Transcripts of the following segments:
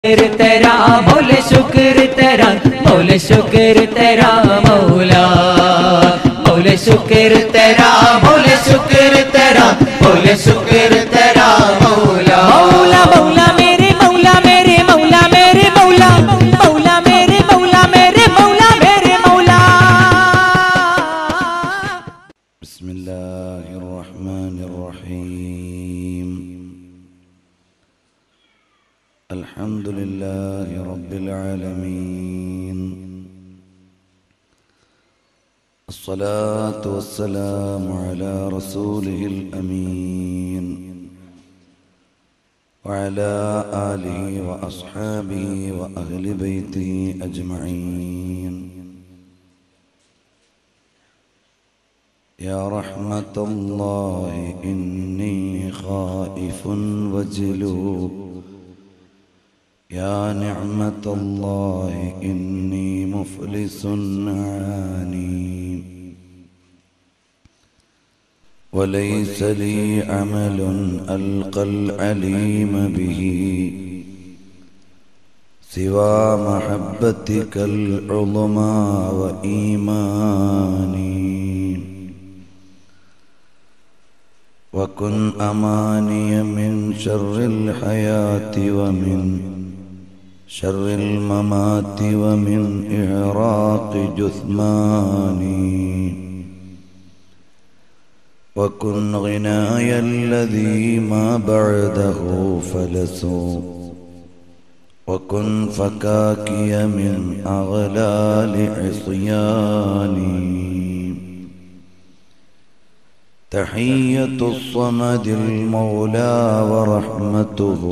शुक्र तेरा बोले शुक्र तेरा बोले शुक्र तेरा मौला बोले शुक्र तेरा बोले शुक्र तेरा बोले शुक्र तेरा मौला मौला मौला मेरे मौला मेरे मौला मेरे मौला मौला मेरे मौला मेरे मौला मेरे मौला بسم الله الرحمن الرحيم الحمد لله رب العالمين الصلاة والسلام على رسوله الأمين وعلى آله وأصحابه وأهل بيته أجمعين يا رحمة الله إني خائف وجلوب يا نعمة الله إني مفلس عاني وليس لي عمل ألقى العليم به سوى محبتك العظمى وإيماني وكن أماني من شر الحياة ومن شر الممات ومن إعراق جثماني وكن غناي الذي ما بعده فلس وكن فكاكي من أغلال عصياني تحية الصمد المولى ورحمته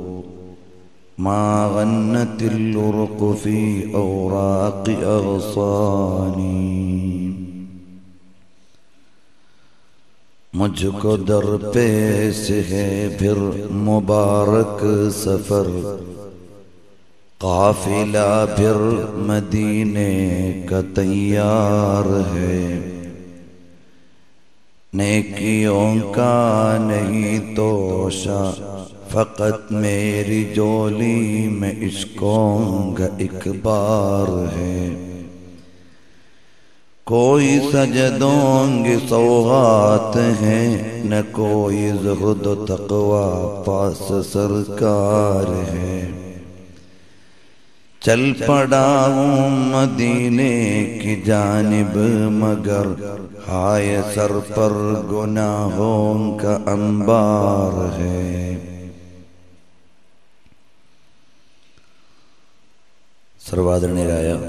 ما غنت الورق في أوراق أغصاني मुझको दर पेश है फिर मुबारक सफर काफिला फिर मदीने का तैयार है नेकियों का नहीं तोशा फकत मेरी जोली में इश्कों का एक बार है कोई सजदोंग सौगात है न कोई जुहद तकवा पास सरकार है चल पड़ा हूँ मदीने की जानिब मगर हाय सर पर गुनाहों का अंबार है സർവാദരണീയരായ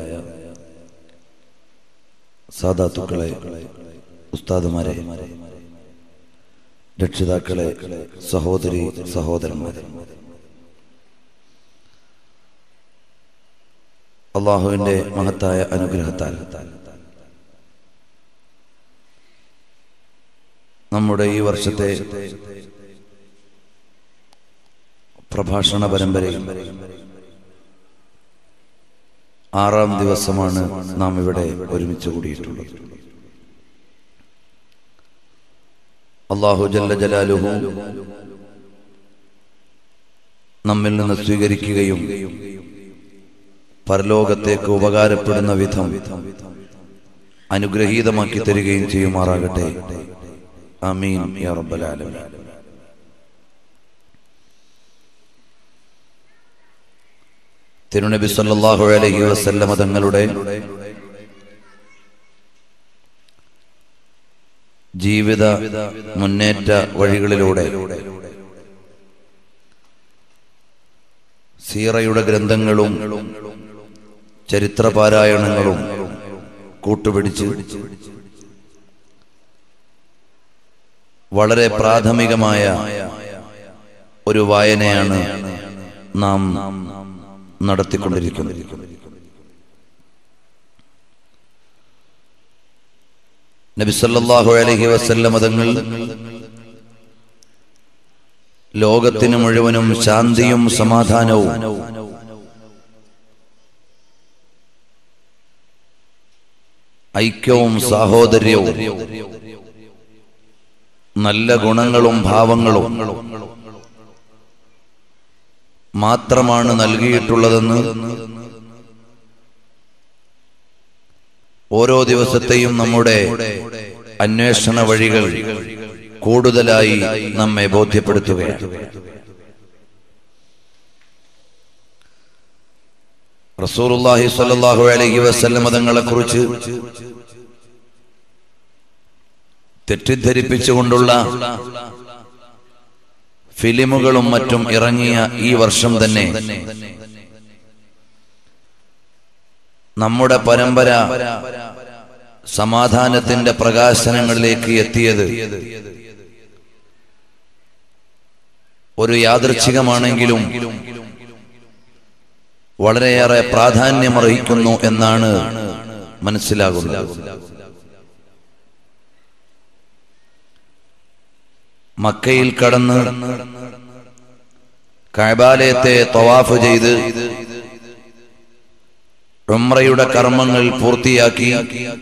സാധാത്തുക്കളെ ഉസ്താദുമാരെ രക്ഷിതാക്കളെ സഹോദരി സഹോദരന്മാരെ അള്ളാഹുവിന്റെ മഹത്തായ അനുഗ്രഹത്താൽ നമ്മുടെ ഈ വർഷത്തെ പ്രഭാഷണ പരമ്പരയിൽ ആറാം ദിവസമാണ് നാം ഇവിടെ ഒരുമിച്ച് കൂടിയിട്ടുള്ളത് അള്ളാഹു ജല്ല ജലാലുഹു നമ്മിൽ നിന്ന് സ്വീകരിക്കുകയും പരലോകത്തേക്ക് ഉപകാരപ്പെടുന്ന വിധം അനുഗ്രഹീതമാക്കി തരികയും ചെയ്യുമാറാകട്ടെ അമീൻ യാ റബ്ബൽ ആലമീൻ തിരുനബി സല്ലല്ലാഹു അലൈഹി വസല്ലമ തങ്ങളുടെ ജീവിത മുന്നേറ്റ വഴികളിലൂടെ സീറയുടെ ഗ്രന്ഥങ്ങളും ചരിത്രപാരായണങ്ങളും കൂട്ടുപിടിച്ച് വളരെ പ്രാഥമികമായ ഒരു വായനയാണ് നാം നടത്തിക്കൊണ്ടിരിക്കുന്നത് നബിസല്ലാഹു അലഹി വസല്ലം മതങ്ങൾ ലോകത്തിന് മുഴുവനും ശാന്തിയും സമാധാനവും ഐക്യവും സാഹോദര്യവും നല്ല ഗുണങ്ങളും ഭാവങ്ങളും മാത്രമാണ് നൽകിയിട്ടുള്ളതെന്ന് ഓരോ ദിവസത്തെയും നമ്മുടെ അന്വേഷണ വഴികൾ കൂടുതലായി നമ്മെ ബോധ്യപ്പെടുത്തുകയാണ് റസൂലുള്ളാഹി സ്വല്ലല്ലാഹു അലൈഹി വസല്ലം തങ്ങളെ കുറിച്ച് തെറ്റിദ്ധരിപ്പിച്ചുകൊണ്ടുള്ള ഫിലിമുകളും മറ്റും ഇറങ്ങിയ ഈ വർഷം തന്നെ നമ്മുടെ പരമ്പര സമാധാനത്തിന്റെ പ്രകാശനങ്ങളിലേക്ക് എത്തിയത് ഒരു യാദൃച്ഛികമാണെങ്കിലും വളരെയേറെ പ്രാധാന്യമർഹിക്കുന്നു എന്നാണ് മനസ്സിലാകുന്നത് മക്കയിൽ കടന്ന് കൈബാലയത്തെ തവാഫ് ചെയ്ത് ഉംറയുടെ കർമ്മങ്ങൾ പൂർത്തിയാക്കി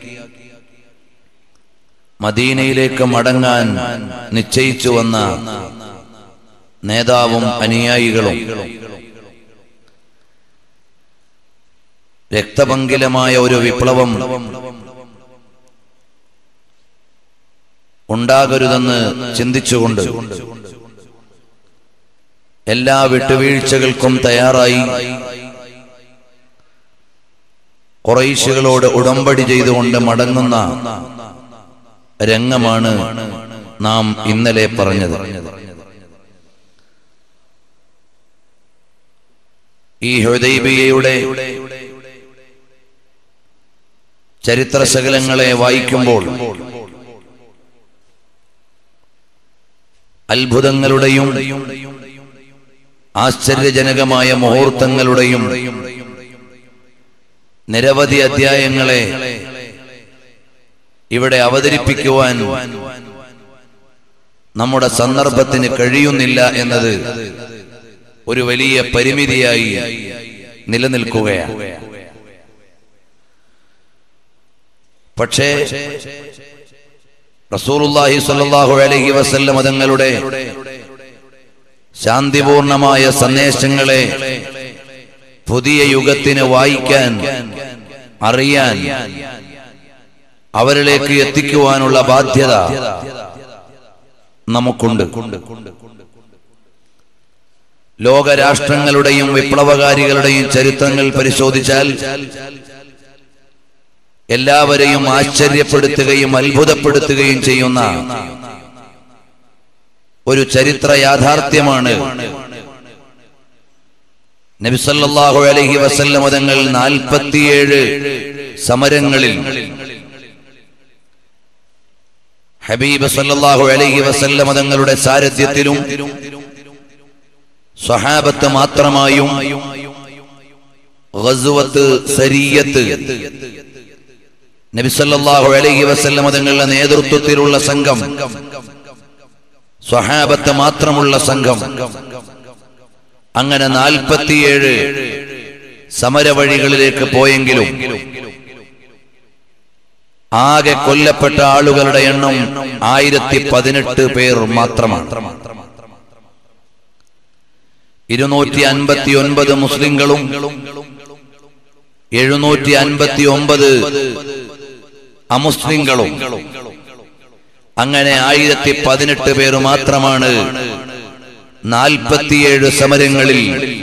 മദീനയിലേക്ക് മടങ്ങാൻ നിശ്ചയിച്ചു വന്ന നേതാവും അനുയായികളും രക്തപങ്കിലമായ ഒരു വിപ്ലവം ഉണ്ടാകരുതെന്ന് ചിന്തിച്ചുകൊണ്ട് എല്ലാ വിട്ടുവീഴ്ചകൾക്കും തയ്യാറായി കുറൈശികളോട് ഉടമ്പടി ചെയ്തുകൊണ്ട് മടങ്ങുന്ന രംഗമാണ് നാം ഇന്നലെ പറഞ്ഞത് ഈ ഹൃദൈബിയയുടെ ചരിത്രശകലങ്ങളെ വായിക്കുമ്പോൾ അത്ഭുതങ്ങളുടെയും ആശ്ചര്യജനകമായ മുഹൂർത്തങ്ങളുടെയും നിരവധി അധ്യായങ്ങളെ ഇവിടെ അവതരിപ്പിക്കുവാൻ നമ്മുടെ സന്ദർഭത്തിന് കഴിയുന്നില്ല എന്നത് ഒരു വലിയ പരിമിതിയായി നിലനിൽക്കുകയാണ് പക്ഷേ റസൂലുള്ളാഹി സ്വല്ലല്ലാഹു അലൈഹി വസല്ലം തങ്ങളുടെ ശാന്തിപൂർണമായ സന്ദേശങ്ങളെ പുതിയ യുഗത്തിന് വായിക്കാൻ അറിയാൻ അവരിലേക്ക് എത്തിക്കുവാനുള്ള ബാധ്യത നമുക്കുണ്ട് ലോകരാഷ്ട്രങ്ങളുടെയും വിപ്ലവകാരികളുടെയും ചരിത്രങ്ങൾ പരിശോധിച്ചാൽ എല്ലാവരെയും ആശ്ചര്യപ്പെടുത്തുകയും അത്ഭുതപ്പെടുത്തുകയും ചെയ്യുന്ന ഒരു ചരിത്ര യാഥാർത്ഥ്യമാണ് നബിസല്ലാഹു അലഹി വസല്ലം തങ്ങൾ നാൽപ്പത്തിയേഴ് സമരങ്ങളിൽ ഹബീബ് സല്ലല്ലാഹു അലൈഹി വസല്ലം തങ്ങളുടെ സാരഥ്യത്തിലും സ്വഹാബത്ത് മാത്രമായും ഗസ്വത്ത് സരിയത്ത് നബി സല്ലല്ലാഹു അലൈഹി വസല്ലം തങ്ങളുടെ നേതൃത്വത്തിലുള്ള സംഘം സ്വഹാബത്ത് മാത്രമുള്ള സംഘം അങ്ങനെ നാൽപ്പത്തിയേഴ് സമരവഴികളിലേക്ക് പോയെങ്കിലും ആകെ കൊല്ലപ്പെട്ട ആളുകളുടെ എണ്ണം ആയിരത്തി പതിനെട്ട് പേർ മാത്രമാണ് ഇരുന്നൂറ്റി അൻപത്തി ഒൻപത് മുസ്ലിങ്ങളും എഴുന്നൂറ്റി അൻപത്തി ഒമ്പത് അമുസ്ലിങ്ങളും അങ്ങനെ ആയിരത്തി പതിനെട്ട് പേർ മാത്രമാണ് നാൽപ്പത്തിയേഴ് സമരങ്ങളിൽ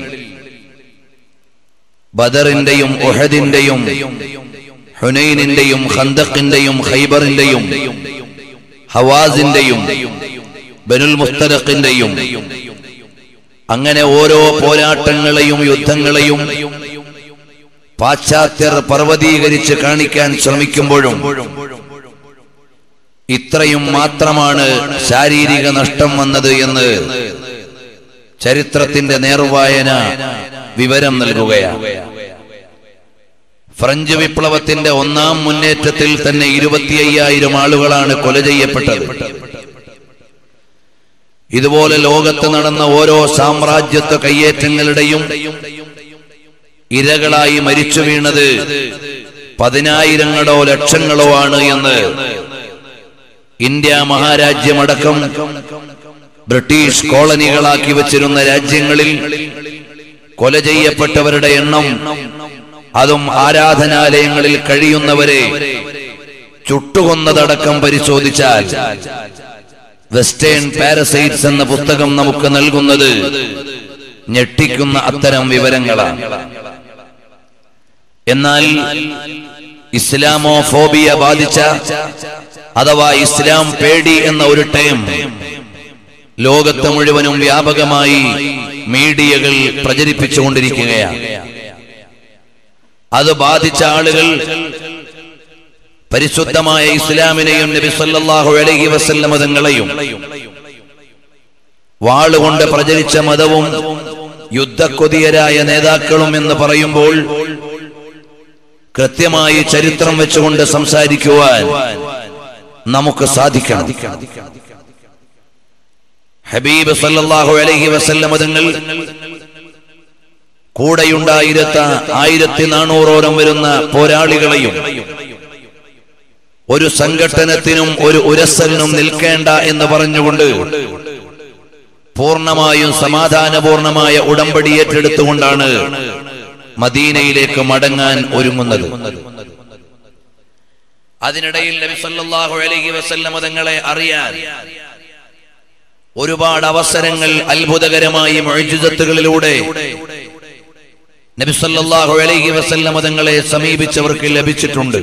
ബദറിന്റെയും ഉഹദിന്റെയും ഹുനൈനിന്റെയും ഖന്തഖിന്റെയും ഖൈബറിന്റെയും ഹവാസിന്റെയും ബനുൽ മുസ്തലഖിന്റെയും അങ്ങനെ ഓരോ പോരാട്ടങ്ങളെയും യുദ്ധങ്ങളെയും പാശ്ചാത്യർ പർവ്വതീകരിച്ച് കാണിക്കാൻ ശ്രമിക്കുമ്പോഴും ഇത്രയും മാത്രമാണ് ശാരീരിക നഷ്ടം വന്നത് എന്ന് ചരിത്രത്തിന്റെ നേർവായന വിവരം നൽകുകയാണ് ഫ്രഞ്ച് വിപ്ലവത്തിന്റെ ഒന്നാം മുന്നേറ്റത്തിൽ തന്നെ ഇരുപത്തി അയ്യായിരം ആളുകളാണ് കൊല ചെയ്യപ്പെട്ടത് ഇതുപോലെ ലോകത്ത് നടന്ന ഓരോ സാമ്രാജ്യത്വ കയ്യേറ്റങ്ങളുടെയും ഇരകളായി മരിച്ചു വീണത് പതിനായിരങ്ങളോ ലക്ഷങ്ങളോ ആണ് എന്ന് ഇന്ത്യ മഹാരാജ്യമടക്കം ബ്രിട്ടീഷ് കോളനികളാക്കി വച്ചിരുന്ന രാജ്യങ്ങളിൽ കൊല ചെയ്യപ്പെട്ടവരുടെ എണ്ണം അതും ആരാധനാലയങ്ങളിൽ കഴിയുന്നവരെ ചുട്ടുകൊന്നതടക്കം പരിശോധിച്ചാൽ വെസ്റ്റേൺ പാരസൈറ്റ്സ് എന്ന പുസ്തകം നമുക്ക് നൽകുന്നത് ഞെട്ടിക്കുന്ന അത്തരം വിവരങ്ങളാണ് എന്നാൽ ഇസ്ലാമോഫോബിയ ബാധിച്ച അഥവാ ഇസ്ലാം പേടി എന്ന ഒരു ടൈം ലോകത്ത് മുഴുവനും വ്യാപകമായി മീഡിയകൾ പ്രചരിപ്പിച്ചുകൊണ്ടിരിക്കുകയാണ് അത് ബാധിച്ച ആളുകൾ പരിശുദ്ധമായ ഇസ്ലാമിനെയും നബി സല്ലല്ലാഹു അലൈഹി വസല്ലം മതങ്ങളെയും വാളുകൊണ്ട് പ്രചരിച്ച മതവും യുദ്ധക്കൊതിയരായ നേതാക്കളും എന്ന് പറയുമ്പോൾ കൃത്യമായി ചരിത്രം വെച്ചുകൊണ്ട് സംസാരിക്കുവാൻ നമുക്ക് സാധിക്കണം ഹബീബ് സല്ലല്ലാഹു അലൈഹി വസല്ലം മതങ്ങൾ കൂടെയുണ്ടായിരുത്ത ആയിരത്തി നാനൂറോളം വരുന്ന പോരാളികളെയും ഒരു സംഘട്ടനത്തിനും ഒരു ഉരസലിനും നിൽക്കേണ്ട എന്ന് പറഞ്ഞുകൊണ്ട് പൂർണ്ണമായും സമാധാനപൂർണമായ ഉടമ്പടി ഏറ്റെടുത്തുകൊണ്ടാണ് മദീനയിലേക്ക് മടങ്ങാൻ ഒരുങ്ങുന്നത് അതിനിടയിൽ നബി സല്ലല്ലാഹു അലൈഹി വസല്ലം തങ്ങളെ അറിയാൻ ഒരുപാട് അവസരങ്ങൾ അത്ഭുതകരമായി മുഅ്ജിസത്തുകളിലൂടെ നബി സല്ലല്ലാഹു അലൈഹി വസല്ലം തങ്ങളെ സമീപിച്ചവർക്ക് ലഭിച്ചിട്ടുണ്ട്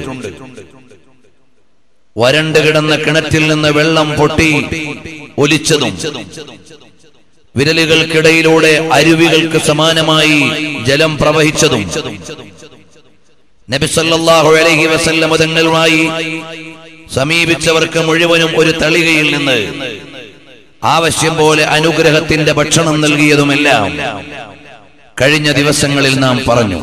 വരണ്ട് കിടന്ന കിണറ്റിൽ നിന്ന് വെള്ളം പൊട്ടി ഒലിച്ചതും വിരലുകൾക്കിടയിലൂടെ അരുവികൾക്ക് സമാനമായി ജലം പ്രവഹിച്ചതും നബി സല്ലല്ലാഹു അലൈഹി വസല്ലം തങ്ങളുമായി സമീപിച്ചവർക്ക് മുഴുവനും ഒരു തളികയിൽ നിന്ന് ആവശ്യം പോലെ അനുഗ്രഹത്തിന്റെ ഭക്ഷണം നൽകിയതുമെല്ലാം കഴിഞ്ഞ ദിവസങ്ങളിൽ നാം പറഞ്ഞു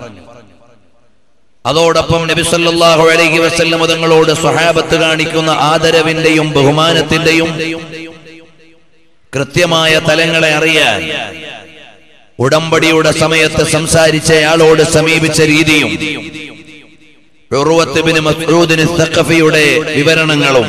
അതോടൊപ്പം നബി സല്ലല്ലാഹു അലൈഹി വസല്ലം തങ്ങളോട് സ്വഹാബത്ത് കാണിക്കുന്ന ആദരവിന്റെയും ബഹുമാനത്തിന്റെയും കൃത്യമായ തലങ്ങളെ അറിയാൻ ഉടമ്പടിയുടെ സമയത്ത് സംസാരിച്ചയാളോട് സമീപിച്ച രീതിയും ഉർവത്ത് ബിൻ മസ്ഊദിന് സഖഫിയുടെ വിവരണങ്ങളും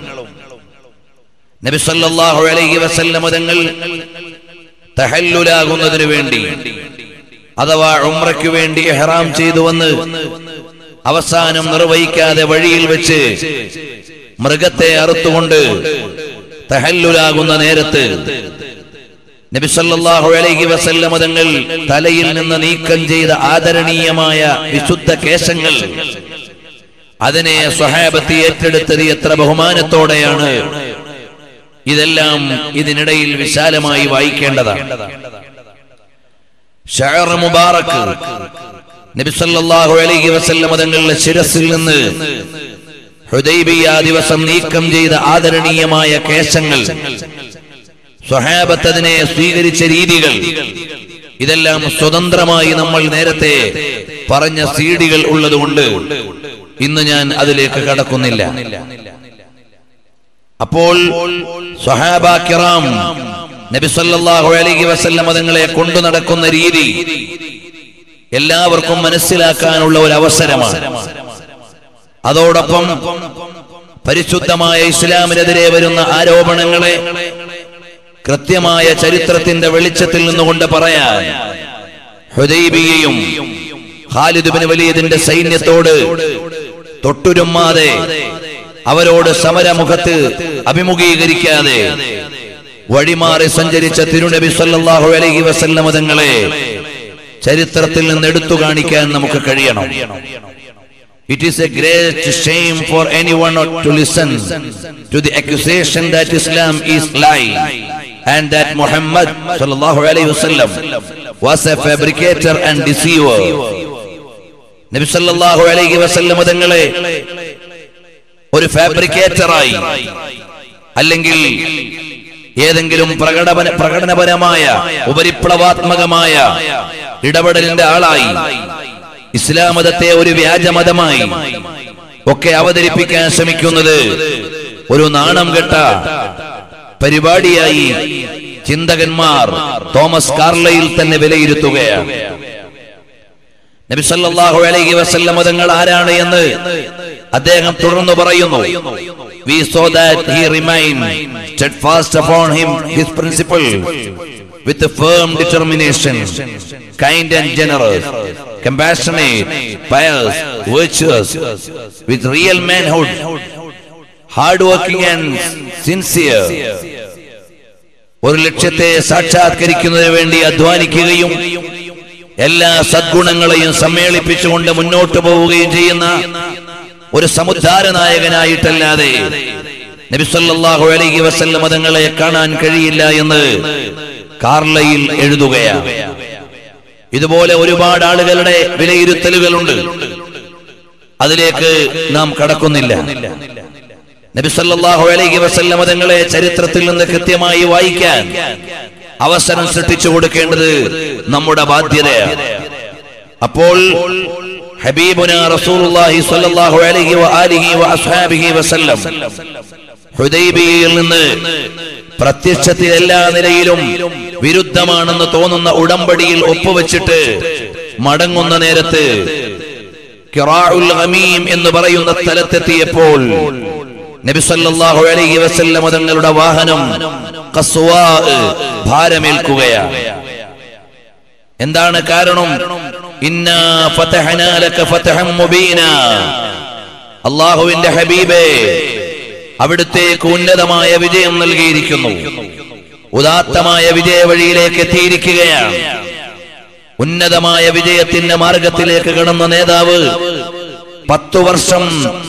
നബി സല്ലല്ലാഹു അലൈഹി വസല്ലം തങ്ങൾ തഹല്ലുലാകുന്നതിനു വേണ്ടി അഥവാ ഉംറയ്ക്ക് വേണ്ടി ഇഹ്റാം ചെയ്തു വന്ന് അവസാനം നിർവഹിക്കാതെ വഴിയിൽ വെച്ച് മൃഗത്തെ അറുത്തുകൊണ്ട് തഹല്ലുലാകുന്ന നേരത്ത് നബി സല്ലല്ലാഹു അലൈഹി വസല്ലം തങ്ങൾ തലയിൽ നിന്ന് നീക്കം ചെയ്ത ആദരണീയമായ വിശുദ്ധ കേശങ്ങൾ അതിനെ സ്വഹാബത്ത് ഏറ്റെടുത്തത് എത്ര ബഹുമാനത്തോടെയാണ് ഇതെല്ലാം ഇതിനിടയിൽ വിശാലമായി വായിക്കേണ്ടതാണ് ഷഅർ മുബാറക്ക് നബി സല്ലല്ലാഹു അലൈഹി വസല്ലം തങ്ങളുടെ ശിരസിൽ നിന്ന് ഹുദൈബിയ ദിവസം നീക്കം ചെയ്ത ആദരണീയമായ കേശങ്ങൾ സ്വഹാബത്ത് അതിനെ സ്വീകരിച്ച രീതികൾ ഇതെല്ലാം സ്വതന്ത്രമായി നമ്മൾ നേരത്തെ പറഞ്ഞ സീഡികൾ ഉള്ളതുകൊണ്ട് ഇന്ന് ഞാൻ അതിലേക്ക് കടക്കുന്നില്ല അപ്പോൾ സ്വഹാബ കിറാം നബി സല്ലല്ലാഹു അലൈഹി വസല്ലം തങ്ങളെ കൊണ്ടു നടക്കുന്ന രീതി എല്ലാവർക്കും മനസ്സിലാക്കാനുള്ള ഒരു അവസരമാണ് അതോടൊപ്പം പരിശുദ്ധമായ ഇസ്ലാമിനെതിരെ വരുന്ന ആരോപണങ്ങളെ കൃത്യമായ ചരിത്രത്തിന്റെ വെളിച്ചത്തിൽ നിന്നുകൊണ്ട് പറയാൻ ഹുദൈബിയയും ഖാലിദ് ബിൻ വലീദിന്റെ സൈന്യത്തോട് തൊട്ടുരുമ്മാതെ അവരോട് സമരമുഖത്ത് അഭിമുഖീകരിക്കാതെ വഴിമാറി സഞ്ചരിച്ച തിരുനബി സല്ലല്ലാഹു അലൈഹി വസല്ലം തങ്ങളെ ചരിത്രത്തിൽ നിന്ന് എടുത്തു കാണിക്കാൻ നമുക്ക് കഴിയണം It is a great shame for anyone not to listen to the accusation that Islam is lying and that Muhammad sallallahu alayhi wasallam was a fabricator and deceiver. നബി സല്ലല്ലാഹു അലൈഹി വസല്ലം തങ്ങളെ ഒരു ഫാബ്രിക്കേറ്ററായി അല്ലെങ്കിൽ ഏതെങ്കിലും പ്രകടന പ്രകടനപരമായ ഉപരിപ്ലവാത്മകമായ ഇടപെടലിന്റെ ആളായി ഇസ്ലാം മതത്തെ ഒരു വ്യാജമതമായി ഒക്കെ അവതരിപ്പിക്കാൻ ശ്രമിക്കുന്നത് ഒരു നാണം കെട്ട പരിപാടിയായി ചിന്തകന്മാർ തോമസ് കാർലയിൽ തന്നെ വിലയിരുത്തുകയാണ് നബി സല്ലല്ലാഹു അലൈഹി വസല്ലം തങ്ങൾ ആരാണ് എന്ന് അദ്ദേഹം തുടർന്ന് പറയുന്നു we saw that he remained steadfast upon him his principle with a firm determination, kind and generous, compassionate, pious, virtuous, with real manhood, hardworking and sincere. ഒരു ലക്ഷ്യത്തെ സാക്ഷാത്കരിക്കുന്നതിന് വേണ്ടി അധ്വാനിക്കുകയും എല്ലാ സദ്ഗുണങ്ങളെയും സമ്മേളിപ്പിച്ചുകൊണ്ട് മുന്നോട്ട് പോവുകയും ചെയ്യുന്ന ഒരു സമുദ്ധാര നായകനായിട്ടല്ലാതെ നബിസല്ലാഹു അലൈഹി വസല്ലം മതങ്ങളെ കാണാൻ കഴിയില്ല എന്ന് കാർലയിൽ എഴുതുകയാണ് ഇതുപോലെ ഒരുപാട് ആളുകളുടെ വിലയിരുത്തലുകളുണ്ട് അതിലേക്ക് നാം കടക്കുന്നില്ല നബി സല്ലല്ലാഹു അലൈഹി വസല്ലം തങ്ങളെ ചരിത്രത്തിൽ നിന്ന് കൃത്യമായി വായിക്കാൻ അവസരം സൃഷ്ടിച്ചു കൊടുക്കേണ്ടത് നമ്മുടെ ബാധ്യതയാണ് അപ്പോൾ ഹബീബുന റസൂലുള്ളാഹി സ്വല്ലല്ലാഹു അലൈഹി വആലിഹി വഅസ്ഹാബിഹി വസല്ലം ഹുദൈബിയയിൽ നിന്ന് പ്രത്യക്ഷത്തിൽ എല്ലാ നിലയിലും വിരുദ്ധമാണെന്ന് തോന്നുന്ന ഉടമ്പടിയിൽ ഒപ്പുവെച്ചിട്ട് മടങ്ങുന്ന നേരത്ത് കിറാഉൽ ഗമീം എന്ന് പറയുന്ന സ്ഥലത്തെത്തിയപ്പോൾ നബി സല്ലല്ലാഹു അലൈഹി വസല്ലം തങ്ങളുടെ വാഹനം ഖസ്വാ ഭാരമേൽക്കുകയാണ് എന്താണ് കാരണം ഇന്നാ ഫതഹനാ ലക ഫതഹം മുബീന അല്ലാഹുവിന്റെ ഹബീബേ അവിടുത്തേക്ക് ഉന്നതമായ വിജയം നൽകിയിരിക്കുന്നു ഉദാത്തമായ വിജയ വഴിയിലേക്ക് എത്തിയിരിക്കുകയാണ് ഉന്നതമായ വിജയത്തിന്റെ മാർഗത്തിലേക്ക് കടന്ന നേതാവ് പത്തു വർഷം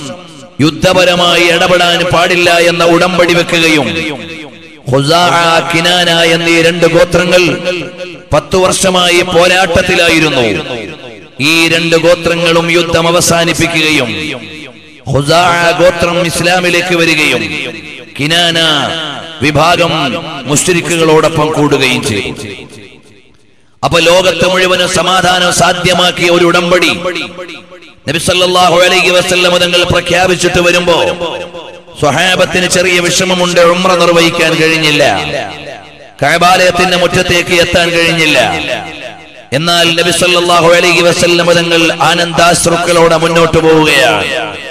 യുദ്ധപരമായി ഇടപെടാൻ പാടില്ല എന്ന ഉടമ്പടി വെക്കുകയും ഖുസാഅ, കിനാന എന്നീ രണ്ട് ഗോത്രങ്ങൾ പത്തു വർഷമായി പോരാട്ടത്തിലായിരുന്നു ഈ രണ്ട് ഗോത്രങ്ങളും യുദ്ധം അവസാനിപ്പിക്കുകയും ഖുസാഅ ഗോത്രം ഇസ്ലാമിലേക്ക് വരികയും കിനാന വിഭാഗം മുസ്ലിക്കുകളോടൊപ്പം കൂടുകയും ചെയ്തു അപ്പൊ ലോകത്ത് മുഴുവനും സമാധാനം സാധ്യമാക്കിയ ഒരു ഉടമ്പടി നബി സല്ലല്ലാഹു അലൈഹി വസല്ലം തങ്ങൾ പ്രഖ്യാപിച്ചിട്ട് വരുമ്പോ സ്വഹാബത്തിന് ചെറിയ വിഷമമുണ്ട് ഉംറ നിർവഹിക്കാൻ കഴിഞ്ഞില്ല കഅബാലയത്തിന്റെ മുറ്റത്തേക്ക് എത്താൻ കഴിഞ്ഞില്ല എന്നാൽ നബി സല്ലല്ലാഹു അലൈഹി വസല്ലം തങ്ങൾ ആനന്ദാശ്രുക്കളോടെ മുന്നോട്ട് പോവുകയാണ്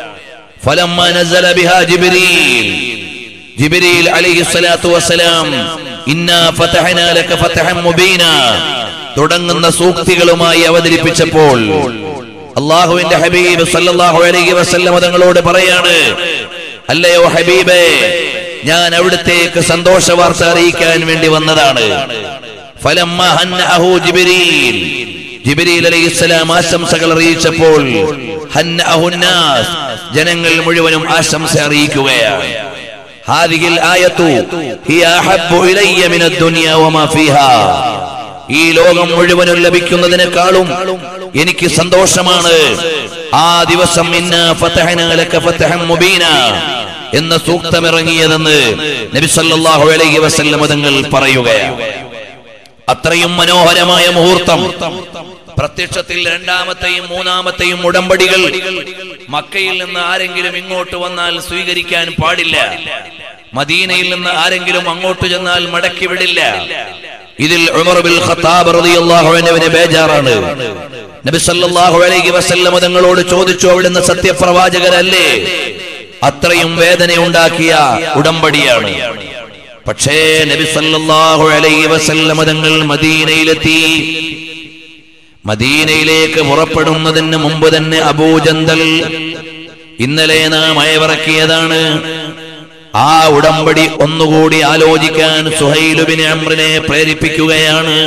فلما نزل بها جبريل ജിബിരിയിൽ അലൈഹി സ്വലാത്തു വസ്സലാം ഇന്നാ ഫതഹനാ ലക ഫതഹൻ മുബീന തുടങ്ങുന്ന സൂക്തികളുമായി അവതരിപ്പിച്ചപ്പോൾ അള്ളാഹുവിന്റെ ഹബീബ് സല്ലല്ലാഹു അലൈഹി വസല്ലം തങ്ങളോട് പറയാണ് അല്ലയോ ഹബീബേ ഞാൻ അവിടുത്തേക്ക് സന്തോഷ വാർത്ത അറിയിക്കാൻ വേണ്ടി വന്നതാണ് ഫലമ്മ ഹന്നഅഹു ജിബ്രീൽ ജിബ്രീൽ അലൈഹിസ്സലാം ആശംസകൾ അറിയിച്ചപ്പോൾ ഹന്നഅഹു നാസ് ജനങ്ങൾ മുഴുവനും ആശംസ അറിയിക്കുകയാണ് هذه الآية هي أحب إلي من الدنيا وما فيها ഈ ലോകം മുഴുവനും ലഭിക്കുന്നതിനേക്കാളും എനിക്ക് സന്തോഷമാണ് ആ ദിവസം ഇന്ന ഫതഹന ലക ഫതഹൻ മുബീന എന്ന സൂക്തമിറങ്ങിയതെന്ന് നബി സല്ലല്ലാഹു അലൈഹി വസല്ലം തങ്ങൾ പറയുകയാണ് അത്രയും മനോഹരമായ മുഹൂർത്തം പ്രത്യക്ഷത്തിൽ രണ്ടാമത്തെയും മൂന്നാമത്തെയും ഉടമ്പടികൾ മക്കയിൽ നിന്ന് ആരെങ്കിലും ഇങ്ങോട്ട് വന്നാൽ സ്വീകരിക്കാൻ പാടില്ല മദീനയിൽ നിന്ന് ആരെങ്കിലും അങ്ങോട്ട് ചെന്നാൽ മടക്കി വിടില്ല ഇതിൽ ഉമർ ബിൽ ഖത്താബ് റളിയല്ലാഹു അൻഹുവിന് ബേജാറാണ് നബി സല്ലല്ലാഹു അലൈഹി വസല്ലം തങ്ങളോട് ചോദിച്ചു അവിടുന്ന് സത്യപ്രവാചകരല്ലേ അത്രയും വേദന ഉണ്ടാക്കിയ ഉടമ്പടിയാണ് പക്ഷേ നബി സല്ലല്ലാഹു അലൈഹി വസല്ലം തങ്ങൾ മദീനയിലെത്തി മദീനയിലേക്ക് പുറപ്പെടുന്നതിന് മുമ്പ് തന്നെ അബൂജന്തൽ ഇന്നലെ നാം അയവിറക്കിയതാണ് ആ ഉടമ്പടി ഒന്നുകൂടി ആലോചിക്കാൻ സുഹൈലുബിൻ അമ്രിനെ പ്രേരിപ്പിക്കുകയാണ്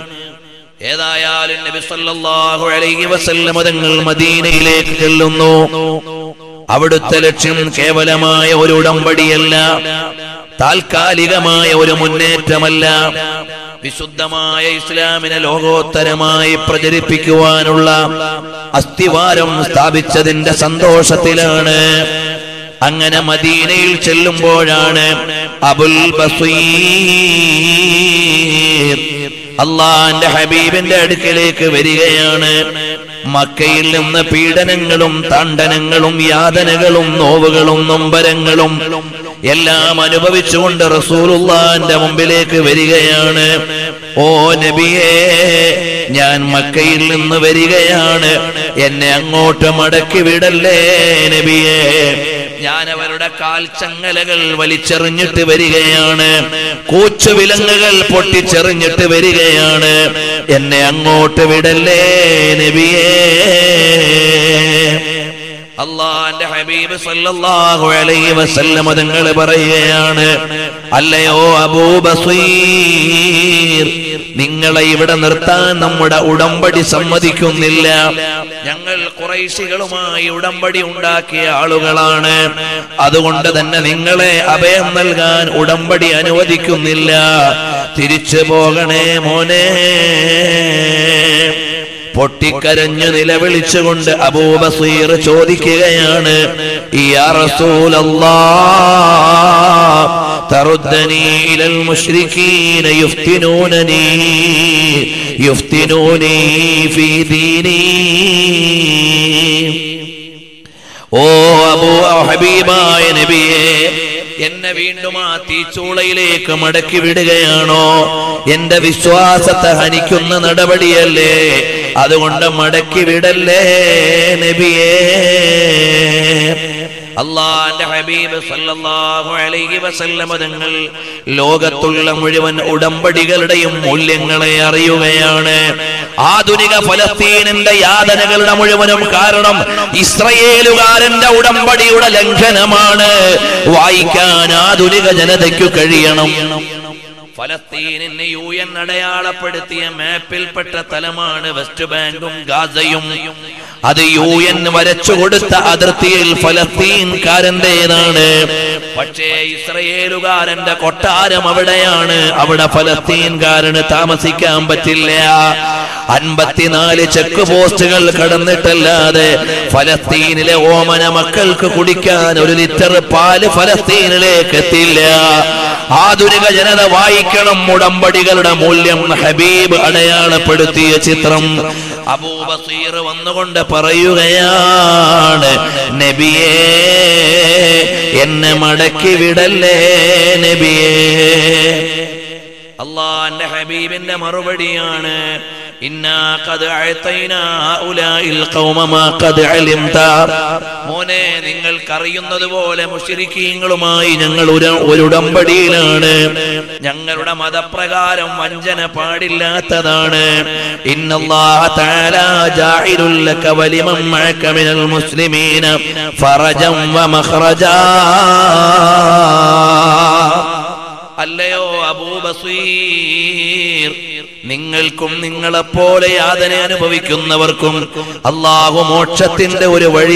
ഏതായാലും നബി സല്ലല്ലാഹു അലൈഹി വസല്ലം തങ്ങൾ മദീനയിലേക്ക് ചെല്ലുന്നു അവിടുത്തെ ലക്ഷ്യം കേവലമായ ഒരു ഉടമ്പടിയല്ല താൽക്കാലികമായ ഒരു മുന്നേറ്റമല്ല വിശുദ്ധമായ ഇസ്ലാമിനെ ലോകോത്തരമായി പ്രചരിപ്പിക്കുവാനുള്ള അസ്ഥിവാരം സ്ഥാപിച്ചതിന്റെ സന്തോഷത്തിലാണ് അങ്ങനെ മദീനയിൽ ചെല്ലുമ്പോഴാണ് അബുൽ ബസീർ അള്ളാന്റെ ഹബീബിന്റെ അടുക്കലേക്ക് വരികയാണ് മക്കയിൽ നിന്ന് പീഡനങ്ങളും താണ്ഡനങ്ങളും യാതനകളും നോവുകളും നൊമ്പരങ്ങളും എല്ലാം അനുഭവിച്ചുകൊണ്ട് റസൂലുള്ളാന്റെ മുമ്പിലേക്ക് വരികയാണ് ഓ നബിയേ ഞാൻ മക്കയിൽ നിന്ന് വരികയാണ് എന്നെ അങ്ങോട്ട് മടക്കി വിടല്ലേ നബിയേ ഞാൻ അവരുടെ കാൽച്ചങ്ങലകൾ വലിച്ചെറിഞ്ഞിട്ട് വരികയാണ് കൂച്ചുവിലങ്ങുകൾ പൊട്ടിച്ചെറിഞ്ഞിട്ട് വരികയാണ് എന്നെ അങ്ങോട്ട് വിടല്ലേ നബിയേ അള്ളാന്റെ ഹബീബ് സല്ലല്ലാഹു അലൈഹി വസല്ലം തങ്ങൾ പറയുകയാണ് അല്ലയോ അബൂബസീർ നിങ്ങളെ ഇവിടെ നിർത്താൻ നമ്മുടെ ഉടമ്പടി സമ്മതിക്കുന്നില്ല ഞങ്ങൾ കുറൈശികളുമായി ഉടമ്പടി ഉണ്ടാക്കിയ ആളുകളാണ് അതുകൊണ്ട് തന്നെ നിങ്ങളെ അഭയം നൽകാൻ ഉടമ്പടി അനുവദിക്കുന്നില്ല തിരിച്ചു പോകണേ മോനെ പൊട്ടിക്കരഞ്ഞു നിലവിളിച്ചുകൊണ്ട് അബൂബസീർ ചോദിക്കുകയാണ് യാ റസൂലല്ലാഹ് തറുദ്ദനി ഇലൽ മുശ്രിക്കീന യുഫ്തിനൂനനി യുഫ്തിനൂനി ഫീ ദീനി ഓ അബൂ ഹബീബായ നബിയേ എന്നെ വീണ്ടും ആ തീച്ചൂളയിലേക്ക് മടക്കി വിടുകയാണോ എന്റെ വിശ്വാസത്തെ ഹനിക്കുന്ന നടപടിയല്ലേ അതുകൊണ്ട് മടക്കി വിടല്ലേ നബിയേ അള്ളാന്റെ ഹബീബ് സല്ലല്ലാഹു അലൈഹി വസല്ലമ തങ്ങൾ ലോകത്തുള്ള മുഴുവൻ ഉടമ്പടികളുടെയും മൂല്യങ്ങളെ അറിയുകയാണ് ആധുനിക ഫലസ്തീനിന്റെ യാതനകളുടെ മുഴുവനും കാരണം ഇസ്രയേലുകാരന്റെ ഉടമ്പടിയുടെ ലംഘനമാണ് വായിക്കാൻ ആധുനിക ജനതയ്ക്കു കഴിയണം ഫലസ്തീനിന് യു എൻ അടയാളപ്പെടുത്തിയ മാപ്പിൽപ്പെട്ട സ്ഥലമാണ് വെസ്റ്റ് ബാങ്കും ഗാസയും അത് യു എൻ വരച്ചു കൊടുത്ത അതിർത്തിയിൽ ഫലസ്തീൻകാരന്റേതാണ് പക്ഷേ ഇസ്രയേലുകാരന്റെ കൊട്ടാരം അവിടെയാണ് അവിടെ ഫലസ്തീൻകാരന് താമസിക്കാൻ പറ്റില്ല അൻപത്തിനാല് ചെക്ക് പോസ്റ്റുകൾ കടന്നിട്ടല്ലാതെ ഫലസ്തീനിലെ ഓമന മക്കൾക്ക് കുടിക്കാൻ ഒരു ലിറ്റർ പാല് ഫലസ്തീനിലേക്ക് എത്തില്ല ആധുനിക ജനത വായിക്കണം ഉടമ്പടികളുടെ മൂല്യം ഹബീബ് അടയാളപ്പെടുത്തിയ ചിത്രം അബൂബസീർ വന്നുകൊണ്ട് പറയുകയാണ് നബിയേ എന്നെ മടക്കി വിടല്ലേ നബിയേ അള്ളാന്റെ ഹബീബിന്റെ മറുപടിയാണ് ഇന്നാ ഖദ് അഅതൈനാ ഹൗലാഇൽ ഖൗമ മാ ഖദ് അലിംത മോനെ നിങ്ങൾക്കറിയുന്നത് പോലെ മുശ്രിക്കീങ്ങളുമായി ഞങ്ങൾ ഒരു ഒരു ഉടമ്പടിയിലാണ് ഞങ്ങളുടെ മതപ്രകാരം വഞ്ചന പാടില്ലാത്തതാണ് ഇന്നല്ലാഹ തആല ജാഇലുൽ ലക വലിമൻ മഅക മിനൽ മുസ്ലിമീന ഫറജം വ മഖ്റജാ അല്ലയോ അബൂബസീർ നിങ്ങൾക്കും നിങ്ങളെപ്പോലെ യാതന അനുഭവിക്കുന്നവർക്കും അള്ളാഹു മോക്ഷത്തിന്റെ ഒരു വഴി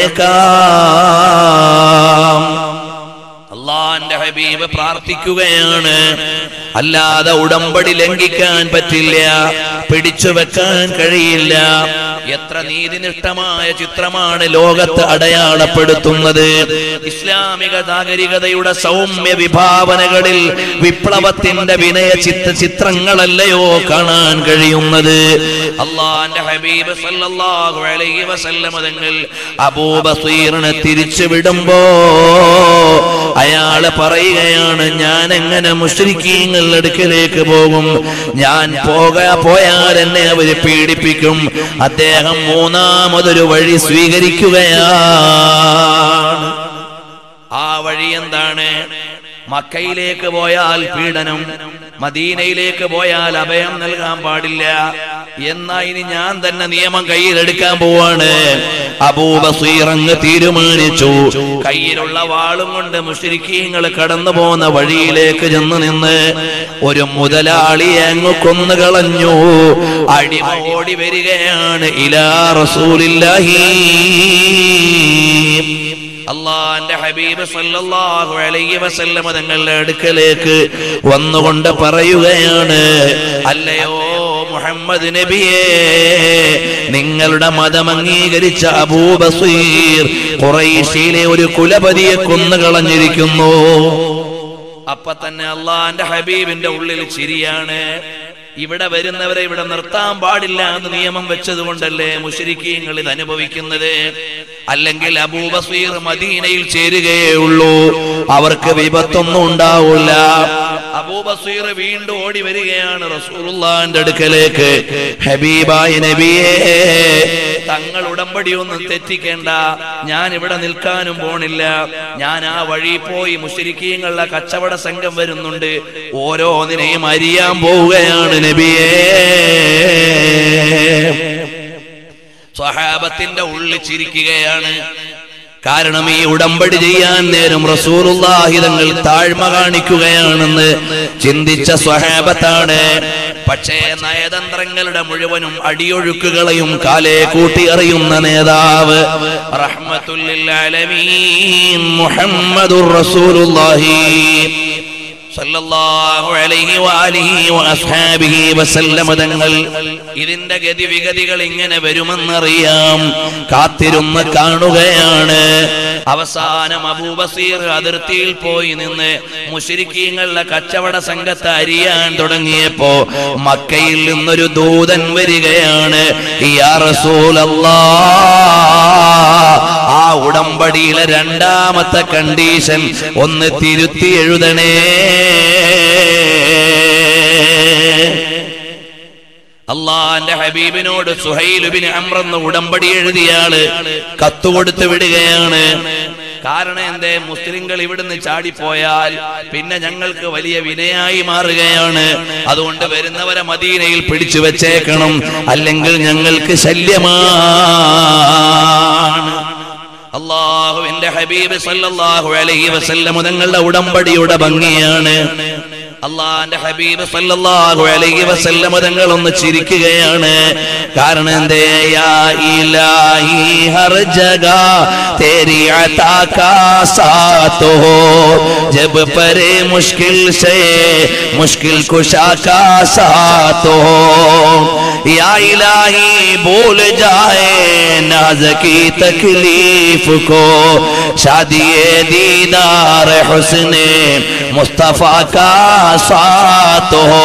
തന്നേക്കാം അള്ളാന്റെ ഹബീബ് പ്രാർത്ഥിക്കുകയാണ് അല്ലാതെ ഉടമ്പടി ലംഘിക്കാൻ പറ്റില്ല പിടിച്ചു വെക്കാൻ കഴിയില്ല എത്ര നീതിനിഷ്ഠമായ ചിത്രമാണ് ലോകത്ത് അടയാളപ്പെടുത്തുന്നത് ഇസ്ലാമിക നാഗരികതയുടെ സൗമ്യ വിഭാവനകളിൽ വിപ്ലവത്തിന്റെ വിനയ ചിത്ര ചിത്രങ്ങളല്ലയോ കാണാൻ കഴിയുന്നത് അള്ളാന്റെ ഹബീബ് സല്ലല്ലാഹു അലൈഹി വസല്ലമ തങ്ങൾ അബൂബസീറിനെ തിരിച്ചു വിടുമ്പോ അയാള് പറയുകയാണ് ഞാൻ എങ്ങനെ മുസ്ലിക്കീങ്ങളുടെ അടുക്കലേക്ക് പോകും ഞാൻ പോക പോയാൽ എന്നെ അവര് പീഡിപ്പിക്കും അദ്ദേഹം മൂന്നാമതൊരു വഴി സ്വീകരിക്കുകയാണ് ആ വഴി എന്താണ് മക്കയിലേക്ക് പോയാൽ പീഡനം മദീനയിലേക്ക് പോയാൽ അഭയം നൽകാൻ പാടില്ല എന്നാ ഇനി ഞാൻ തന്നെ നിയമം കയ്യിലെടുക്കാൻ പോവാണ് അബൂബസീർ അങ്ങ് തീരുമാനിച്ചു കയ്യിലുള്ള വാളും കൊണ്ട് മുഷരിക്കീങ്ങൾ കടന്നു പോകുന്ന വഴിയിലേക്ക് ചെന്ന് നിന്ന് ഒരു മുതലാളിയെ അങ്ങ് കൊന്നുകളഞ്ഞു അടിമ ഓടി വരികയാണ് ഇലാ റസൂലില്ലാഹി അള്ളാന്റെ ഹബീബ് സല്ലല്ലാഹു അലൈഹി വസല്ലമ തങ്ങളുടെ അടുക്കലേക്ക് വന്നുകൊണ്ട് പറയുകയാണ് അല്ലയോ മുഹമ്മദ് നബിയേ നിങ്ങളുടെ മതം അംഗീകരിച്ച അബൂബസീർ ഖുറൈശിയിലെ ഒരു കുലപതിയെ കൊന്നുകളഞ്ഞിരിക്കുന്നു അപ്പൊ തന്നെ അള്ളാന്റെ ഹബീബിന്റെ ഉള്ളിൽ ചിരിയാണ് ഇവിടെ വരുന്നവരെ ഇവിടെ നിർത്താൻ പാടില്ല എന്ന് നിയമം വെച്ചത് കൊണ്ടല്ലേ മുഷരിക്കീങ്ങൾ ഇത് അനുഭവിക്കുന്നത് അല്ലെങ്കിൽ അബൂബസീർ മദീനയിൽ ചേരുകയേ ഉള്ളൂ അവർക്ക് വിപത്തൊന്നും ഉണ്ടാവില്ല അബൂബസീർ വീണ്ടും ഓടി വരികയാണ് റസൂലുള്ളാന്റെ അടുക്കലേക്ക് ഹബീബായ നബിയേ തങ്ങൾ ഉടമ്പടി ഒന്നും തെറ്റിക്കേണ്ട ഞാൻ ഇവിടെ നിൽക്കാനും പോണില്ല ഞാൻ ആ വഴി പോയി മുഷരിക്കീങ്ങളുടെ കച്ചവട സംഘം വരുന്നുണ്ട് ഓരോന്നിനെയും അറിയാൻ പോവുകയാണ് നബിയേ സ്വഹാബത്തിന്റെ ഉള്ളിൽ ചിരിക്കുകയാണ് കാരണം ഈ ഉടമ്പടി ചെയ്യാൻ നേരം റസൂലുള്ളാഹി തങ്ങൾ താഴ്മ കാണിക്കുകയാണെന്ന് ചിന്തിച്ച സ്വഹാബത്താണ് പക്ഷേ നയതന്ത്രങ്ങളുടെ മുഴുവനും അടിയൊഴുക്കുകളെയും കാലേ കൂട്ടി അറിയുന്ന നേതാവ് റഹ്മത്തുല്ലിൽ ആലമീൻ മുഹമ്മദുർ റസൂലുള്ളാഹി സല്ലല്ലാഹു അലൈഹി വആലിഹി വഅസ്ഹാബിഹി വസല്ലമ തങ്ങൾ ഇതിന്റെ ഗതിവിഗതികൾ ഇങ്ങനെ വരുമെന്നറിയാം കാത്തിരുന്ന് കാണുകയാണ് അവസാനം അബൂബസീർ അതിർത്തിയിൽ പോയി നിന്ന് മുശ്രിക്കീങ്ങളുടെ കച്ചവട സംഘത്തെ അരിയാൻ തുടങ്ങിയപ്പോ മക്കയിൽ നിന്നൊരു ദൂതൻ വരികയാണ് യാ റസൂലല്ലാ ആ ഉടമ്പടിയിലെ രണ്ടാമത്തെ കണ്ടീഷൻ ഒന്ന് തിരുത്തി എഴുതണേ അള്ളാന്റെ ഹബീബിനോട് സുഹൈലുബിന് അമ്രെന്ന് ഉടമ്പടി എഴുതിയാള് കത്ത് കൊടുത്ത് വിടുകയാണ് കാരണം എന്തേ മുസ്ലിങ്ങൾ ഇവിടുന്ന് ചാടിപ്പോയാൽ പിന്നെ ഞങ്ങൾക്ക് വലിയ വിനയായി മാറുകയാണ് അതുകൊണ്ട് വരുന്നവരെ മദീനയിൽ പിടിച്ചു വെച്ചേക്കണം അല്ലെങ്കിൽ ഞങ്ങൾക്ക് ശല്യമാണ് അള്ളാഹുവിന്റെ ഹബീബ് സല്ലല്ലാഹു അലൈഹി വസല്ലം തങ്ങളുടെ ഉടമ്പടിയുടെ ഭംഗിയാണ് അള്ളാന്റെ ഹബീബ് സല്ലല്ലാഹു അലൈഹി വസല്ലം തങ്ങൾ ഒന്ന് ചിരിക്കുകയാണ് കാരണം എന്തേ യാ ഇലാഹി ഹർ ജഗാ തേരി അതാ കാ സാത്ത് ഹോ ജബ് പരെ മുശ്കിൽ സേ മുശ്കിൽ കുശാ കാ സാത്ത് ഹോ या इलाही बोल जाए नाज की तकलीफ को शादी दीदार हुस्ने मुस्तफा का साथ हो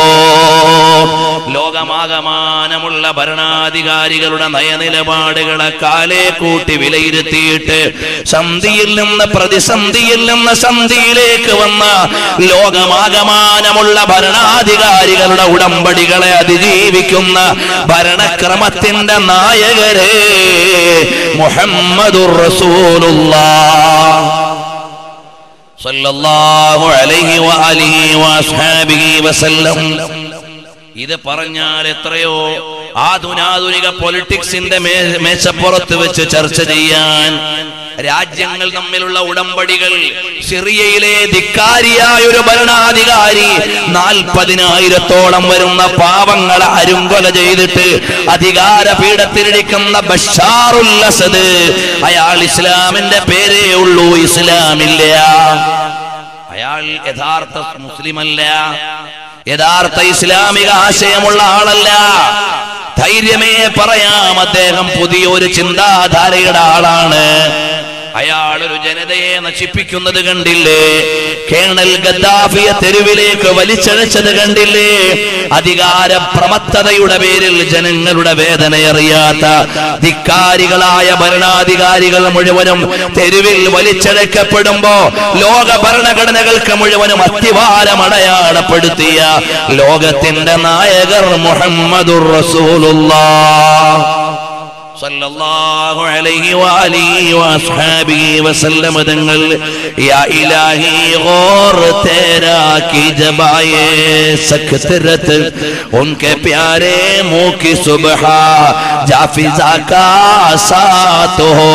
ലോകമാകമാനമുള്ള ഭരണാധികാരികളുടെ നയനിലപാടുകളെ കാലേ കൂട്ടി വിലയിരുത്തിയിട്ട് സന്ധിയിൽ നിന്ന് പ്രതിസന്ധിയിൽ നിന്ന് സന്ധിയിലേക്ക് വന്ന ലോകമാകമാനമുള്ള ഭരണാധികാരികളുടെ ഉടമ്പടികളെ അതിജീവിക്കുന്ന ഭരണക്രമത്തിന്റെ നായകരെ മുഹമ്മദുർ റസൂലുള്ളാഹ് സല്ലല്ലാഹു അലൈഹി വആലിഹി വഅസ്ഹാബിഹി വസല്ലം ഇത് പറഞ്ഞാൽ എത്രയോ ആധുനാധുനിക പൊളിറ്റിക്സിന്റെ മേ- മേശപ്പുറത്ത് വെച്ച് ചർച്ച ചെയ്യാൻ രാജ്യങ്ങൾ തമ്മിലുള്ള ഉടമ്പടികൾ സിറിയയിലെ ധിക്കാരിയായ ഒരു ഭരണാധികാരി നാൽപ്പതിനായിരത്തോളം വരുന്ന പാവങ്ങളെ അരുങ്കൊല ചെയ്തിട്ട് അധികാര പീഠത്തിലിരിക്കുന്ന ബഷാറുൽ അസദ് അയാൾ ഇസ്ലാമിന്റെ പേരേ ഉള്ളൂ ഇസ്ലാമില്ല അയാൾ യഥാർത്ഥ മുസ്ലിമല്ല യഥാർത്ഥ ഇസ്ലാമിക ആശയമുള്ള ആളല്ല ധൈര്യമേ പറയാം അദ്ദേഹം പുതിയൊരു ചിന്താധാരയുടെ ആളാണ് അയാൾ ഒരു ജനതയെ നശിപ്പിക്കുന്നത് കണ്ടില്ലേ കേണൽ ഗദ്ദാഫിയെ തെരുവിലേക്ക് വലിച്ചഴച്ചത് കണ്ടില്ലേ അധികാര പ്രമത്തതയുടെ പേരിൽ ജനങ്ങളുടെ വേദനയറിയാത്ത ധിക്കാരികളായ ഭരണാധികാരികൾ മുഴുവനും തെരുവിൽ വലിച്ചഴക്കപ്പെടുമ്പോ ലോക ഭരണഘടനകൾക്ക് മുഴുവനും അത്തിവാരമടയാളപ്പെടുത്തിയ ലോകത്തിന്റെ നായകർ മുഹമ്മദുർ റസൂലുള്ളാഹ് സല്ലല്ലാഹു അലൈഹി വആലിഹി വഅസ്ഹാബിഹി വസല്ലം തങ്ങൾ യാ ഇലാഹി ഗോർ തേരാ की जबाए सख्त रत उनके प्यारे मुंह की सुबह जाफिजा का साथ हो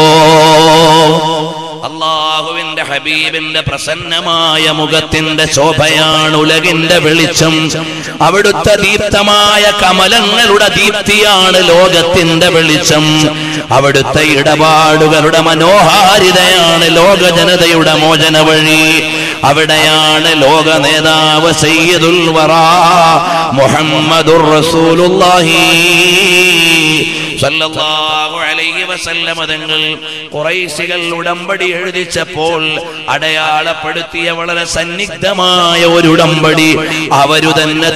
അള്ളാഹുവിന്റെ ഹബീബിന്റെ പ്രസന്നമായ മുഖത്തിന്റെ ശോഭയാണ് ഉലകിന്റെ വെളിച്ചം അവിടുത്തെ ദീപ്തമായ കമലങ്ങളുടെ ദീപ്തിയാണ് ലോകത്തിന്റെ വെളിച്ചം അവിടുത്തെ ഇടപാടുകളുടെ മനോഹാരിതയാണ് ലോക ജനതയുടെ മോചന വഴി അവിടെയാണ് ലോക നേതാവ് സയ്യിദുൽ വറാ മുഹമ്മദുർ റസൂലുള്ളാഹി സല്ലല്ലാഹു അലൈഹി വസല്ലമ തങ്ങൾ ഖുറൈശികൾ ഉടമ്പടി എഴുതിച്ചപ്പോൾ അടയാളപ്പെടുത്തിയ വളരെ സന്നിഗ്ധമായ ഒരു ഉടമ്പടി അവരു തന്നെ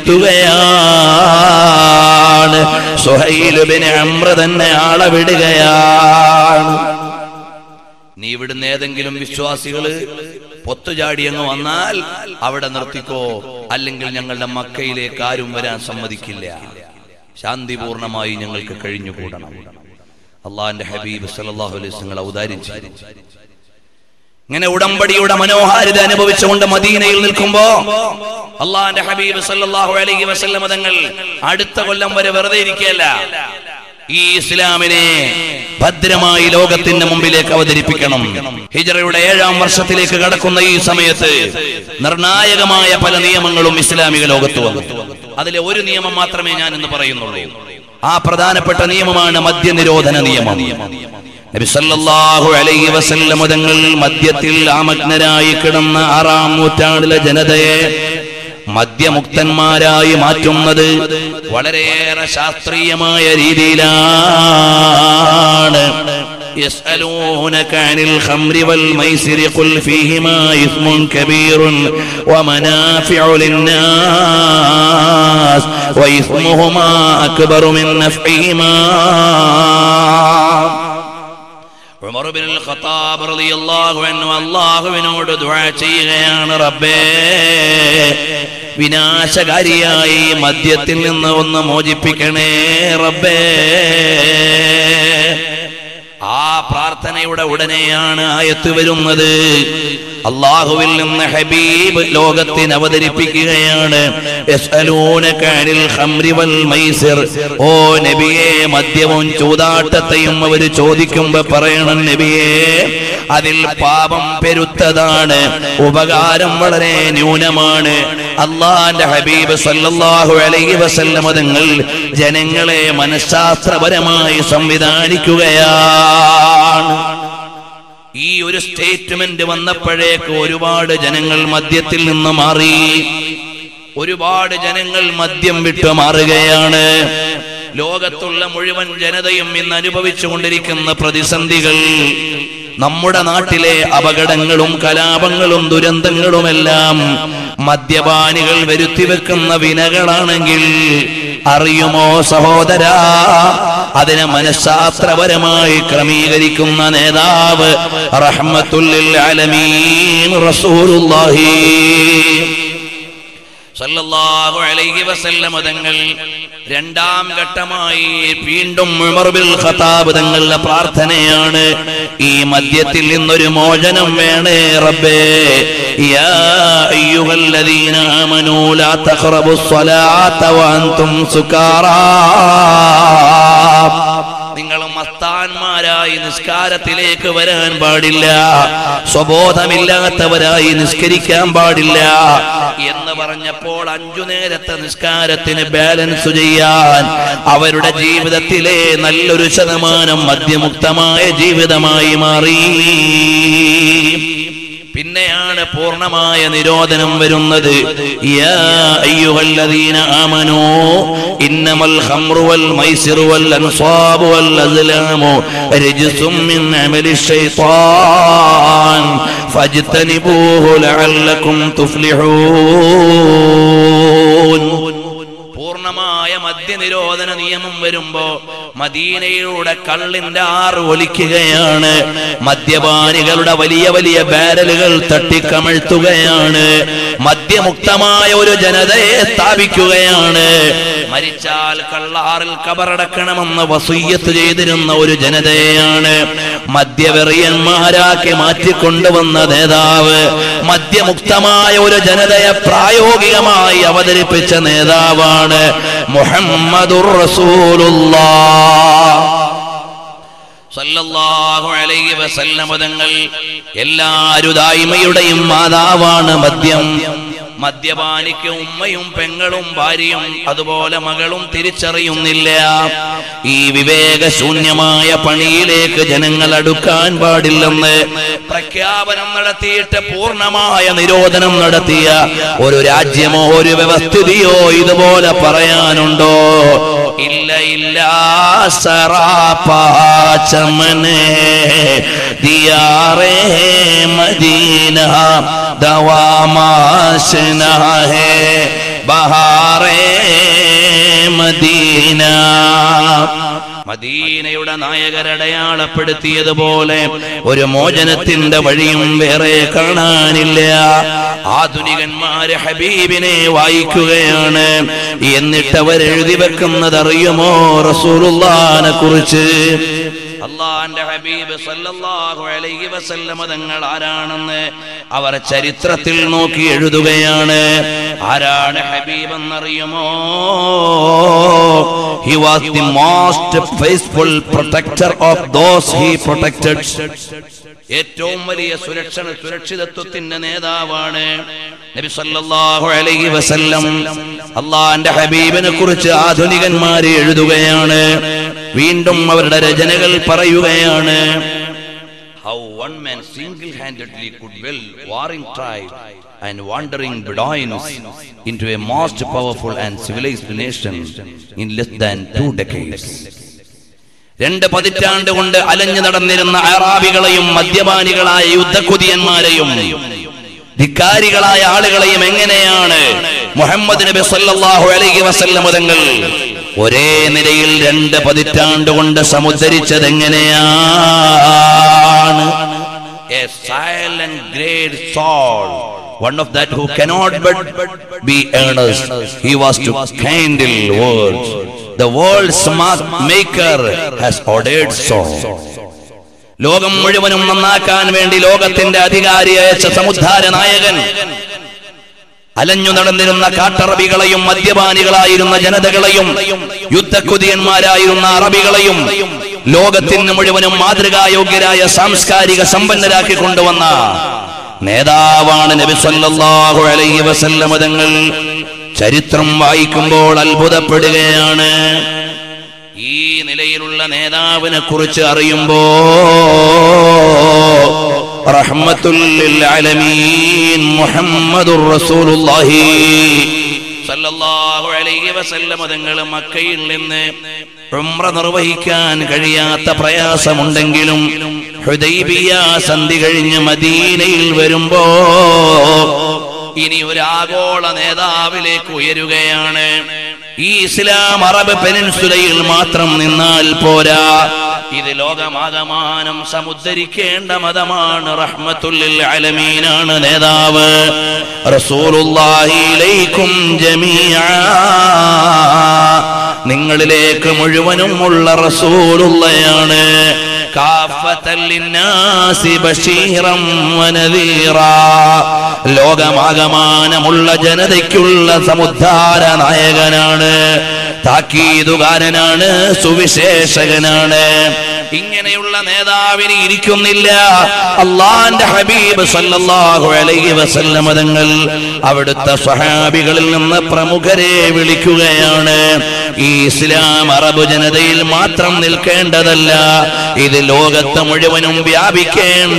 തിരുത്തുകയാണ് സുഹൈൽ ബിൻ അമ്ര തന്നെ ആളെ വിടുകയാണ് നീ ഇവിടുന്ന് ഏതെങ്കിലും വിശ്വാസികള് പൊത്തുചാടി അങ്ങ് വന്നാൽ അവിടെ നിർത്തിക്കോ അല്ലെങ്കിൽ ഞങ്ങളുടെ മക്കയിലേക്ക് ആരും വരാൻ സമ്മതിക്കില്ല ശാന്തിപൂർണമായി ഞങ്ങൾക്ക് കഴിഞ്ഞുകൂടണം അള്ളാഹിന്റെ ഹബീബ് സല്ലല്ലാഹു അലൈഹി വസല്ലം ഔദാര്യം ചെയ്തു ഇങ്ങനെ ഉടമ്പടിയുടെ മനോഹാരിത അനുഭവിച്ചുകൊണ്ട് മദീനയിൽ നിൽക്കുമ്പോ അള്ളാഹിന്റെ ഹബീബ് സല്ലല്ലാഹു അലൈഹി വസല്ലം തങ്ങൾ അടുത്ത കൊല്ലം വരെ വെറുതെ ഇരിക്കുകയല്ല ഈ ഇസ്ലാമിനെ ഭദ്രമായി ലോകത്തിന്റെ മുമ്പിലേക്ക് അവതരിപ്പിക്കണം ഹിജറയുടെ ഏഴാം വർഷത്തിലേക്ക് കടക്കുന്ന ഈ സമയത്ത് നിർണായകമായ പല നിയമങ്ങളും ഇസ്ലാമിക ലോകത്ത് വന്നു അതിലെ ഒരു നിയമം മാത്രമേ ഞാൻ ഇന്ന് പറയുന്നുള്ളൂ ആ പ്രധാനപ്പെട്ട നിയമമാണ് മദ്യനിരോധന നിയമം നബി സല്ലല്ലാഹു അലൈഹി വസല്ലം തങ്ങൾ മദ്യത്തിൽ ആമഗ്നരായി കിടന്ന ആറാം നൂറ്റാണ്ടിലെ ജനതയെ മദ്യമുക്തന്മാരായി മാറ്റുന്നത് വളരെയേറെ ശാസ്ത്രീയമായ രീതിയിലാണ് يسألونك عن الخمر والميسر قل فيهما إثم كبير ومنافع للناس وإثمهما أكبر من نفعهما ഉമർ ബിൻ ഖത്താബ് റളിയല്ലാഹു അൻഹു അല്ലാഹുവിനോട് ദുആ ചെയ്യുകയാണ് റബ്ബേ വിനാശകാരിയായി മദ്യത്തിൽ നിന്ന് ഒന്ന് മോചിപ്പിക്കണേ റബ്ബേ ആ പ്രാർത്ഥനയുടെ ഉടനെയാണ് ആയത്ത് വരുന്നത് അള്ളാഹുവിൽ നിന്ന് ഹബീബ് ലോകത്തിന് അവതരിപ്പിക്കുകയാണ് യസ്അലൂനക അനിൽ ഖംറി വൽ മൈസിർ ഓ നബിയെ മദ്യവും ചൂതാട്ടത്തെയും അവർ ചോദിക്കുമ്പോ പറയണം നബിയെ അതിൽ പാപം പെരുത്തതാണ് ഉപകാരം വളരെ ന്യൂനമാണ് അള്ളാന്റെ ഹബീബ് സല്ലല്ലാഹു അലൈഹി വസല്ലം തങ്ങൾ ജനങ്ങളെ മനഃശാസ്ത്രപരമായി സംവിധാനിക്കുകയാണ് ഈ ഒരു സ്റ്റേറ്റ്മെന്റ് വന്നപ്പോഴേക്ക് ഒരുപാട് ജനങ്ങൾ മദ്യത്തിൽ നിന്ന് മാറി ഒരുപാട് ജനങ്ങൾ മദ്യം വിട്ടു മാറുകയാണ് ലോകത്തുള്ള മുഴുവൻ ജനതയും ഇന്ന് അനുഭവിച്ചുകൊണ്ടിരിക്കുന്ന പ്രതിസന്ധികൾ നമ്മുടെ നാട്ടിലെ അപകടങ്ങളും കലാപങ്ങളും ദുരന്തങ്ങളുമെല്ലാം മദ്യപാനികൾ വരുത്തിവെക്കുന്ന വിനകളാണെങ്കിൽ അറിയുമോ സഹോദര അതിനെ മനഃശാസ്ത്രപരമായി ക്രമീകരിക്കുന്ന നേതാവ് റഹ്മത്തുല്ലിൽ അലമീൻ റസൂലുള്ളാഹി സല്ലല്ലാഹു അലൈഹി വസല്ലം തങ്ങൾ രണ്ടാം ഘട്ടമായി വീണ്ടും ഉമർ ബിൻ ഖത്താബ് തങ്ങളുടെ പ്രാർത്ഥനയാണ് ഈ മദ്യത്തിൽ നിന്നൊരു മോചനം വേണേ റബ്ബേ യാ അയ്യുഹല്ലദീന ആമനൂ ലാ തഖറബുസ് സ്വലാത്ത വഅൻതും സുകാറാ നിങ്ങൾ മസ്താന്മാരായി നിസ്കാരത്തിലേക്ക് വരാൻ പാടില്ല സ്വബോധമില്ലാത്തവരായി നിസ്കരിക്കാൻ പാടില്ല എന്ന് പറഞ്ഞപ്പോൾ അഞ്ചു നേരത്തെ നിസ്കാരത്തിന് ബാലൻസ് ചെയ്യാൻ അവരുടെ ജീവിതത്തിലെ നല്ലൊരു ശതമാനം മദ്യമുക്തമായ ജീവിതമായി മാറി പിന്നെയാണ് പൂർണ്ണമായ നിരോധനം വരുന്നത് യാ അയ്യുഹല്ലദീന ആമനൂ ഇന്നമൽ ഖംറു വൽ മൈസിറു വൽ അൻസാബു വൽ അസ്ലാമു രജ്സും മിൻ അമലി ശൈത്താൻ ഫജ്തനിബൂഹു ലഅല്ലക്കും തുഫ്ലിഹൂൻ പൂർണ്ണമായ മദ്യനിരോധന നിയമം വരുമ്പോ മദീനയിലൂടെ കള്ളിന്റെ ആറ് ഒലിക്കുകയാണ് മദ്യപാനികളുടെ വലിയ വലിയ ബാരലുകൾ തട്ടിക്കമഴ്ത്തുകയാണ് മദ്യമുക്തമായ ഒരു ജനതയെ സ്ഥാപിക്കുകയാണ് മരിച്ചാൽ കള്ളാറിൽ കബറടക്കണമെന്ന് വസൂയത്ത് ചെയ്തിരുന്ന ഒരു ജനതയാണ് മദ്യവെറിയന്മാരാക്കി മാറ്റിക്കൊണ്ടുവന്ന നേതാവ് മദ്യമുക്തമായ ഒരു ജനതയെ പ്രായോഗികമായി അവതരിപ്പിച്ച നേതാവാണ് മുഹമ്മദുർ റസൂലുള്ളാഹ് സല്ലല്ലാഹു അലൈഹി വസല്ലമ തങ്ങൾ എല്ലാ രുദായ്മയുടെയും മാതാവാണ് മദ്യം മദ്യപാനിക്ക് ഉമ്മയും പെങ്ങളും ഭാര്യയും അതുപോലെ മകളും തിരിച്ചറിയുന്നില്ല ഈ വിവേകശൂന്യമായ പണിയിലേക്ക് ജനങ്ങൾ അടുക്കാൻ പാടില്ലെന്ന് പ്രഖ്യാപനം നടത്തിയിട്ട് പൂർണ്ണമായ നിരോധനം നടത്തിയ ഒരു രാജ്യമോ ഒരു വ്യവസ്ഥിതിയോ ഇതുപോലെ പറയാനുണ്ടോ ഇല്ല ഇല്ല സറാപ്പാ ചമനെ ദിയാറേ മദീന ദവാമാശന ഹേ ബഹാറേ മദീന മദീനയുടെ നായകരടയാളപ്പെടുത്തിയതുപോലെ ഒരു മോചനത്തിന്റെ വഴിയും വേറെ കാണാനില്ല ആധുനികന്മാര് ഹബീബിനെ വായിക്കുകയാണ് എന്നിട്ട് അവർ എഴുതി വെക്കുന്നത് അറിയുമോ റസൂലുള്ളാനെ കുറിച്ച് അള്ളാന്റെ ഹബീബ് സല്ലല്ലാഹു അലൈഹി വസല്ലമ തങ്ങൾ ആരാണെന്ന് അവർ ചരിത്രത്തിൽ നോക്കി എഴുതുകയാണ് ആരാണ് ഹബീബ് എന്നറിയുമോ he was the most faithful protector of those he protected ഏറ്റവും വലിയ സുരക്ഷ സുരക്ഷിതത്വത്തിന്റെ നേതാവാണ് നബി സല്ലല്ലാഹു അലൈഹി വസല്ലം അള്ളാന്റെ ഹബീബിനെ കുറിച്ച് ആധുനികന്മാര് എഴുതുകയാണ് വീണ്ടും അവരുടെ രചനകൾ പറയുകയാണ് How one man single-handedly could well warring tribe and wandering Bedouins into a most powerful and civilized nation in less than two decades. രണ്ട് പതിറ്റാണ്ട് കൊണ്ട് അലഞ്ഞു നടന്നിരുന്ന അറാബികളെയും മദ്യപാനികളായ യുദ്ധക്കുതിയന്മാരെയും ധിക്കാരികളായ ആളുകളെയും എങ്ങനെയാണ് മുഹമ്മദ് നബി സല്ലല്ലാഹു അലൈഹി വസല്ലം തങ്ങൾ ഒരേ നിലയിൽ രണ്ട് പതിറ്റാണ്ട് കൊണ്ട് സമുദ്ധരിച്ചത് എങ്ങനെയാണ് a silent great soul one of that who cannot but be earnest he was to kindle words the world's mark maker has ordered so ലോകം മുഴുവനും നന്നാക്കാൻ വേണ്ടി ലോകത്തിന്റെ അധികാരി അയച്ച സമുദ്ധാര നായകൻ അലഞ്ഞു നടന്നിരുന്ന കാട്ടറബികളെയും മദ്യപാനികളായിരുന്ന ജനതകളെയും യുദ്ധക്കുതിയന്മാരായിരുന്ന അറബികളെയും ലോകത്തിന് മുഴുവനും മാതൃകായോഗ്യരായ സാംസ്കാരിക സമ്പന്നരാക്കി കൊണ്ടുവന്ന നേതാവാണ് നബി സല്ലല്ലാഹു അലൈഹി വസല്ലമ തങ്ങൾ ചരിത്രം വായിക്കുമ്പോൾ അത്ഭുതപ്പെടുകയാണ് ഈ നിലയിലുള്ള നേതാവിനെ കുറിച്ച് അറിയുമ്പോ റഹ്മത്തുൽ ആലമീൻ മുഹമ്മദുർ റസൂലുള്ളാഹി സല്ലല്ലാഹു അലൈഹി വസല്ലം തങ്ങൾ മക്കയിൽ നിന്ന് ഉംറ നിർവഹിക്കാൻ കഴിയാത്ത പ്രയാസമുണ്ടെങ്കിലും ഹുദൈബിയ സന്ധി കഴിഞ്ഞ് മദീനയിൽ വരുമ്പോ ഇനി ഒരു ആഗോള നേതാവിലേക്ക് ഉയരുകയാണ് ഈ ഇസ്ലാം അറബ് പെനിൻസുലയിൽ മാത്രം നിന്നാൽ പോരാ ഇത് ലോകമാകമാനം സമുദ്ധരിക്കേണ്ട മതമാണ് റഹ്മത്തുല്ലിൽ അലമീനാണ് നേതാവ് റസൂലുള്ളാഹിയിലേക്കും ജമീഅ നിങ്ങളിലേക്ക് മുഴുവനും ഉള്ള റസൂലുള്ളയാണ് കാഫത്തല്ലിന്നാസി ബഷീറം വനദീറാ ലോകമാകമാനമുള്ള ജനതയ്ക്കുള്ള സമുദ്ധാര നായകനാണ് താക്കീതുകാരനാണ് സുവിശേഷകനാണ് ഇങ്ങനെയുള്ള നേതാവിന് ഇരിക്കുന്നില്ല അള്ളാന്റെ ഹബീബ് സല്ലല്ലാഹു അലൈഹി വസല്ലമ തങ്ങൾ അവിടുത്തെ സ്വഹാബികളിൽ നിന്ന് പ്രമുഖരെ വിളിക്കുകയാണ് ഈ ഇസ്ലാം അറബ് ജനതയിൽ മാത്രം നിൽക്കേണ്ടതല്ല ഇത് ലോകത്ത് മുഴുവനും വ്യാപിക്കേണ്ട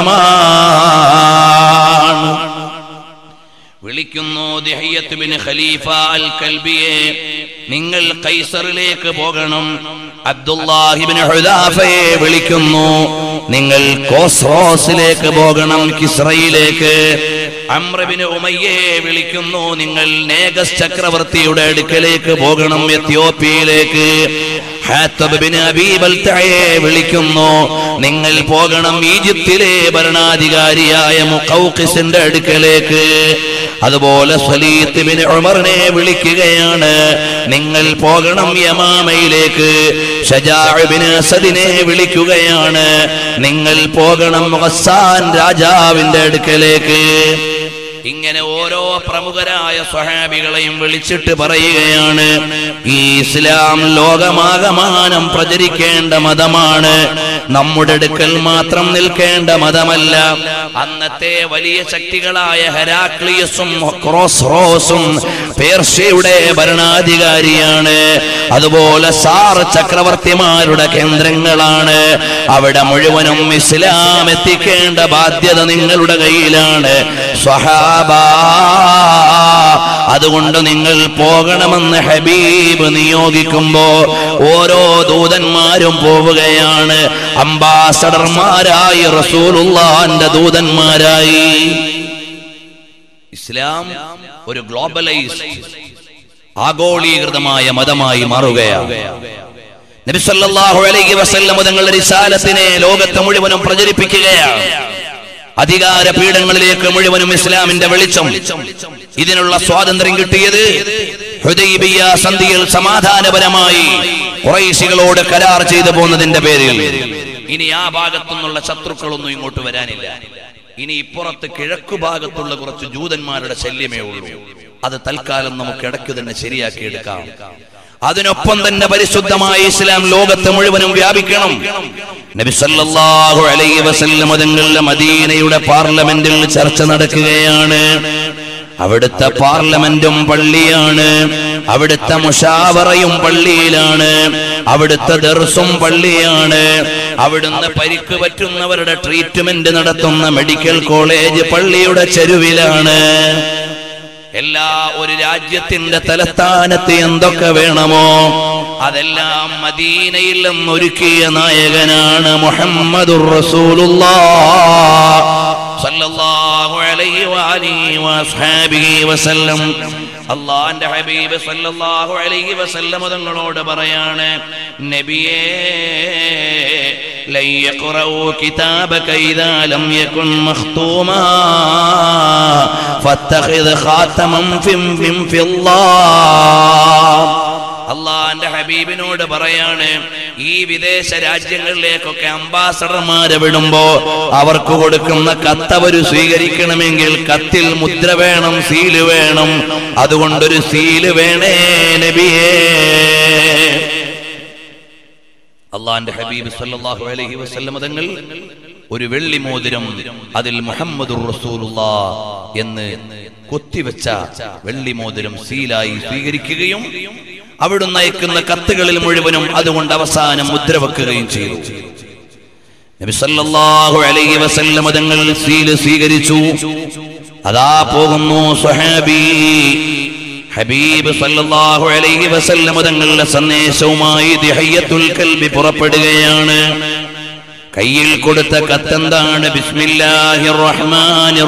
മതമാണ് വിളിക്കുന്നു ദിഹയ്യത്ത് ബിൻ ഖലീഫ അൽ കൽബിയെ നിങ്ങൾ കൈസറിലേക്ക് പോകണം അബ്ദുല്ലാഹിബിൻ ഹുദാഫയെ വിളിക്കുന്നു നിങ്ങൾ കോസ്റോസിലേക്ക് പോകണം കിസ്രയിലേക്ക് അമ്രബിന് ഉമയ്യെ വിളിക്കുന്നു നിങ്ങൾ നേഗസ് ചക്രവർത്തിയുടെ അടുക്കലേക്ക് പോകണം എത്യോപ്യയിലേക്ക് ഹാത്തബ് ബിൻ അബീ ബൽതയെ വിളിക്കുന്നു നിങ്ങൾ പോകണം ഈജിപ്തിലെ ഭരണാധികാരിയായ മുഖൗഖിസിന്റെ അടുക്കലേക്ക് അതുപോലെ സലീത്ത് ബിൻ ഉമറിനെ വിളിക്കുകയാണ് നിങ്ങൾ പോകണം യമാമയിലേക്ക് ഷജാഅ് ബിൻ അസദിനെ വിളിക്കുകയാണ് നിങ്ങൾ പോകണം ഗസ്സാൻ രാജാവിന്റെ അടുക്കലേക്ക് ഇങ്ങനെ ഓരോ പ്രമുഖരായ സ്വഹാബികളെയും വിളിച്ചിട്ട് പറയുകയാണ് ഈ ഇസ്ലാം ലോകമാകമാനം പ്രചരിക്കേണ്ട മതമാണ് നമ്മുടെ അടുക്കൽ മാത്രം നിൽക്കേണ്ട മതമല്ല അന്നത്തെ വലിയ ശക്തികളായ ഹെരാക്ലിയസും ക്രോസ്റോസും പേർഷ്യയുടെ ഭരണാധികാരിയാണ് അതുപോലെ സാർ ചക്രവർത്തിമാരുടെ കേന്ദ്രങ്ങളാണ് അവിടെ മുഴുവനും ഇസ്ലാം എത്തിക്കേണ്ട ബാധ്യത നിങ്ങളുടെ കയ്യിലാണ് സ്വഹാബ അതുകൊണ്ട് നിങ്ങൾ പോകണമെന്ന് ഹബീബ് നിയോഗിക്കുമ്പോ ഓരോ ദൂതന്മാരും പോവുകയാണ് അംബാസഡർമാരായി റസൂലുള്ളാന്റെ ദൂതന്മാരായി ഇസ്ലാം ഒരു ഗ്ലോബലൈസ് ആഗോളീകൃതമായ മതമായി മാറുകയാണ് നബി സല്ലല്ലാഹു അലൈഹി വസല്ലം തങ്ങളുടെ റിസാലത്തിനെ ലോകത്ത് മുഴുവനും പ്രചരിപ്പിക്കുകയാണ് അധികാര പീഠങ്ങളിലേക്ക് മുഴുവനും ഇസ്ലാമിന്റെ വെളിച്ചം ഇതിനുള്ള സ്വാതന്ത്ര്യം കിട്ടിയത് ഹുദൈബിയ സന്ധിയിൽ സമാധാനപരമായി കുറൈശികളോട് കരാർ ചെയ്തു പോകുന്നതിന്റെ പേരിൽ ഇനി ആ ഭാഗത്തുനിന്നുള്ള ശത്രുക്കളൊന്നും ഇങ്ങോട്ട് വരാനില്ല ഇനി ഇപ്പുറത്ത് കിഴക്കു ഭാഗത്തുള്ള കുറച്ച് ജൂതന്മാരുടെ ശല്യമേ ഉള്ളൂ അത് തൽക്കാലം നമുക്ക് ഇടയ്ക്ക് തന്നെ ശരിയാക്കിയെടുക്കാം അതിനൊപ്പം തന്നെ പരിശുദ്ധമായ ഇസ്ലാം ലോകത്ത് മുഴുവനും വ്യാപിക്കണം നബി സല്ലല്ലാഹു അലൈഹി വസല്ലം തങ്ങളുടെ മദീനയുടെ പാർലമെന്റിൽ ചർച്ച നടക്കുകയാണ് അവിടുത്തെ പാർലമെന്റും പള്ളിയാണ് അവിടുത്തെ മുഷാവറയും പള്ളിയിലാണ് അവിടുത്തെ ദർസും പള്ളിയാണ് അവിടുന്ന് പരിക്ക് പറ്റുന്നവരുടെ ട്രീറ്റ്മെന്റ് നടത്തുന്ന മെഡിക്കൽ കോളേജ് പള്ളിയുടെ ചെരുവിലാണ് എല്ലാ ഒരു രാജ്യത്തിന്റെ തലസ്ഥാനത്ത് എന്തൊക്കെ വേണമോ അതെല്ലാം മദീനയിൽ നിന്നൊരുക്കിയ നായകനാണ് മുഹമ്മദുർ റസൂലുള്ളാഹ് സല്ലല്ലാഹു അലൈഹി വആലിഹി വഅസ്ഹാബിഹി വസല്ലം അള്ളാന്റെ ഹബീബ് സല്ലല്ലാഹു അലൈഹി വസല്ലം തങ്ങളോട് പറയാണ് നബിയേ لن يقرأوا كتابك إذا لم يكن مختوما فاتخذ خاتما في من في الله അള്ളാന്റെ ഹബീബിനോട് പറയാണ് ഈ വിദേശ രാജ്യങ്ങളിലേക്കൊക്കെ അംബാസഡർമാരെ വിടുമ്പോ അവർക്ക് കൊടുക്കുന്ന കത്ത് അവര് സ്വീകരിക്കണമെങ്കിൽ കത്തിൽ മുദ്ര വേണം സീല് വേണം അതുകൊണ്ടൊരു സീല് വേണേ നബിയേ അള്ളാന്റെ ഹബീബ് സല്ലല്ലാഹു അലൈഹി വസല്ലം തങ്ങൾ ഒരു വെള്ളി മോതിരം അതിൽ മുഹമ്മദുർ റസൂലുള്ളാ എന്ന് കൊത്തിവെച്ച വെള്ളി മോതിരം സീലായി സ്വീകരിക്കുകയും അവിടുന്ന് അയക്കുന്ന കത്തുകളിൽ മുഴുവനും അതുകൊണ്ട് അവസാനം മുദ്ര വെക്കുകയും ചെയ്തു നബി സല്ലല്ലാഹു അലൈഹി വസല്ലം തങ്ങൾ സീല് സ്വീകരിച്ചു അതാ പോകുന്നു സ്വഹാബി ഹബീബ് സല്ലല്ലാഹു അലൈഹി വസല്ലം തങ്ങളുടെ സന്ദേശവുമായി ദിഹയ്യത്തുൽ കൽബി പുറപ്പെടുകയാണ് കയ്യിൽ കൊടുത്ത കത്തെന്താണ് ബിസ്മില്ലാഹിർ റഹ്മാനിർ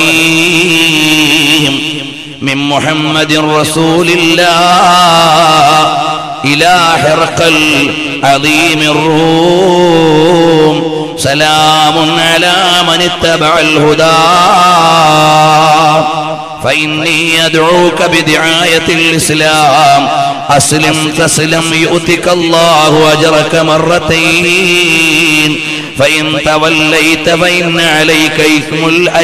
റഹീം من محمد رسول الله إلى حرقل عظيم الروم سلام على من اتبع الهدى فإني أدعوك بدعاية الإسلام أسلم تسلم يؤتك الله أجرك مرتين فإن توليت فإن عليك إثم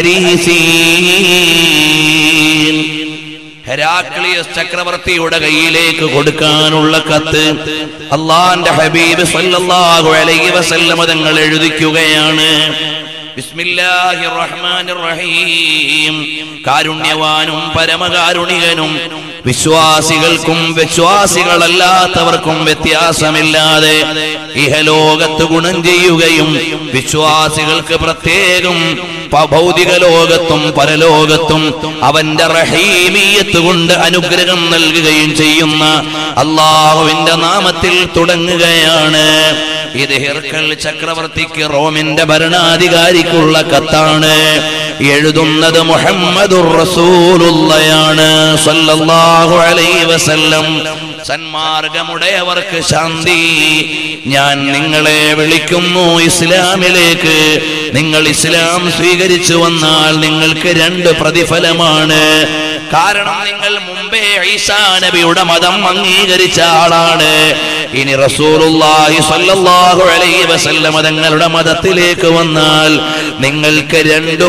الأريسين ഹെരാക്ലിയസ് ചക്രവർത്തിയുടെ കയ്യിലേക്ക് കൊടുക്കാനുള്ള കത്ത് അള്ളാന്റെ ഹബീബ് സല്ലല്ലാഹു അലൈഹി വസല്ലമ തങ്ങൾ എഴുതിക്കുകയാണ് ബിസ്മില്ലാഹിർ റഹ്മാനിർ റഹീം കാരുണ്യവാനും പരമകാരുണികനും വിശ്വാസികൾക്കും വിശ്വാസികളല്ലാത്തവർക്കും വ്യത്യാസമില്ലാതെ ഇഹലോകത്ത് ഗുണം ചെയ്യുകയും വിശ്വാസികൾക്ക് പ്രത്യേകം പ- ഭൗതിക ലോകത്തും പരലോകത്തും അവന്റെ റഹീമീയത്ത് കൊണ്ട് അനുഗ്രഹം നൽകുകയും ചെയ്യുന്ന അള്ളാഹുവിന്റെ നാമത്തിൽ തുടങ്ങുകയാണ് ഇത് ഹിർക്കൽ ചക്രവർത്തിക്ക് റോമിന്റെ ഭരണാധികാരിക്കുള്ള കത്താണ് എഴുതുന്നത് മുഹമ്മദുർ റസൂലുള്ളയാണ് സല്ലല്ലാഹു അലൈഹി വസല്ലം സന്മാർഗമുടയവർക്ക് ശാന്തി ഞാൻ നിങ്ങളെ വിളിക്കുന്നു ഇസ്ലാമിലേക്ക് നിങ്ങൾ ഇസ്ലാം സ്വീകരിച്ചു വന്നാൽ നിങ്ങൾക്ക് രണ്ട് പ്രതിഫലമാണ് കാരണം നിങ്ങൾ മുമ്പേ ഈസാ നബിയുടെ മതം അംഗീകരിച്ച ആളാണ് ഇനി റസൂലുള്ളാഹി സ്വല്ലല്ലാഹു അലൈഹി വസല്ലമ തങ്ങളുടെ മതത്തിലേക്ക് വന്നാൽ നിങ്ങൾക്ക് രണ്ടു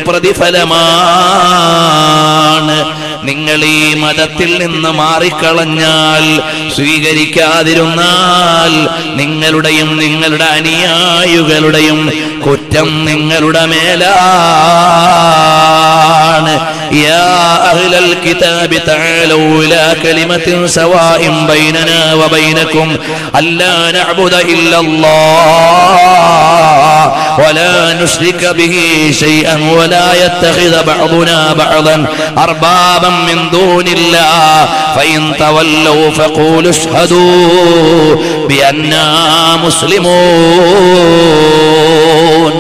പ്രതിഫലമാണ് നിങ്ങൾ ഈ മതത്തിൽ നിന്ന് മാറിക്കളഞ്ഞാൽ സ്വീകരിക്കാതിരുന്നാൽ നിങ്ങളുടെയും നിങ്ങളുടെ അനുയായികളുടെയും കുറ്റം നിങ്ങളുടെ മേലാണ് يا أهل الكتاب تعالوا إلى كلمة سواء بيننا وبينكم ألا نعبد إلا الله ولا نشرك به شيئا ولا يتخذ بعضنا بعضا أربابا من دون الله فإن تولوا فقولوا اشهدوا بأننا مسلمون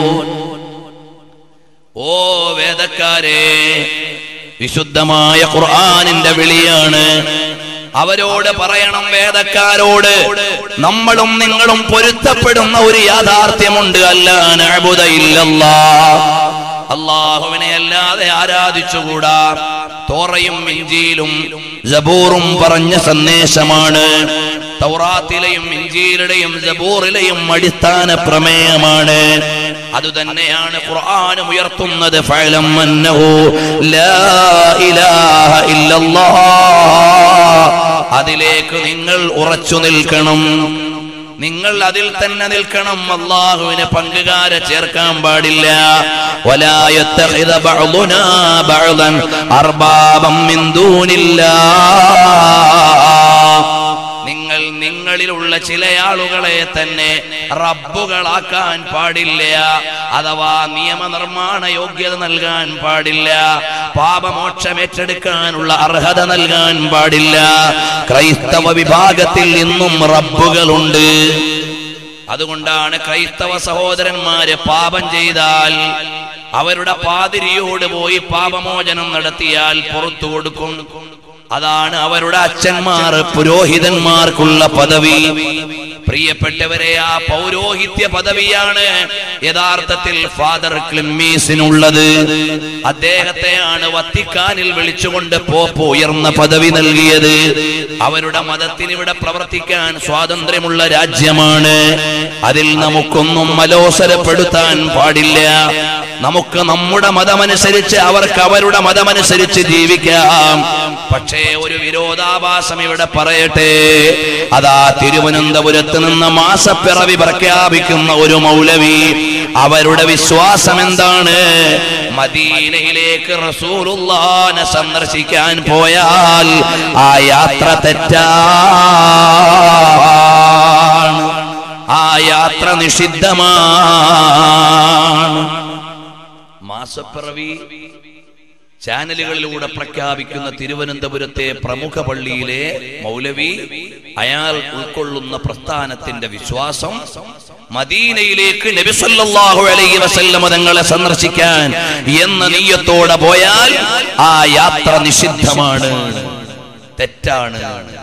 ഓ വേദക്കാരെ വിശുദ്ധമായ ഖുർആനിന്റെ വിളിയാണ് അവരോട് പറയണം വേദക്കാരോട് നമ്മളും നിങ്ങളും പൊരുത്തപ്പെടുന്ന ഒരു യാഥാർത്ഥ്യമുണ്ട് അല്ലാബുദയില്ലല്ലാ അള്ളാഹുവിനെ അല്ലാതെ ആരാധിച്ചുകൂടാ തോറയും ഇഞ്ചിയിലും ജബൂറും പറഞ്ഞ സന്ദേശമാണ് തൗറാത്തിലെയും ഇഞ്ചീലുടെയും ജബൂറിലെയും അടിസ്ഥാന പ്രമേയമാണ് അതുതന്നെയാണ് ഖുർആനും ഉയർത്തുന്നത് ഫഅലം അന്നഹു ലാ ഇലാഹ ഇല്ലല്ലാഹ് അതിലേക്ക് നിങ്ങൾ ഉറച്ചു നിൽക്കണം നിങ്ങൾ അതിൽ തന്നെ നിൽക്കണം അള്ളാഹുവിന് പങ്കുകാരെ ചേർക്കാൻ പാടില്ല ولا يتخذ بعضنا بعضا أربابا من دون الله നിങ്ങൾ നിങ്ങളിലുള്ള ചില ആളുകളെ തന്നെ റബ്ബുകളാക്കാൻ പാടില്ല അഥവാ നിയമനിർമ്മാണ യോഗ്യത നൽകാൻ പാടില്ല പാപമോക്ഷം ഏറ്റെടുക്കാനുള്ള അർഹത നൽകാൻ പാടില്ല ക്രൈസ്തവ വിഭാഗത്തിൽ ഇന്നും റബ്ബുകളുണ്ട് അതുകൊണ്ടാണ് ക്രൈസ്തവ സഹോദരന്മാര് പാപം ചെയ്താൽ അവരുടെ പാതിരിയോട് പോയി പാപമോചനം നടത്തിയാൽ പുറത്തു കൊടുക്കും അതാണ് അവരുടെ അച്ഛന്മാർ പുരോഹിതന്മാർക്കുള്ള പദവി പ്രിയപ്പെട്ടവരെ ആ പൗരോഹിത്യ പദവിയാണ് യഥാർത്ഥത്തിൽ ഫാദർ ക്ലിമ്മീസിനുള്ളത് അദ്ദേഹത്തെയാണ് വത്തിക്കാനിൽ വിളിച്ചുകൊണ്ട് പോപ്പ് ഉയർന്ന പദവി നൽകിയത് അവരുടെ മതത്തിന് ഇവിടെ പ്രവർത്തിക്കാൻ സ്വാതന്ത്ര്യമുള്ള രാജ്യമാണ് അതിൽ നമുക്കൊന്നും മലോസരപ്പെടുത്താൻ പാടില്ല നമുക്ക് നമ്മുടെ മതമനുസരിച്ച് അവർക്ക് അവരുടെ മതമനുസരിച്ച് ജീവിക്കാം പക്ഷേ ഒരു വിരോധാഭാസം ഇവിടെ പറയട്ടെ അതാ തിരുവനന്തപുരത്ത് നിന്ന് മാസപ്പിറവി പ്രഖ്യാപിക്കുന്ന ഒരു മൗലവി അവരുടെ വിശ്വാസം എന്താണ് മദീനയിലേക്ക് റസൂലുള്ളാനെ സന്ദർശിക്കാൻ പോയാൽ ആ യാത്ര തെറ്റാണ് ആ യാത്ര നിഷിദ്ധമാണ് മാസപ്പിറവി ചാനലുകളിലൂടെ പ്രഖ്യാപിക്കുന്ന തിരുവനന്തപുരത്തെ പ്രമുഖ പള്ളിയിലെ മൗലവി അയാൾ ഉൾക്കൊള്ളുന്ന പ്രസ്ഥാനത്തിന്റെ വിശ്വാസം മദീനയിലേക്ക് നബിസല്ലാഹു അലൈഹി വസല്ലമ തങ്ങളെ സന്ദർശിക്കാൻ എന്ന നീയത്തോടെ പോയാൽ ആ യാത്ര നിഷിദ്ധമാണ് തെറ്റാണ്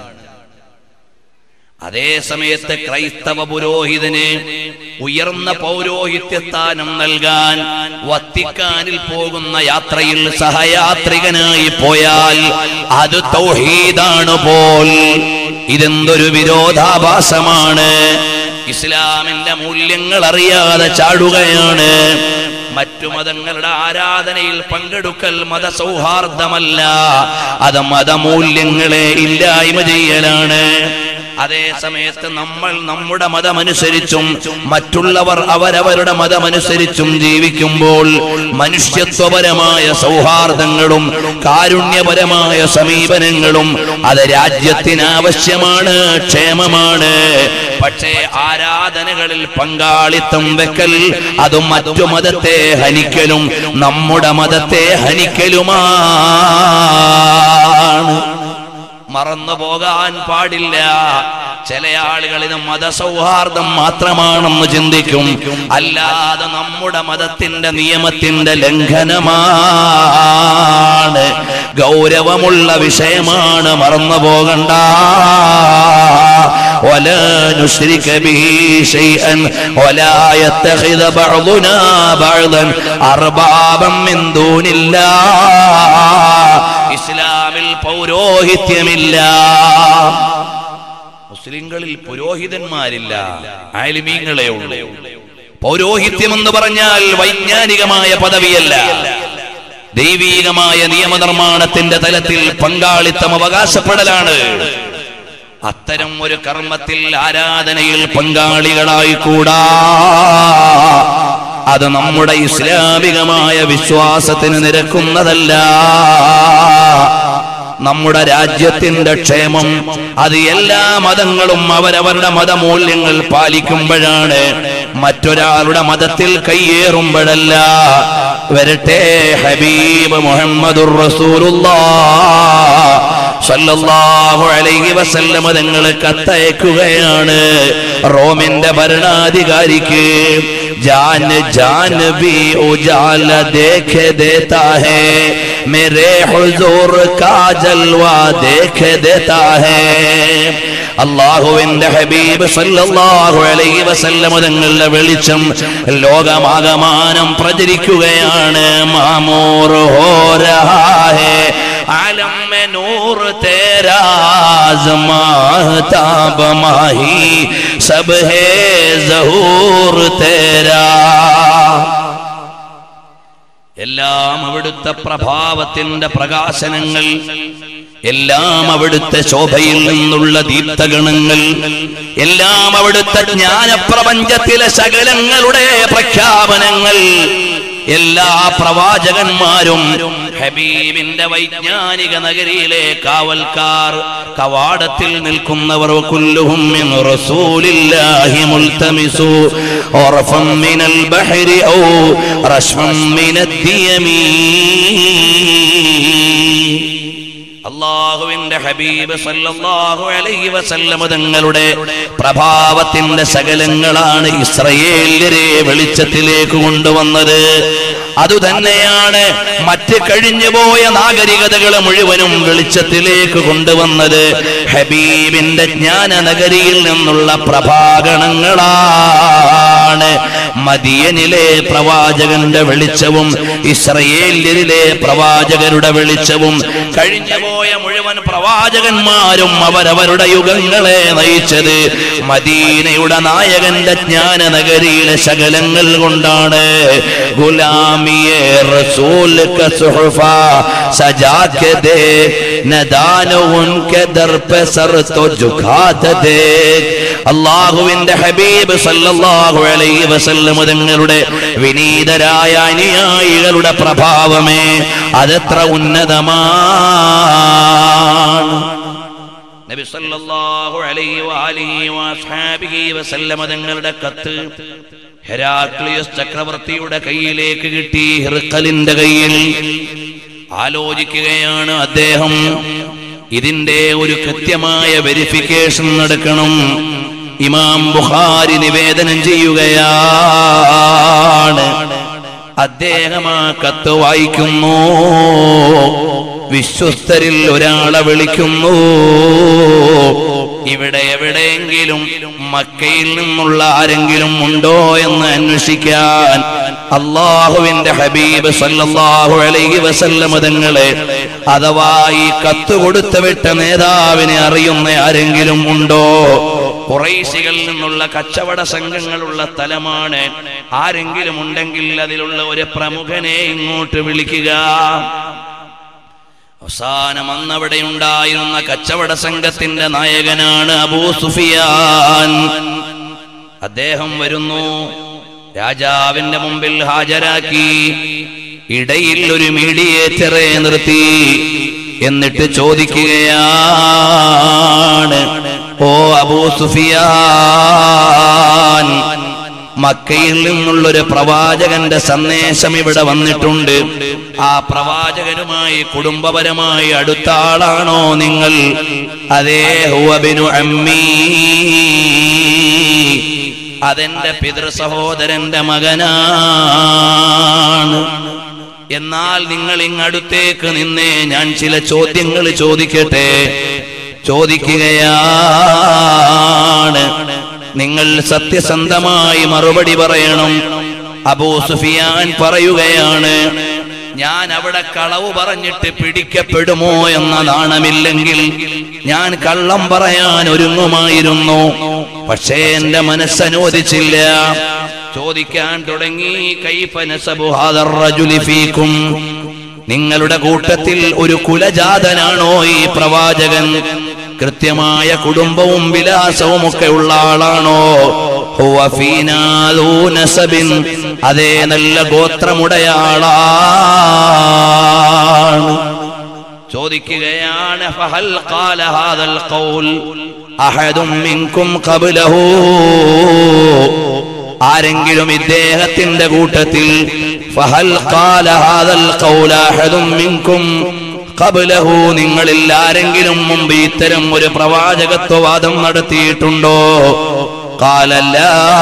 അതേ സമയത്ത് ക്രൈസ്തവ പുരോഹിതന് ഉയർന്ന പൗരോഹിത്യ സ്ഥാനം നൽകാൻ വത്തിക്കാനിൽ പോകുന്ന യാത്രയിൽ സഹയാത്രികനായി പോയാൽ അത് തൗഹീദാണ് പോൽ ഇതെന്തൊരു വിരോധാഭാസമാണ് ഇസ്ലാമിന്റെ മൂല്യങ്ങൾ അറിയാതെ ചാടുകയാണ് മറ്റു മതങ്ങളുടെ ആരാധനയിൽ പങ്കെടുക്കൽ മതസൗഹാർദ്ദമല്ല അത് മതമൂല്യങ്ങളെ ഇല്ലായ്മ ചെയ്യലാണ് അതേ സമയത്ത് നമ്മൾ നമ്മുടെ മതമനുസരിച്ചും മറ്റുള്ളവർ അവരവരുടെ മതമനുസരിച്ചും ജീവിക്കുമ്പോൾ മനുഷ്യത്വപരമായ സൗഹാർദ്ദങ്ങളും കാരുണ്യപരമായ സമീപനങ്ങളും അത് രാജ്യത്തിന് ആവശ്യമാണ് ക്ഷേമമാണ് പക്ഷേ ആരാധനകളിൽ പങ്കാളിത്തം വെക്കൽ അതും മറ്റു മതത്തെ ഹനിക്കലും നമ്മുടെ മതത്തെ ഹനിക്കലുമാണ് മറന്നു പോകാൻ പാടില്ല ചില ആളുകൾ ഇത് മതസൗഹാർദ്ദം മാത്രമാണെന്ന് ചിന്തിക്കും അല്ലാതെ നമ്മുടെ മതത്തിന്റെ നിയമത്തിന്റെ ലംഘനമാണ് ഗൗരവമുള്ള വിഷയമാണ് മറന്നു പോകണ്ട ولا نشرك به شيئا ولا يتخذ بعضنا بعضا أربابا من دون الله ഇസ്ലാമിൽ പൗരോഹിത്യമില്ല മുസ്ലിങ്ങളിൽ പുരോഹിതന്മാരില്ല ആലിമീങ്ങളെ ഉള്ളൂ പൗരോഹിത്യം എന്ന് പറഞ്ഞാൽ വൈജ്ഞാനികമായ പദവിയല്ല ദൈവീകമായ നിയമനിർമ്മാണത്തിന്റെ തലത്തിൽ പങ്കാളിത്തം അവകാശപ്പെടലാണ് അത്തരം ഒരു കർമ്മത്തിൽ ആരാധനയിൽ പങ്കാളികളായി കൂടാ അത് നമ്മുടെ ഇസ്ലാമികമായ വിശ്വാസത്തിന് നിരക്കുന്നതല്ല നമ്മുടെ രാജ്യത്തിന്റെ ക്ഷേമം അത് എല്ലാ മതങ്ങളും അവരവരുടെ മതമൂല്യങ്ങൾ പാലിക്കുമ്പോഴാണ് മറ്റൊരാളുടെ മതത്തിൽ കയ്യേറുമ്പോഴല്ല വരട്ടെ ഹബീബ് മുഹമ്മദുർ റസൂലുള്ളാഹ് സല്ലല്ലാഹു അലൈഹി വസല്ലമ തങ്ങൾ കത്തയക്കുകയാണ് റോമിന്റെ ഭരണാധികാരിക്ക് जान जान भी उजाला देख देता है मेरे हुजूर का जलवा देख देता है അള്ളാഹുവിന്റെ ഹബീബ് സല്ലല്ലാഹു അലൈഹി വസല്ലമ തങ്ങളുടെ വെളിച്ചം ലോകമാകമാനം പ്രചരിക്കുകയാണ് മാമൂർ ഹോ രഹാ ഹേ आलम में नूर तेरा माहताब माही सब है जहूर तेरा എല്ലാം അവിടുത്തെ പ്രഭാവത്തിന്റെ പ്രകാശനങ്ങൾ എല്ലാം അവിടുത്തെ ശോഭയിൽ നിന്നുള്ള ദീപ്തഗണങ്ങൾ എല്ലാം അവിടുത്തെ ജ്ഞാനപ്രപഞ്ചത്തിലെ ശകലങ്ങളുടെ പ്രഖ്യാപനങ്ങൾ എല്ലാ പ്രവാചകന്മാരും ഹബീബിന്റെ വൈജ്ഞാനിക നഗരിയിലെ കാവൽക്കാർ കവാടത്തിൽ നിൽക്കുന്നവർ കുല്ലുഹും മിൻ റസൂലില്ലാഹി മുൽതമിസു ഉറഫം മിനൽ ബഹരി ഔ റശ്മം മിനദ്ദിയമീ അള്ളാഹുവിന്റെ ഹബീബ് സല്ലല്ലാഹു അലൈഹി വസല്ലമ തങ്ങളുടെ പ്രഭാവത്തിന്റെ ശകലങ്ങളാണ് ഇസ്രയേലിയരെ വെളിച്ചത്തിലേക്ക് കൊണ്ടുവന്നത് അതുതന്നെയാണ് മറ്റ് കഴിഞ്ഞുപോയ നാഗരികതകൾ മുഴുവനും വെളിച്ചത്തിലേക്ക് കൊണ്ടുവന്നത് ഹബീബിന്റെ ജ്ഞാന നഗരിയിൽ നിന്നുള്ള പ്രഭാകണങ്ങളാണ് മദിയനിലെ പ്രവാചകന്റെ വെളിച്ചവും ഇസ്രയേലിലെ പ്രവാചകരുടെ വെളിച്ചവും കഴിഞ്ഞുപോയ മുഴുവൻ പ്രവാചകന്മാരും അവരവരുടെ യുഗങ്ങളെ നയിച്ചത് മദീനയുടെ നായകന്റെ ജ്ഞാന നഗരിയിലെ ശകലങ്ങൾ കൊണ്ടാണ് ഗുലാമിയെ റസൂൽ का सुहफा सजा के दे नदान उनके दर पे सर तो झुकात दे അള്ളാഹുവിന്റെ ഹബീബ് സല്ലല്ലാഹു അലൈഹി വസല്ലം തങ്ങളുടെ വിനീതരായ അനുയായികളുടെ പ്രഭാവമേ അതെത്ര ഉന്നതമാണ് നബി സല്ലല്ലാഹു അലൈഹി വആലിഹി വഅസ്ഹാബിഹി വസല്ലമ തങ്ങളുടെ കത്ത് ഹെരാക്ലിയസ് ചക്രവർത്തിയുടെ കയ്യിലേക്ക് കിട്ടി ഹിർക്കലിന്റെ കയ്യിൽ ആലോചിക്കുകയാണ് അദ്ദേഹം ഇതിന്റെ ഒരു കൃത്യമായ വെരിഫിക്കേഷൻ നടക്കണം ഇമാം ബുഖാരി നിവേദനം ചെയ്യുകയാണ് അദ്ദേഹം ആ കത്ത് വായിക്കുന്നു വിശ്വസ്തരിൽ ഒരാളെ വിളിക്കുന്നു ഇവിടെ എവിടെയെങ്കിലും മക്കയിൽ നിന്നുള്ള ആരെങ്കിലും ഉണ്ടോ എന്ന് അന്വേഷിക്കാൻ അള്ളാഹുവിന്റെ ഹബീബ് സല്ലല്ലാഹു അലൈഹി വസല്ലമ തങ്ങളെ അഥവാ ഈ കത്ത് കൊടുത്തു വിട്ട നേതാവിനെ അറിയുന്ന ആരെങ്കിലും ഉണ്ടോ കുറേശികളിൽ നിന്നുള്ള കച്ചവട സംഘങ്ങളുള്ള സ്ഥലമാണ് ആരെങ്കിലും ഉണ്ടെങ്കിൽ അതിലുള്ള ഒരു പ്രമുഖനെ ഇങ്ങോട്ട് വിളിക്കുക അവസാനം അന്നവിടെ ഉണ്ടായിരുന്ന കച്ചവട സംഘത്തിന്റെ നായകനാണ് അബൂ സുഫിയാൻ അദ്ദേഹം വരുന്നു രാജാവിന്റെ മുമ്പിൽ ഹാജരാക്കി ഇടയിൽ ഒരു മീഡിയേറ്ററെ നിർത്തി എന്നിട്ട് ചോദിക്കുകയാണ് ഓ അബൂ സുഫിയാൻ മക്കയിൽ നിന്നുള്ളൊരു പ്രവാചകന്റെ സന്ദേശം ഇവിടെ വന്നിട്ടുണ്ട് ആ പ്രവാചകനുമായി കുടുംബപരമായി അടുത്ത ആളാണോ നിങ്ങൾ അതേ ഹുവബിനു അമ്മീ അതെന്റെ പിതൃ സഹോദരന്റെ മകനാണ് എന്നാൽ നിങ്ങൾ ഇങ്ങടുത്തേക്ക് നിന്നേ ഞാൻ ചില ചോദ്യങ്ങൾ ചോദിക്കട്ടെ ചോദിക്കുകയാണ് നിങ്ങൾ സത്യസന്ധമായി മറുപടി പറയണം അബൂ സുഫിയാൻ പറയുകയാണ് ഞാൻ അവിടെ കളവ് പറഞ്ഞിട്ട് പിടിക്കപ്പെടുമോ എന്ന നാണമില്ലെങ്കിൽ ഞാൻ കള്ളം പറയാൻ ഒരുങ്ങുമായിരുന്നു പക്ഷേ എന്റെ മനസ്സനുവദിച്ചില്ല ചോദിക്കാൻ തുടങ്ങി കൈഫ നസബു ഹാദർ റജുലി ഫീക്കും നിങ്ങളുടെ കൂട്ടത്തിൽ ഒരു കുലജാതനാണോ ഈ പ്രവാചകൻ കൃത്യമായ കുടുംബവും വിലാസവും ഒക്കെ ഉള്ള ആളാണോ ഹുവ ഫീനാ ദൂ നസബിൻ. അതേ നല്ല ഗോത്രമുടയ ആളാണ് ചോദിക്കുകയാണ് ഫഹൽ ഖാല ഹാദൽ ഖൗൽ അഹദും മിൻകും ഖബ്ലഹു ആരെങ്കിലും ഇദ്ദേഹത്തിന്റെ കൂട്ടത്തിൽ ഫഹൽ ഖാല ഹാദൽ ഖൗല അഹദും മിൻകും ഖബ്ലഹു നിങ്ങളിൽ ആരെങ്കിലും മുമ്പ് ഇത്തരം ഒരു പ്രവാചകത്വവാദം നടത്തിയിട്ടുണ്ടോ കാലല്ല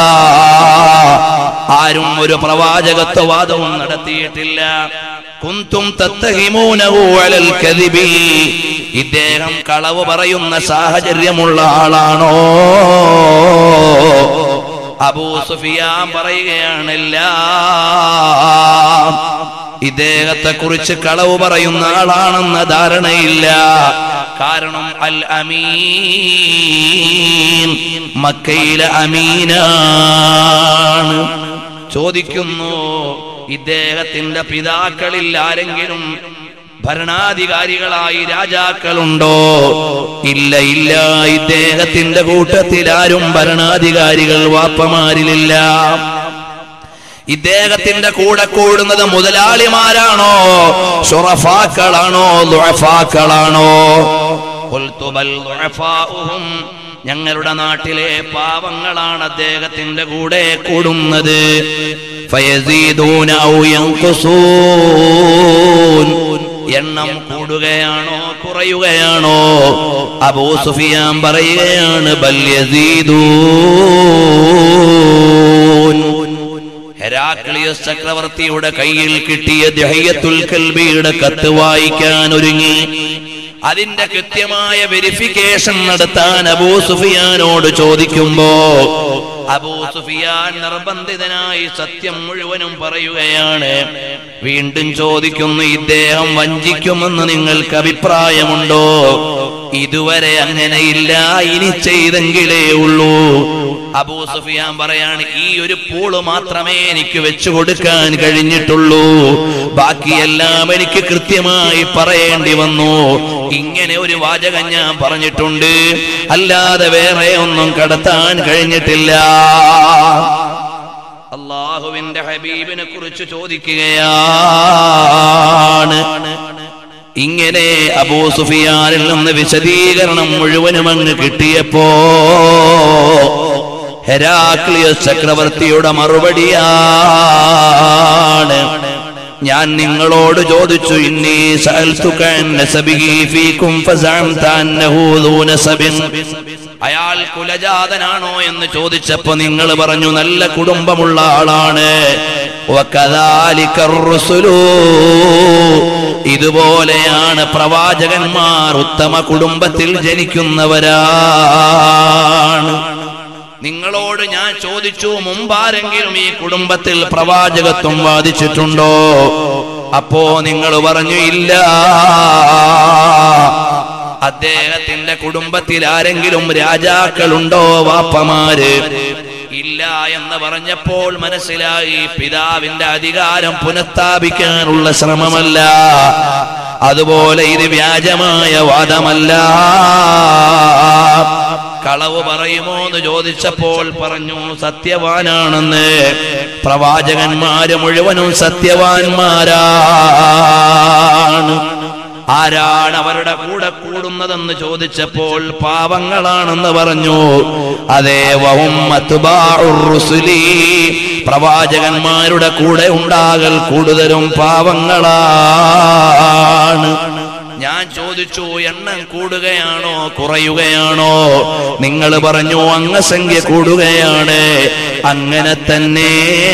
ആരും ഒരു പ്രവാചകത്വവാദവും നടത്തിയിട്ടില്ല കുന്തും തത്തഹിമൂനഹു അലൽ കദിബി ഇദ്ദേഹം കളവ് പറയുന്ന സാഹചര്യമുള്ള ആളാണോ അബൂ സുഫിയാൻ പറയുകയാണില്ല ഇദ്ദേഹത്തെ കുറിച്ച് കളവ് പറയുന്ന ആളാണെന്ന ധാരണയില്ല കാരണം അൽ അമീൻ മക്കയിലെ അമീനാണ് ചോദിക്കുന്നു ഇദ്ദേഹത്തിന്റെ പിതാക്കളിൽ ആരെങ്കിലും ഭരണാധികാരികളായി രാജാക്കളുണ്ടോ ഇല്ല ഇല്ല ഇദ്ദേഹത്തിന്റെ കൂട്ടത്തിൽ ആരും ഭരണാധികാരികൾ വാപ്പമാരിലില്ല ഇദ്ദേഹത്തിന്റെ കൂടെ കൂടുന്നത് മുതലാളിമാരാണോ ഷുറഫാക്കളാണോ ദുഅഫാക്കളാണോ ഖുൽതു ബൽ ദുഅഫാഉഹും ഞങ്ങളുടെ നാട്ടിലെ പാവങ്ങളാണ് അദ്ദേഹത്തിന്റെ കൂടെ കൂടുന്നത് ഫയസീദൂന ഔ യൻഖുസൂൻ എണ്ണം കൂടുകയാണോ കുറയുകയാണോ അബൂ സുഫിയാൻ പറയുകയാണ് ബൽ യസീദൂൻ ഹെരാക്ലിയസ് ചക്രവർത്തിയുടെ കയ്യിൽ കിട്ടിയ ദഹയ്യത്തുൽ കൽബിയുടെ കത്ത് വായിക്കാൻ ഒരുങ്ങി അതിന്റെ കൃത്യമായ വെരിഫിക്കേഷൻ നടത്താൻ അബൂ സുഫിയാനോട് ചോദിക്കുമ്പോ അബൂ സുഫിയാൻ നിർബന്ധിതനായി സത്യം മുഴുവനും പറയുകയാണ് വീണ്ടും ചോദിക്കുന്നു ഇദ്ദേഹം വഞ്ചിക്കുമെന്ന് നിങ്ങൾക്ക് അഭിപ്രായമുണ്ടോ ഇതുവരെ അങ്ങനെയില്ല ഇനി ചെയ്തെങ്കിലേ ഉള്ളൂ അബൂ സുഫിയാൻ പറയാണ് ഈ ഒരു പൂള് മാത്രമേ എനിക്ക് വെച്ചു കൊടുക്കാൻ കഴിഞ്ഞിട്ടുള്ളൂ ബാക്കിയെല്ലാം എനിക്ക് കൃത്യമായി പറയേണ്ടി വന്നു ഇങ്ങനെ ഒരു വാചകം ഞാൻ പറഞ്ഞിട്ടുണ്ട് അല്ലാതെ വേറെ ഒന്നും കടത്താൻ കഴിഞ്ഞിട്ടില്ല അള്ളാഹുവിന്റെ ഹബീബിനെ കുറിച്ച് ചോദിക്കുകയാണ് ഇങ്ങനെ അബൂ സുഫിയാനിൽ നിന്ന് വിശദീകരണം മുഴുവനും അങ്ങ് കിട്ടിയപ്പോ ഹെരാക്ലിയസ് ചക്രവർത്തിയുടെ മറുപടിയാണ് ഞാൻ നിങ്ങളോട് ചോദിച്ചു ഇന്നി സഅൽതുക അൻ നസബിഹി ഫീകും ഫസഅംത അന്നഹു ദൂ നസബിൻ അയാൾ കുലജാതനാണോ എന്ന് ചോദിച്ചപ്പോ നിങ്ങൾ പറഞ്ഞു നല്ല കുടുംബമുള്ള ആളാണ് വകദാലിക റുസുലു ഇതുപോലെയാണ് പ്രവാചകന്മാർ ഉത്തമ കുടുംബത്തിൽ ജനിക്കുന്നവരാണ് നിങ്ങളോട് ഞാൻ ചോദിച്ചു മുമ്പാരെങ്കിലും ഈ കുടുംബത്തിൽ പ്രവാചകത്വം വാദിച്ചിട്ടുണ്ടോ അപ്പോ നിങ്ങൾ പറഞ്ഞു ഇല്ല അദ്ദേഹത്തിന്റെ കുടുംബത്തിൽ ആരെങ്കിലും രാജാക്കളുണ്ടോ വാപ്പമാര് ഇല്ല എന്ന് പറഞ്ഞപ്പോൾ മനസ്സിലായി പിതാവിന്റെ അധികാരം പുനഃസ്ഥാപിക്കാനുള്ള ശ്രമമല്ല അതുപോലെ ഇത് വ്യാജമായ വാദമല്ല കളവ് പറയുമോ എന്ന് ചോദിച്ചപ്പോൾ പറഞ്ഞു സത്യവാനാണെന്ന് പ്രവാചകന്മാര് മുഴുവനും സത്യവാന്മാരാണ് ആരാണ് അവരുടെ കൂടെ കൂടുന്നതെന്ന് ചോദിച്ചപ്പോൾ പാവങ്ങളാണെന്ന് പറഞ്ഞു അതേ വഹും അത്ബാഉർ റുസുലി പ്രവാചകന്മാരുടെ കൂടെ ഉണ്ടാകൽ കൂടുതലും പാവങ്ങളാണ് ഞാൻ ചോദിച്ചു എണ്ണം കൂടുകയാണോ കുറയുകയാണോ നിങ്ങൾ പറഞ്ഞു അംഗസംഖ്യ കൂടുകയാണ് അങ്ങനെ തന്നെ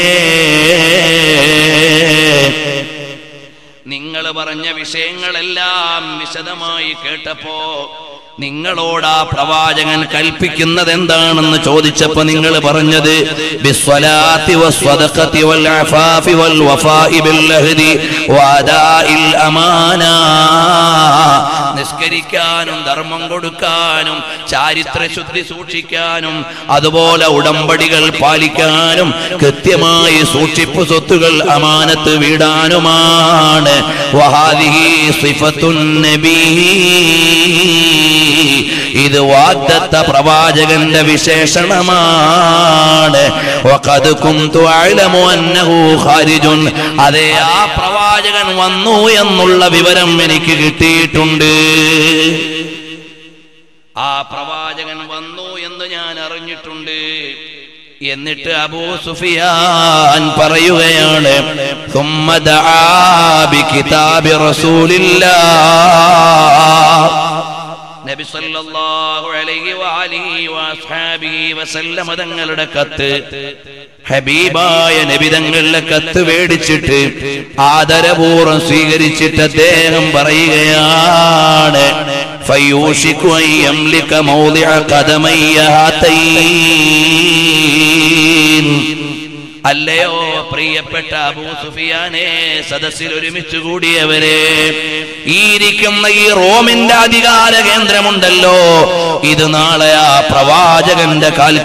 നിങ്ങൾ പറഞ്ഞ വിഷയങ്ങളെല്ലാം വിശദമായി കേട്ടപ്പോ നിങ്ങളോട് ആ പ്രവാചകൻ കൽപ്പിക്കുന്നത് എന്താണെന്ന് ചോദിച്ചപ്പോ നിങ്ങൾ പറഞ്ഞത് ബിസ്വലാത്തി വസ്വദഖത്തി വൽ അഫാഫി വൽ വഫാഇ ബിൽ അഹ്ദി വഅദാഇൽ അമാന നിസ്കരിക്കാനും ധർമ്മം കൊടുക്കാനും ചാരിത്ര ശുദ്ധി സൂക്ഷിക്കാനും അതുപോലെ ഉടമ്പടികൾ പാലിക്കാനും കൃത്യമായി സൂക്ഷിപ്പ് സ്വത്തുകൾ അമാനത്ത് വീടാനുമാണ് വഹാദിഹി സിഫത്തുൻ നബീ ഇത് വാഗ്ദത്ത പ്രവാചകന്റെ വിശേഷണമാണ് വഖദ് കുന്തു അഅലമു അന്നഹു ഖാരിജുൻ അതേ ആ പ്രവാചകൻ വന്നു എന്നുള്ള വിവരം എനിക്ക് കിട്ടിയിട്ടുണ്ട് ആ പ്രവാചകൻ വന്നു എന്ന് ഞാൻ അറിഞ്ഞിട്ടുണ്ട് എന്നിട്ട് അബൂ സുഫിയാൻ പറയുകയാണ് ثم دعا بكتاب رسول الله നബി സല്ലല്ലാഹു അലൈഹി വഅലിഹി വഅസ്ഹാബിഹി വസല്ലമ തങ്ങളുടെ കത്ത് ഹബീബായ നബി തങ്ങളുടെ കത്ത് മേടിച്ചിട്ട് ആദരപൂർവ്വം സ്വീകരിച്ചിട്ട് അദ്ദേഹം പറയുകയാണ് ഫയൂഷിക്കു അൻ യംലിക മൗദിഅ ഖദമയ്യ ഹാതൈൻ അല്ലയോ പ്രിയപ്പെട്ട അബൂ സുഫിയാനെ സദസ്സിൽ ഒരുമിച്ച് കൂടിയവരെ ഈ ഇരിക്കുന്ന ഈ റോമിന്റെ അധികാര കേന്ദ്രമുണ്ടല്ലോ ഇത് നാളെ ആ പ്രവാചകന്റെ കാൽ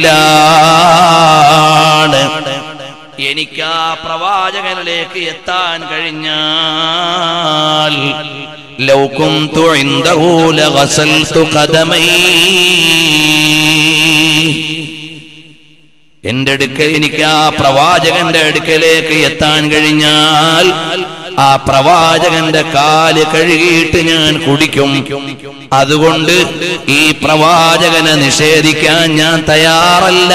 കീഴിലാണ് എനിക്ക് ആ പ്രവാചകനിലേക്ക് എത്താൻ കഴിഞ്ഞാൽ ലൗ കുന്തു ഇൻദഹു ലഗസൽതു ഖദമൈ എന്റെ അടുക്കൽ എനിക്ക് ആ പ്രവാചകന്റെ അടുക്കലേക്ക് എത്താൻ കഴിഞ്ഞാൽ ആ പ്രവാചകന്റെ കാല് കഴുകിയിട്ട് ഞാൻ കുടിക്കും അതുകൊണ്ട് ഈ പ്രവാചകനെ നിഷേധിക്കാൻ ഞാൻ തയ്യാറല്ല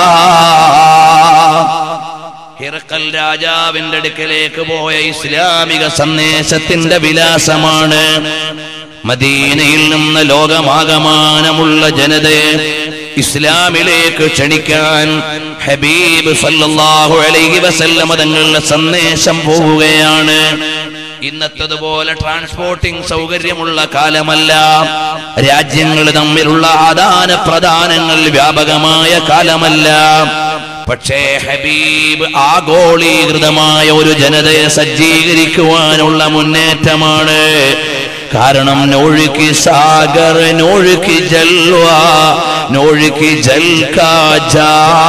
ഹിറക്കൽ രാജാവിന്റെ അടുക്കലേക്ക് പോയ ഇസ്ലാമിക സന്ദേശത്തിന്റെ വിലാസമാണ് മദീനയിൽ നിന്ന് ലോകമാകമാനമുള്ള ജനതയെ ഇസ്ലാമിലേക്ക് ക്ഷണിക്കാൻ ഹബീബ് സല്ലല്ലാഹു അലൈഹി വസല്ലമ തങ്ങളുടെ സന്ദേശം പോവുകയാണ് ഇന്നത്തതുപോലെ ട്രാൻസ്പോർട്ടിംഗ് സൗകര്യമുള്ള കാലമല്ല രാജ്യങ്ങൾ തമ്മിലുള്ള ആദാന പ്രദാനങ്ങൾ വ്യാപകമായ കാലമല്ല പക്ഷേ ഹബീബ് ആഗോളീകൃതമായ ഒരു ജനതയെ സജ്ജീകരിക്കുവാനുള്ള മുന്നേറ്റമാണ് കാരണം നോഴുക്കി സാഗർ നോഴുക്കി ജൽവ നോഴുക്കി ജൽക്കാജ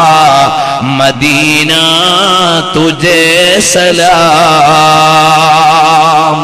മദീന തുജേ സലാം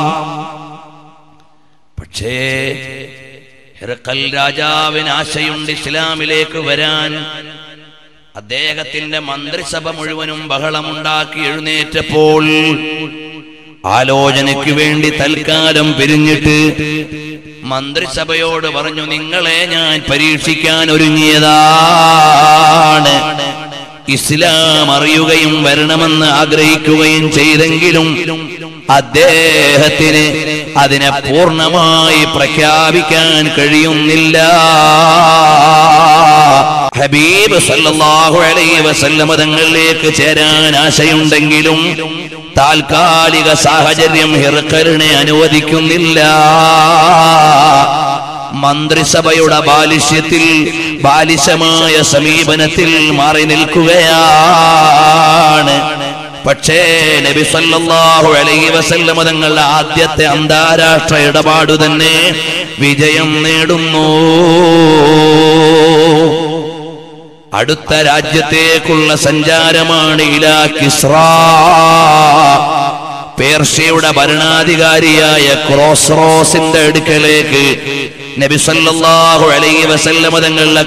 പക്ഷേ ഹിറക്കൽ രാജാവിന് ആശയുണ്ട് ഇസ്ലാമിലേക്ക് വരാൻ അദ്ദേഹത്തിന്റെ മന്ത്രിസഭ മുഴുവനും ബഹളമുണ്ടാക്കി എഴുന്നേറ്റപ്പോൾ ആലോചനയ്ക്ക് വേണ്ടി തൽക്കാലം പിരിഞ്ഞിട്ട് മന്ത്രിസഭയോട് പറഞ്ഞു നിങ്ങളെ ഞാൻ പരീക്ഷിക്കാൻ ഒരുങ്ങിയതാണ് ഇസ്ലാം അറിയുകയും വരണമെന്ന് ആഗ്രഹിക്കുകയും ചെയ്തെങ്കിലും അദ്ദേഹത്തിന് അതിനെ പൂർണ്ണമായി പ്രഖ്യാപിക്കാൻ കഴിയുന്നില്ല ഹബീബ് സല്ലല്ലാഹു അലൈഹി വസല്ലമ തങ്ങളിലേക്ക് ചേരാൻ ആശയുണ്ടെങ്കിലും താൽക്കാലിക സാഹചര്യം ഹിർക്കറിനെ അനുവദിക്കുന്നില്ല മന്ത്രിസഭയുടെ ബാലിശ്യത്തിൽ ബാലിശമായ സമീപനത്തിൽ മാറി നിൽക്കുകയാണ് പക്ഷേ നബി സല്ലല്ലാഹു അലൈഹി വസല്ലമ തങ്ങളുടെ ആദ്യത്തെ അന്താരാഷ്ട്ര ഇടപാട് തന്നെ വിജയം നേടുന്നു അടുത്ത രാജ്യത്തേക്കുള്ള സഞ്ചാരമാണ് ഇലാ കിസ്ര പേർഷ്യയുടെ ഭരണാധികാരിയായ ക്രോസ്റോസിന്റെ അടുക്കലേക്ക് നബി സല്ലല്ലാഹു അലൈഹി വസല്ലമ തങ്ങളുടെ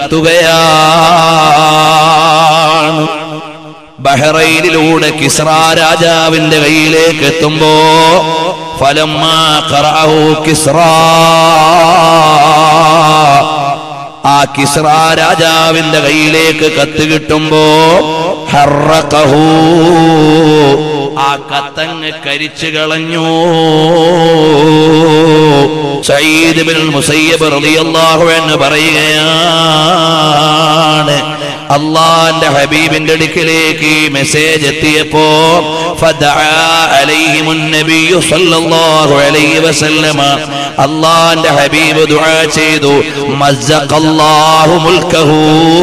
കത്തെത്തുകയാണ് ബഹ്റൈനിലൂടെ കിസ്ര രാജാവിന്റെ കയ്യിലേക്ക് എത്തുമ്പോ ഫലമ്മാ ഖറഅഹു കിസ്ര ആ കിസ്ര രാജാവിന്റെ കയ്യിലേക്ക് കത്ത് കിട്ടുമ്പോ ഹറഖഹു ആ കത്തങ്ങ് കരിച്ചു കളഞ്ഞു സയ്യിദ് ബിൻ മുസയ്യബ് റളിയല്ലാഹു അൻഹു പറയുകയാണ് അള്ളാന്റെ ഹബീബിന്റെ അടുക്കിലേക്ക് ഈ മെസ്സേജ് എത്തിയപ്പോ فدعا عليهم النبي صلى الله عليه وسلم അള്ളാന്റെ ഹബീബ് ദുആ ചെയ്തു മസ്സഖല്ലാഹു മുൽക്കഹു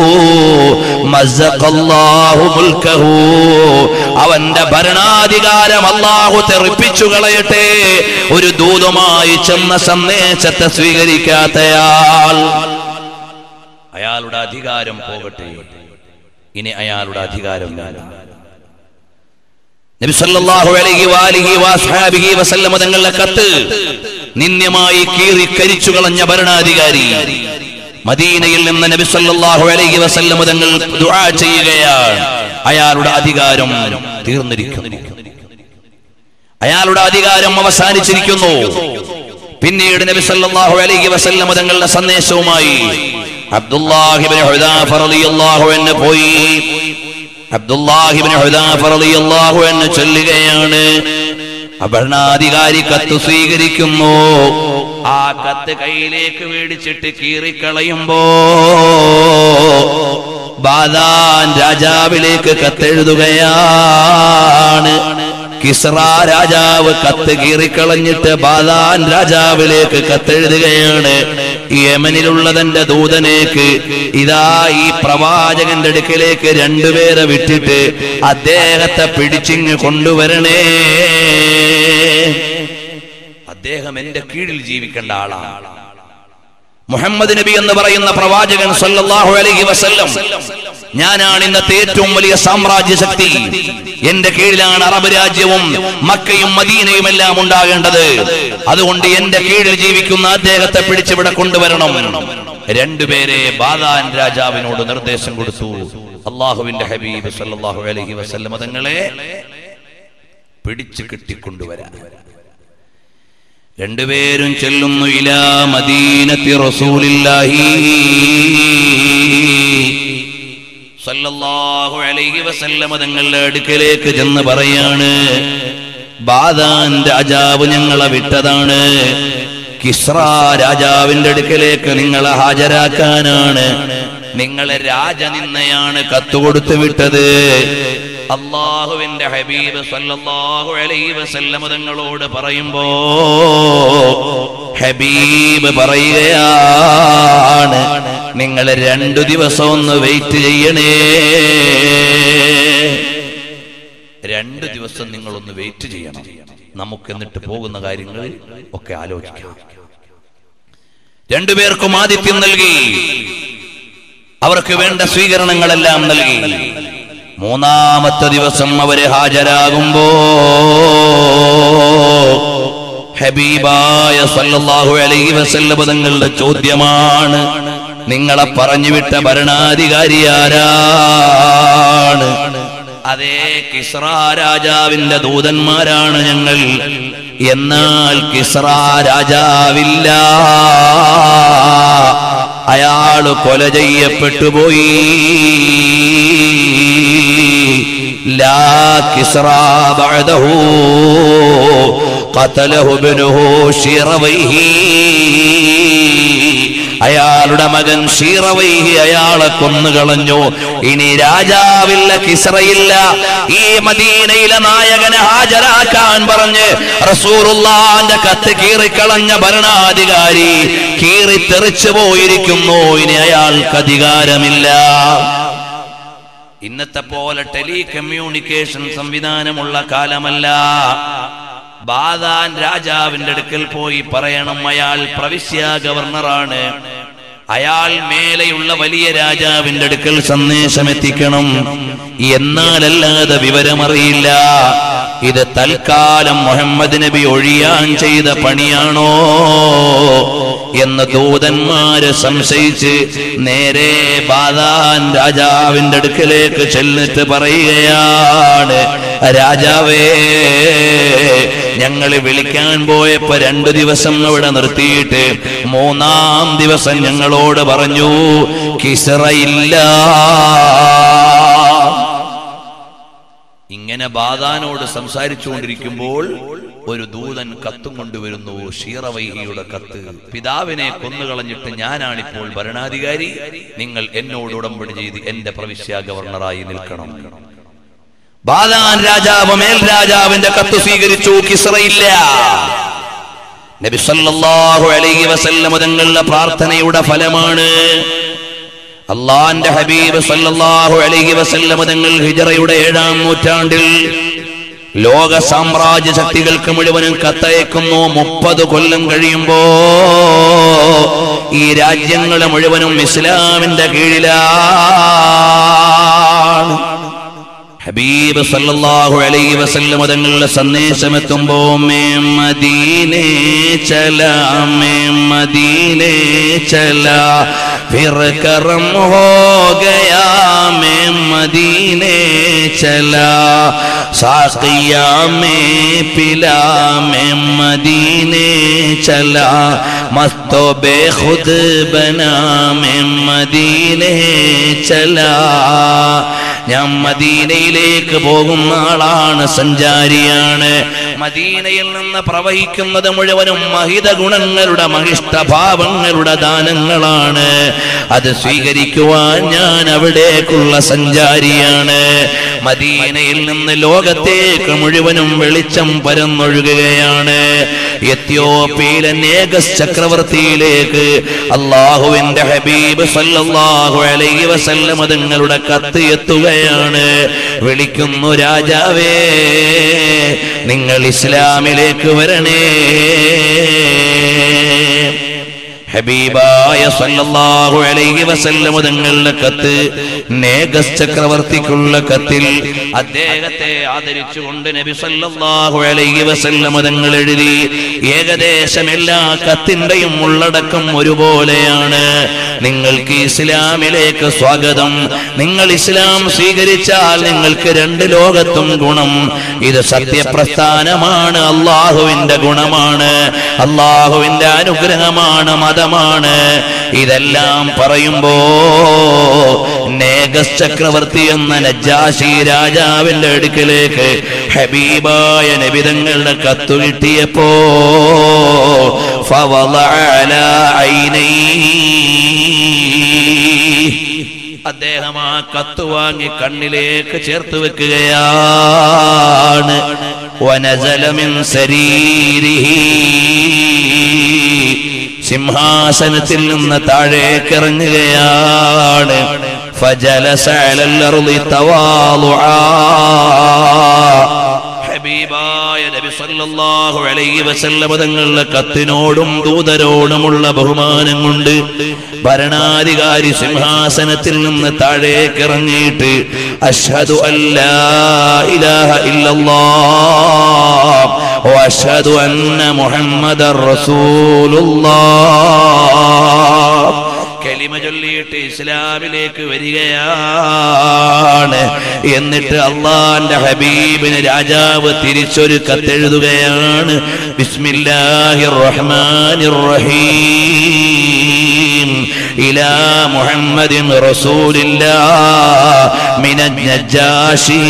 മസ്സഖല്ലാഹു മുൽക്കഹു അവന്റെ ഭരണാധികാരം അള്ളാഹു തെറിപ്പിച്ചു കളയട്ടെ ഒരു ദൂതമായി ചെന്ന സന്ദേശത്തെ സ്വീകരിക്കാത്തയാൾ അയാളുടെ അധികാരം പോകട്ടെ ഇനി അയാളുടെ അധികാരം വേണം നബി സല്ലല്ലാഹു അലൈഹി വാലിഹി വസ്ഹാബിഹി വസല്ലമ തങ്ങളുടെ കത്ത് നിന്ദ്യമായി കീറി കരിച്ചു കളഞ്ഞ ഭരണാധികാരി മദീനയിൽ നിന്ന് നബി സല്ലല്ലാഹു അലൈഹി വസല്ലമ തങ്ങൾ ദുആ ചെയ്യുകയാണ് അയാളുടെ അധികാരം തീർന്നിരിക്കുന്നു അയാളുടെ അധികാരം അവസാനിച്ചിരിക്കുന്നു പിന്നീട് നബി സല്ലല്ലാഹു അലൈഹി വസല്ലമ തങ്ങളുടെ സന്ദേശവുമായി അബ്ദുല്ലാഹിബ്നു ഹുദാഫ റളിയല്ലാഹു അൻഹു പോയി അബ്ദുല്ലാഹിബ്നു ഹുദാഫ റളിയല്ലാഹു അൻഹു ചൊല്ലുകയാണ് ഭരണാധികാരി കത്ത് സ്വീകരിക്കുന്നു ആ കത്ത് കയ്യിലേക്ക് മേടിച്ചിട്ട് കീറിക്കളയുമ്പോ ബാദാൻ രാജാവിലേക്ക് കത്തെഴുതുകയാണ് കിസ്റ രാജാവ് കത്ത് കീറിക്കളഞ്ഞിട്ട് ബാദാൻ രാജാവിലേക്ക് കത്തെഴുതുകയാണ് യമനിലുള്ള തന്റെ ദൂതനേക്ക് ഇതാ ഈ പ്രവാചകന്റെ അടുക്കലേക്ക് രണ്ടുപേരെ വിട്ടിട്ട് അദ്ദേഹത്തെ പിടിച്ചിങ് കൊണ്ടുവരണേ അദ്ദേഹം എന്റെ കീഴിൽ ജീവിക്കേണ്ട ആളാണ് മുഹമ്മദ് നബി എന്ന് പറയുന്ന പ്രവാചകൻ സല്ലല്ലാഹു അലൈഹി വസല്ലം ഞാനാണ് ഇന്നത്തെ ഏറ്റവും വലിയ സാമ്രാജ്യ ശക്തി എന്റെ കീഴിലാണ് അറബ് രാജ്യവും മക്കയും മദീനയും എല്ലാം ഉണ്ടാകേണ്ടത് അതുകൊണ്ട് എന്റെ കീഴിൽ ജീവിക്കുന്ന അദ്ദേഹത്തെ പിടിച്ചിവിടെ കൊണ്ടുവരണം രണ്ടുപേരെ ബാദാൻ രാജാവിനോട് നിർദ്ദേശം കൊടുത്തു അള്ളാഹുവിന്റെ ഹബീബ് സല്ലല്ലാഹു അലൈഹി വസല്ലം തങ്ങളെ പിടിച്ചു കിട്ടിക്കൊണ്ടുവരാൻ രണ്ടുപേരും ചെല്ലുന്നു ഇലാ മദീനത്തി റസൂലില്ലാഹി സല്ലല്ലാഹു അലൈഹി വസല്ലമ തങ്ങളുടെ അടുക്കലേക്ക് ചെന്ന് പറയാണ് ബാദാൻ രാജാവ് ഞങ്ങളെ വിട്ടതാണ് കിസ്ര രാജാവിന്റെ അടുക്കലേക്ക് നിങ്ങളെ ഹാജരാക്കാനാണ് നിങ്ങളെ രാജനിന്നയാണ് കത്തുകൊടുത്തു വിട്ടത് അള്ളാഹുവിന്റെ ഹബീബ് സല്ലല്ലാഹു അലൈഹി വസല്ലമ തങ്ങളോട് പറയുമ്പോ ഹബീബ് പറയുകയാണ് നിങ്ങൾ രണ്ടു ദിവസം ഒന്ന് വെയിറ്റ് ചെയ്യണേ രണ്ടു ദിവസം നിങ്ങളൊന്ന് വെയിറ്റ് ചെയ്യണം നമുക്ക് എന്നിട്ട് പോകുന്ന കാര്യങ്ങളിൽ ഒക്കെ ആലോചിക്കാം രണ്ടുപേർക്കും ആതിഥ്യം നൽകി അവർക്ക് വേണ്ട സ്വീകരണങ്ങളെല്ലാം നൽകി മൂന്നാമത്തെ ദിവസം അവര് ഹാജരാകുമ്പോ ഹബീബായ സല്ലല്ലാഹു അലൈഹി വസല്ലം തങ്ങളുടെ ചോദ്യമാണ് നിങ്ങളെ പറഞ്ഞുവിട്ട ഭരണാധികാരി ആരാണ് അതേ കിസ്ര രാജാവിന്റെ ദൂതന്മാരാണ് ഞങ്ങൾ എന്നാൽ കിസ്ര രാജാവില്ല അയാള് കൊല ചെയ്യപ്പെട്ടു പോയി ലാ കിസ്ര ബഅദഹു ഖതലഹു ഇബ്നുഹു ശിറവൈഹി അയാളുടെ മകൻ ഷീറവൈഹി അയാളെ കൊന്നുകളഞ്ഞു ഇനി രാജാവില്ല കിസ്രയില്ല ഈ മദീനയിലെ നായകനെ ഹാജരാക്കാൻ പറഞ്ഞ് റസൂറുള്ളാന്റെ കത്ത് കീറിക്കളഞ്ഞ ഭരണാധികാരി കീറിത്തെറിച്ചു പോയിരിക്കുന്നു ഇനി അയാൾക്ക് അധികാരമില്ല ഇന്നത്തെ പോലെ ടെലി കമ്മ്യൂണിക്കേഷൻ സംവിധാനമുള്ള കാലമല്ല ബാദാൻ രാജാവിന്റെ അടുക്കൽ പോയി പറയണം അയാൾ പ്രവിശ്യ ഗവർണറാണ് അയാൾ മേലെയുള്ള വലിയ രാജാവിന്റെ അടുക്കൽ സന്ദേശം എത്തിക്കണം എന്നാലല്ലാതെ വിവരമറിയില്ല ഇത് തൽക്കാലം മുഹമ്മദ് നബി ഒഴിയാൻ ചെയ്ത പണിയാണോ എന്ന് ദൂതന്മാര് സംശയിച്ച് നേരെ ബാദാൻ രാജാവിന്റെ അടുക്കലേക്ക് ചെന്നിട്ട് പറയുകയാണ് രാജാവേ ഞങ്ങൾ വിളിക്കാൻ പോയപ്പോ രണ്ടു ദിവസം അവിടെ നിർത്തിയിട്ട് മൂന്നാം ദിവസം ഞങ്ങളോട് പറഞ്ഞു കിസറയില്ല ഇങ്ങനെ ബാദാനോട് സംസാരിച്ചുകൊണ്ടിരിക്കുമ്പോൾ ഒരു ദൂതൻ കത്തും കൊണ്ടുവരുന്നു ഷീറവൈഹിയുടെ കത്ത് പിതാവിനെ കൊന്നുകളഞ്ഞിട്ട് ഞാനാണിപ്പോൾ ഭരണാധികാരി നിങ്ങൾ എന്നോട് ഉടമ്പടി ചെയ്ത് എന്റെ പ്രവിശ്യ ഗവർണറായി നിൽക്കണം ബാദാൻ രാജാവ് മേൽ രാജാവിന്റെ കത്ത് സ്വീകരിച്ചു കിസ്റയില്ല നബി സല്ലല്ലാഹു അലൈഹി വസല്ലം തങ്ങളുടെ പ്രാർത്ഥനയുടെ ഫലമാണ് അള്ളാന്റെ ഹബീബ് സല്ലല്ലാഹു അലൈഹി വസല്ലം തങ്ങൾ ഹിജറയുടെ ഏഴാം നൂറ്റാണ്ടിൽ ലോക സാമ്രാജ്യ ശക്തികൾക്ക് മുഴുവനും കത്തയക്കുന്നു മുപ്പത് കൊല്ലം കഴിയുമ്പോ ഈ രാജ്യങ്ങളെ മുഴുവനും ഇസ്ലാമിന്റെ കീഴിലാണ് ഹബീബ് സല്ലല്ലാഹു അലൈഹി വസല്ലം തങ്ങളുടെ സന്ദേശം എത്തുമ്പോ മേ മദീനെ ചല മേ മദീനെ ചല फिर करम हो गया मैं मदीने चला साकिया में पिला मैं मदीने चला मस्तो बेखुद बना मैं मदीने चला ഞാൻ മദീനയിലേക്ക് പോകുന്ന ആളാണ് സഞ്ചാരിയാണ് മദീനയിൽ നിന്ന് പ്രവഹിക്കുന്നത് മുഴുവനും മഹിത ഗുണങ്ങളുടെ മഹിഷ്ടഭാവങ്ങളുടെ ദാനങ്ങളാണ് അത് സ്വീകരിക്കുവാൻ ഞാൻ അവിടേക്കുള്ള സഞ്ചാരിയാണ് മദീനയിൽ നിന്ന് ലോകത്തേക്ക് മുഴുവനും വെളിച്ചം പരന്നൊഴുകുകയാണ് എത്യോപ്യയിലെ നേഗസ് ചക്രവർത്തിയിലേക്ക് അള്ളാഹുവിന്റെ ഹബീബ് സല്ലല്ലാഹു അലൈഹി വസല്ലം തങ്ങളുടെ കത്ത് എത്തുകയാണ് വിളിക്കുന്നു രാജാവേ നിങ്ങൾ ഇസ്ലാമിലേക്ക് വരണേ ഹബീബായ സല്ലല്ലാഹു അലൈഹി വസല്ലം തങ്ങളുടെ കത്ത് നേഗസ് ചക്രവർത്തിക്കുള്ള കത്തിൽ അദ്ദേഹത്തെ ആദരിച്ചുകൊണ്ട് നബി സല്ലല്ലാഹു അലൈഹി വസല്ലം തങ്ങൾ എഴുതി ഏകദേശം എല്ലാ കത്തിന്റെയും ഉള്ളടക്കം ഒരുപോലെയാണ് നിങ്ങൾക്ക് ഇസ്ലാമിലേക്ക് സ്വാഗതം നിങ്ങൾ ഇസ്ലാം സ്വീകരിച്ചാൽ നിങ്ങൾക്ക് രണ്ട് ലോകത്തും ഗുണം ഇത് സത്യപ്രസ്ഥാനമാണ് അള്ളാഹുവിന്റെ ഗുണമാണ് അള്ളാഹുവിന്റെ അനുഗ്രഹമാണ് മതമാണ് ഇതെല്ലാം പറയുമ്പോ നേഗസ് ചക്രവർത്തി എന്ന നജാശി രാജാവിന്റെ അടുക്കലേക്ക് ഹബീബായ നബിതങ്ങളുടെ കത്തു കിട്ടിയപ്പോ فوضع على عينيه അദ്ദേഹം ആ കത്ത് വാങ്ങി കണ്ണിലേക്ക് ചേർത്ത് വെക്കുകയാണ് വനജലമിൻ ശരീരിഹി സിംഹാസനത്തിൽ നിന്ന് താഴേക്ക് ഇറങ്ങുകയാണ് فجلس على الأرض تواضعا ഹബീബായ നബി സല്ലല്ലാഹു അലൈഹി വസല്ലമ തങ്ങളുടെ കത്തിനോടും ദൂതരോടുമുള്ള ബഹുമാനം കൊണ്ട് ഭരണാധികാരി സിംഹാസനത്തിൽ നിന്ന് താഴേക്ക് ഇറങ്ങിയിട്ട് അഷ്ഹദു അല്ലാ ഇലാഹ ഇല്ലല്ലാഹ് വഅഷ്ഹദു അന്ന മുഹമ്മദർ റസൂലുള്ളാഹ് കലിമ ചൊല്ലിയിട്ട് ഇസ്ലാമിലേക്ക് വരികയാണ് എന്നിട്ട് അള്ളാന്റെ ഹബീബിന് രാജാവ് തിരിച്ചൊരു കത്തെഴുതുകയാണ് ബിസ്മില്ലാഹിർ റഹ്മാനിർ റഹീം ഇലാ മുഹമ്മദിൻ റസൂലില്ലാഹ് മിനൻ നജ്ജാശി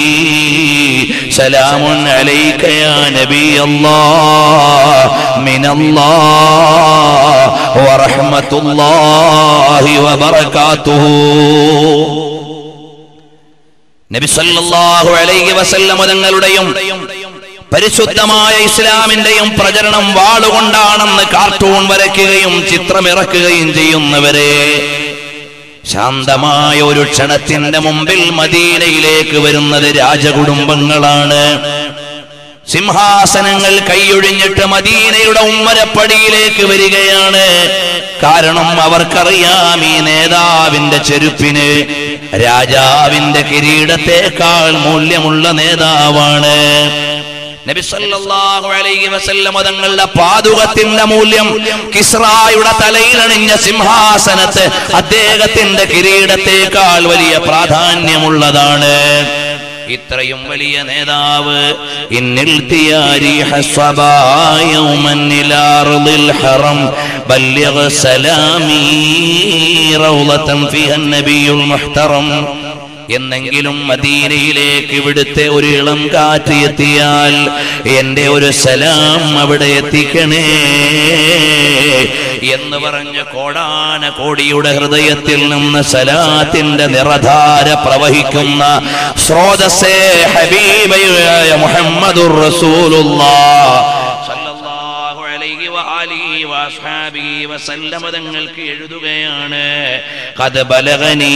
സലാമുൻ അലൈക യാ നബി അല്ലാഹ് മിനല്ലാഹ് വറഹ്മത്തുള്ളാഹി വബറകാതുഹു നബി സല്ലല്ലാഹു അലൈഹി വസല്ലം തങ്ങളുടെയും പരിശുദ്ധമായ ഇസ്ലാമിന്റെയും പ്രചരണം വാളുകൊണ്ടാണെന്ന് കാർട്ടൂൺ വരയ്ക്കുകയും ചിത്രമിറക്കുകയും ചെയ്യുന്നവരെ ശാന്തമായ ഒരു ക്ഷണത്തിന്റെ മുമ്പിൽ മദീനയിലേക്ക് വരുന്നത് രാജകുടുംബങ്ങളാണ് സിംഹാസനങ്ങൾ കൈയൊഴിഞ്ഞിട്ട് മദീനയുടെ ഉമ്മരപ്പടിയിലേക്ക് വരികയാണ് കാരണം അവർക്കറിയാം ഈ നേതാവിന്റെ ചെരുപ്പിന് രാജാവിന്റെ കിരീടത്തെക്കാൾ മൂല്യമുള്ള നേതാവാണ് നബി സല്ലല്ലാഹു അലൈഹി വസല്ലം തങ്ങളുടെ പാതുകത്തിന്റെ മൂല്യം കിസ്റായുടെ തലയിലണിഞ്ഞ സിംഹാസനത്ത് അദ്ദേഹത്തിന്റെ കിരീടത്തെക്കാൾ വലിയ പ്രാധാന്യമുള്ളതാണ് ഇത്രയും വലിയ നേതാവ് ഇന്നിൽ തിയാരി യൗമന്നിലാർദിൽ ഹറം ബല്യഗ സലാമീ റൗളതൻ ഫിഹ നബിയുൽ മുഹ്തറം എന്നെങ്കിലും മദീനയിലേക്ക് ഇവിടുത്തെ ഒരു ഇളം കാറ്റ് എത്തിയാൽ എന്റെ ഒരു സലാം അവിടെ എത്തിക്കണേ എന്ന് പറഞ്ഞ കോടാന കോടിയുടെ ഹൃദയത്തിൽ നിന്ന് സലാത്തിന്റെ നിറധാര പ്രവഹിക്കുന്ന സ്രോതസ്സേ ഹബീബയായ മുഹമ്മദുർ റസൂലുള്ളാഹ് സല്ലല്ലാഹു അലൈഹി വആലിഹി വഅസ്ഹാബിഹി വസല്ലമ തങ്ങൾക്ക് എഴുതുകയാണ് ഖദ ബലഗനി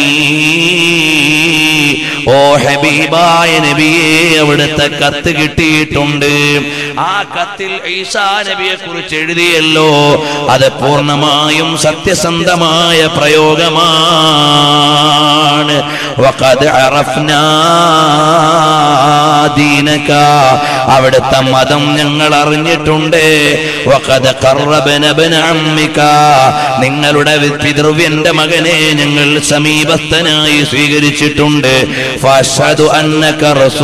ഓ ഹബീബായ നബിയെ അവിടുത്തെ കത്ത് കിട്ടിയിട്ടുണ്ട് ആ കത്തിൽ ഈസാ നബിയെ കുറിച്ച് എഴുതിയല്ലോ അത് പൂർണ്ണമായും സത്യസന്ധമായ പ്രയോഗമാണ് വഖദ് അറഫ്നാ ദീനക അവിടുത്തെ മതം ഞങ്ങൾ അറിഞ്ഞിട്ടുണ്ട് വഖദ് ഖറബന ബന അമ്മിക നിങ്ങളുടെ പിതൃവ്യന്റെ മകനെ ഞങ്ങൾ സമീപസ്ഥനായി സ്വീകരിച്ചിട്ടുണ്ട് ഫഅഷ്ഹദു അന്നക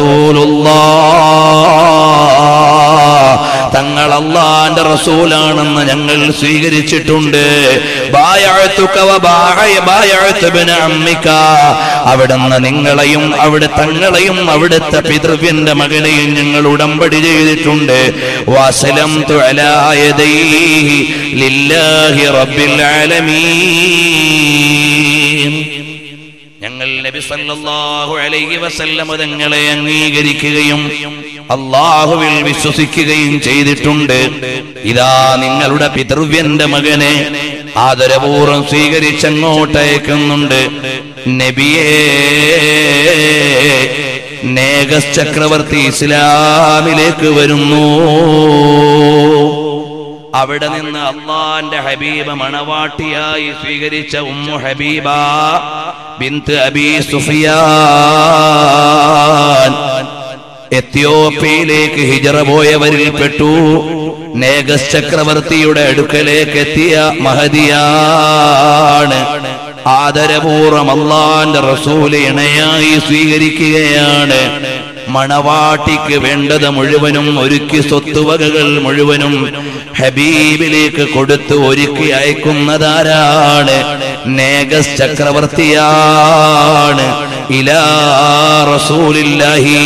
റസൂലുള്ളാഹ് തങ്ങൾ അള്ളാന്റെ റസൂലാണെന്ന് ഞങ്ങൾ സ്വീകരിച്ചിട്ടുണ്ട് ബായഅതുക വബായ ബായഅതു ബന അമ്മിക അവിടുന്ന് നിങ്ങളെയും അവിടെ തങ്ങളെയും അവിടുത്തെ പിതൃവ്യന്റെ മകനെയും ഞങ്ങൾ ഉടമ്പടി ചെയ്തിട്ടുണ്ട് വാസലം ലില്ലാഹി റബ്ബിൽ ആലമീൻ ഞങ്ങൾ നബി സല്ലല്ലാഹു അലൈഹി വസല്ലമ തങ്ങളെ അംഗീകരിക്കുകയും അള്ളാഹുവിൽ വിശ്വസിക്കുകയും ചെയ്തിട്ടുണ്ട് ഇതാ നിങ്ങളുടെ പിതൃവ്യന്റെ മകനെ ആദരപൂർവ്വം സ്വീകരിച്ചങ്ങോട്ടയക്കുന്നുണ്ട് നബിയേ നേഗസ് ചക്രവർത്തി ഇസ്ലാമിലേക്ക് വരുന്നു അവിടെ നിന്ന് അള്ളാന്റെ ഹബീബ് മണവാട്ടിയായി സ്വീകരിച്ച ഉമ്മു ഹബീബ ബിന്ത് അബി സുഫിയാൻ എത്യോപ്യയിലേക്ക് ഹിജറ പോയവരിൽ പെട്ടു നേഗസ് ചക്രവർത്തിയുടെ അടുക്കലേക്ക് എത്തിയ മഹതിയാണ് ആദരപൂർവം അള്ളാന്റെ റസൂല് ഇണയായി സ്വീകരിക്കുകയാണ് മണവാട്ടിക്ക് വേണ്ടത് മുഴുവനും ഒരുക്കി സ്വത്തുവകകൾ മുഴുവനും ഹബീബിലേക്ക് കൊടുത്ത് ഒരുക്കി അയക്കുന്നതാരാണ് നേഗസ് ചക്രവർത്തിയാണ് ഇലാ റസൂലില്ലാഹി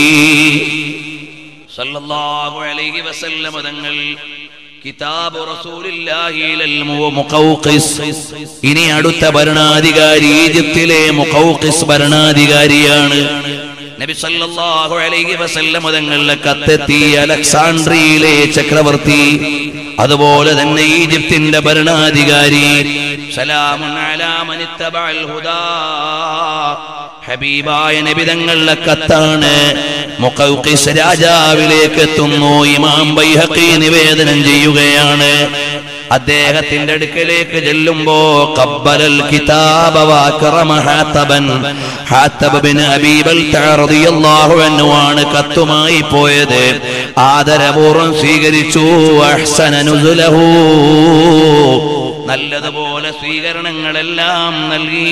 സല്ലല്ലാഹു അലൈഹി വസല്ലമ തങ്ങൾ കിതാബ് റസൂലില്ലാഹിൽ മുഖൗഖിസ് ഇനി അടുത്ത ഭരണാധികാരി ഈജിപ്തിലെ മുഖൗഖിസ് ഭരണാധികാരിയാണ് നബി സല്ലല്ലാഹു അലൈഹി വസല്ലം തങ്ങളുടെ കത്തെത്തി അലക്സാണ്ട്രിയിലെ ചക്രവർത്തി അതുപോലെ തന്നെ ഈജിപ്തിന്റെ ഭരണാധികാരി സലാമുൻ അലാ മൻ ഇത്തബഅൽ ഹുദാ ഹബീബായ നബി തങ്ങളുടെ കത്താണ് മുഖൗഖിസ് രാജാവിലേക്ക് എത്തുന്നു ഇമാം ബൈഹഖി നിവേദനം ചെയ്യുകയാണ് അദ്ദേഹത്തിന്റെ അടുക്കലേക്ക് ചെല്ലുമ്പോ കബ്ബലൽ കിതാബ വഅക്രമ ഹാത്തബൻ ഹാത്തബ് ബിൻ അബീബൽ റളിയല്ലാഹു അൻഹു ആണ് കത്തുമായി പോയത് ആദരപൂർവ്വം സ്വീകരിച്ചു അഹ്സന നുസുലഹു നല്ലതുപോലെ സ്വീകരണങ്ങളെല്ലാം നൽകി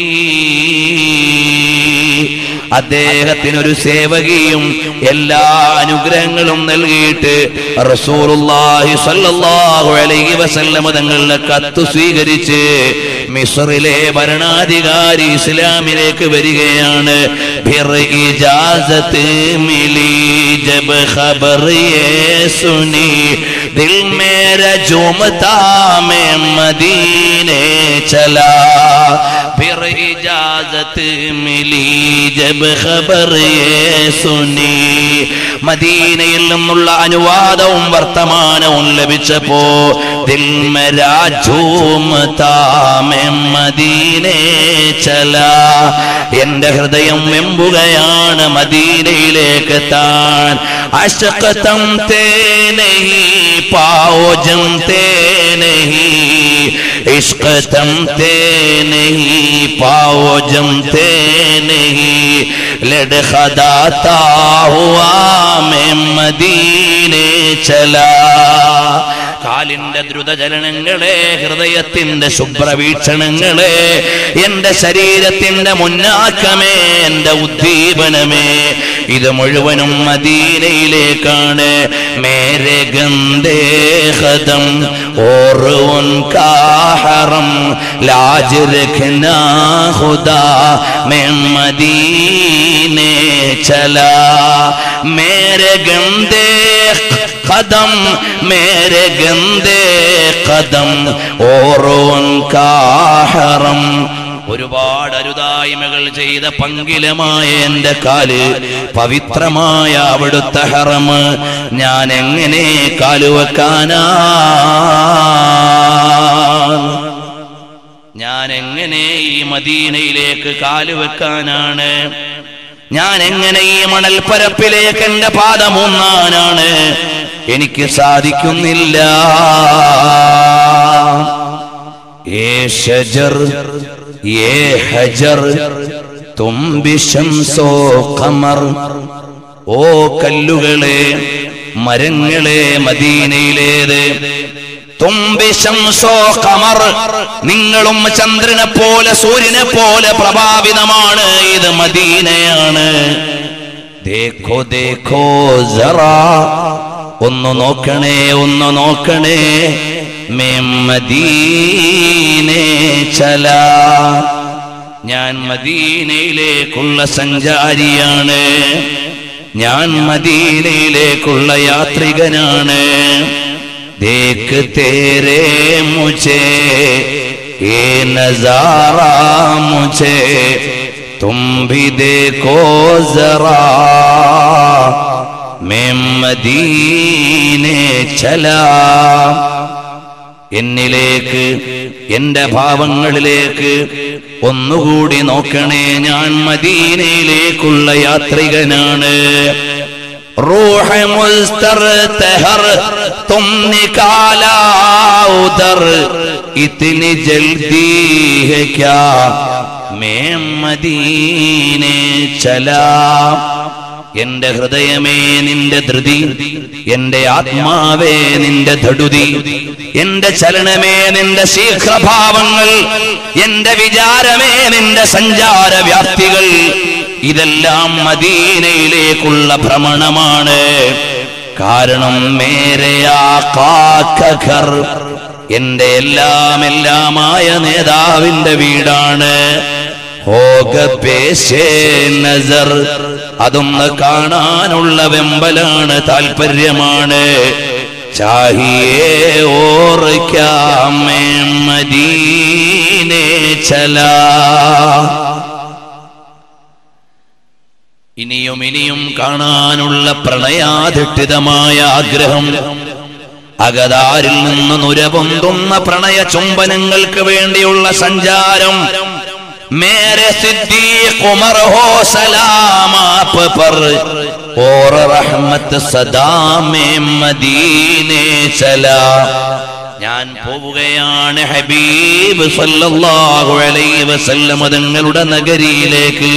അദ്ദേഹത്തിനൊരു സേവകിയും എല്ലാ അനുഗ്രഹങ്ങളും നൽകിയിട്ട് റസൂലുള്ളാഹി സ്വല്ലല്ലാഹു അലൈഹി വസല്ലമ തങ്ങളുടെ കത്ത് സ്വീകരിച്ച് മിസ്റിലെ ഭരണാധികാരി ഇസ്ലാമിലേക്ക് വരികയാണ് ഫിർ ഇജാസത്ത് മിലി ജബ് ഖബർ യേ സുനി ദിൽ മേര ജുമതാ മേ മദീനെ ചലാ फिर इजाजत मिली जब खबर ये सुनी മദീനയിൽ നിന്നുള്ള അനുവാദവും വർത്തമാനവും ലഭിച്ചപ്പോ ദിൽ മെരാ ഝൂമതാമെ മദീനെ ചല എന്റെ ഹൃദയം വെമ്പുകയാണ് മദീനയിലേക്ക് എത്താൻ അശക്തം തേ നഹി പാവോജം തേ നഹി इश्क तमते नहीं पाओ जमते नहीं लड़खदाता हुआ मैं मदीने चला കാലിന്റെ ദ്രുതചലനങ്ങളെ ഹൃദയത്തിന്റെ ശുഭ്രവീക്ഷണങ്ങളെ എന്റെ ശരീരത്തിന്റെ മുന്നാക്കമേ എന്റെ ഉദ്ദീപനമേ ഇത് മുഴുവനും മദീനയിലേക്കാണ് മേരെ ഗന്ധേ ഹദം ഓർ ഉൻകാ ഹറം ലാജ് രഖ്നാ ഖുദാ मैं मदीने चला मेरे गंदे कदम मेरे गंदे कदम और उनका हरम ഒരുപാട് അരുതായ്മകൾ ചെയ്ത പങ്കിലമായ എന്റെ കാല് പവിത്രമായ അവിടുത്തെ ഹറമ് ഞാൻ എങ്ങനെ കാലുവെക്കാനാ ഞാൻ എങ്ങനെ ഈ മദീനയിലേക്ക് കാലുവെക്കാനാണ് ഞാൻ എങ്ങനെ ഈ മണൽപ്പരപ്പിലേക്ക് എന്റെ പാദമൂന്നാനാണ് എനിക്ക് സാധിക്കുന്നില്ല ഏ ഷജർ ഏ ഹജർ തുംബിശംസോ കമർ ഓ കല്ലുകളെ മരങ്ങളെ മദീനയിലേത് തുംബിശംസോ കമർ നിങ്ങളും ചന്ദ്രനെ പോലെ സൂര്യനെ പോലെ പ്രഭാവിതമാണ് ഇത് മദീനയാണ് ദേഖോ ദേഖോ ജറാ ഒന്ന് നോക്കണേ ഒന്ന് നോക്കണേ മേ മദീനെ ചല ഞാൻ മദീനയിലേക്കുള്ള സഞ്ചാരിയാണ് ഞാൻ മദീനയിലേക്കുള്ള യാത്രികനാണ് देख तेरे मुझे ये नजारा मुझे तुम भी देखो जरा मैं मदीने चला എന്നിലേക്ക് എന്റെ ഭാവങ്ങളിലേക്ക് ഒന്നുകൂടി നോക്കണേ ഞാൻ മദീനയിലേക്കുള്ള യാത്രികനാണ് रूह मुस्तर तहर तुम निकाला उधर इतनी जल्दी है क्या मैं मदीने चला എന്റെ ഹൃദയമേ നിന്റെ ധൃതി എന്റെ ആത്മാവേ നിന്റെ ധടുതി എന്റെ ചലനമേ നിന്റെ ശീഘ്രഭാവങ്ങൾ എന്റെ വിചാരമേ നിന്റെ സഞ്ചാര വ്യാപ്തികൾ ഇതെല്ലാം മദീനയിലേക്കുള്ള ഭ്രമണമാണ് കാരണം മേരയാ കാക്കഘർ എന്റെ എല്ലാം എല്ലാമായ നേതാവിന്റെ വീടാണ് ഹോഗ പേശേ നസർ അതൊന്ന് കാണാനുള്ള വെമ്പലാണ് താല്പര്യമാണ് ചാഹിയേ ഓർ ക്യാ മേ മദീനെ ചലാ ഇനിയും ഇനിയും കാണാനുള്ള പ്രണയാധിഷ്ഠിതമായ ആഗ്രഹം അകതാരിൽ നിന്ന് നുരപൊന്തുന്ന പ്രണയ ചുംബനങ്ങൾക്ക് വേണ്ടിയുള്ള സഞ്ചാരം മേരെ സിദ്ദീഖ് ഉമർ ഹോ സലാം ആപ് പർ ഓർ റഹ്മത്ത് സദാ മേ മദീനെ ചലാ ഞാൻ പോവുകയാണ് ഹബീബ് സല്ലല്ലാഹു അലൈഹി വസല്ലം തങ്ങളുടെ നഗരിയിലേക്ക്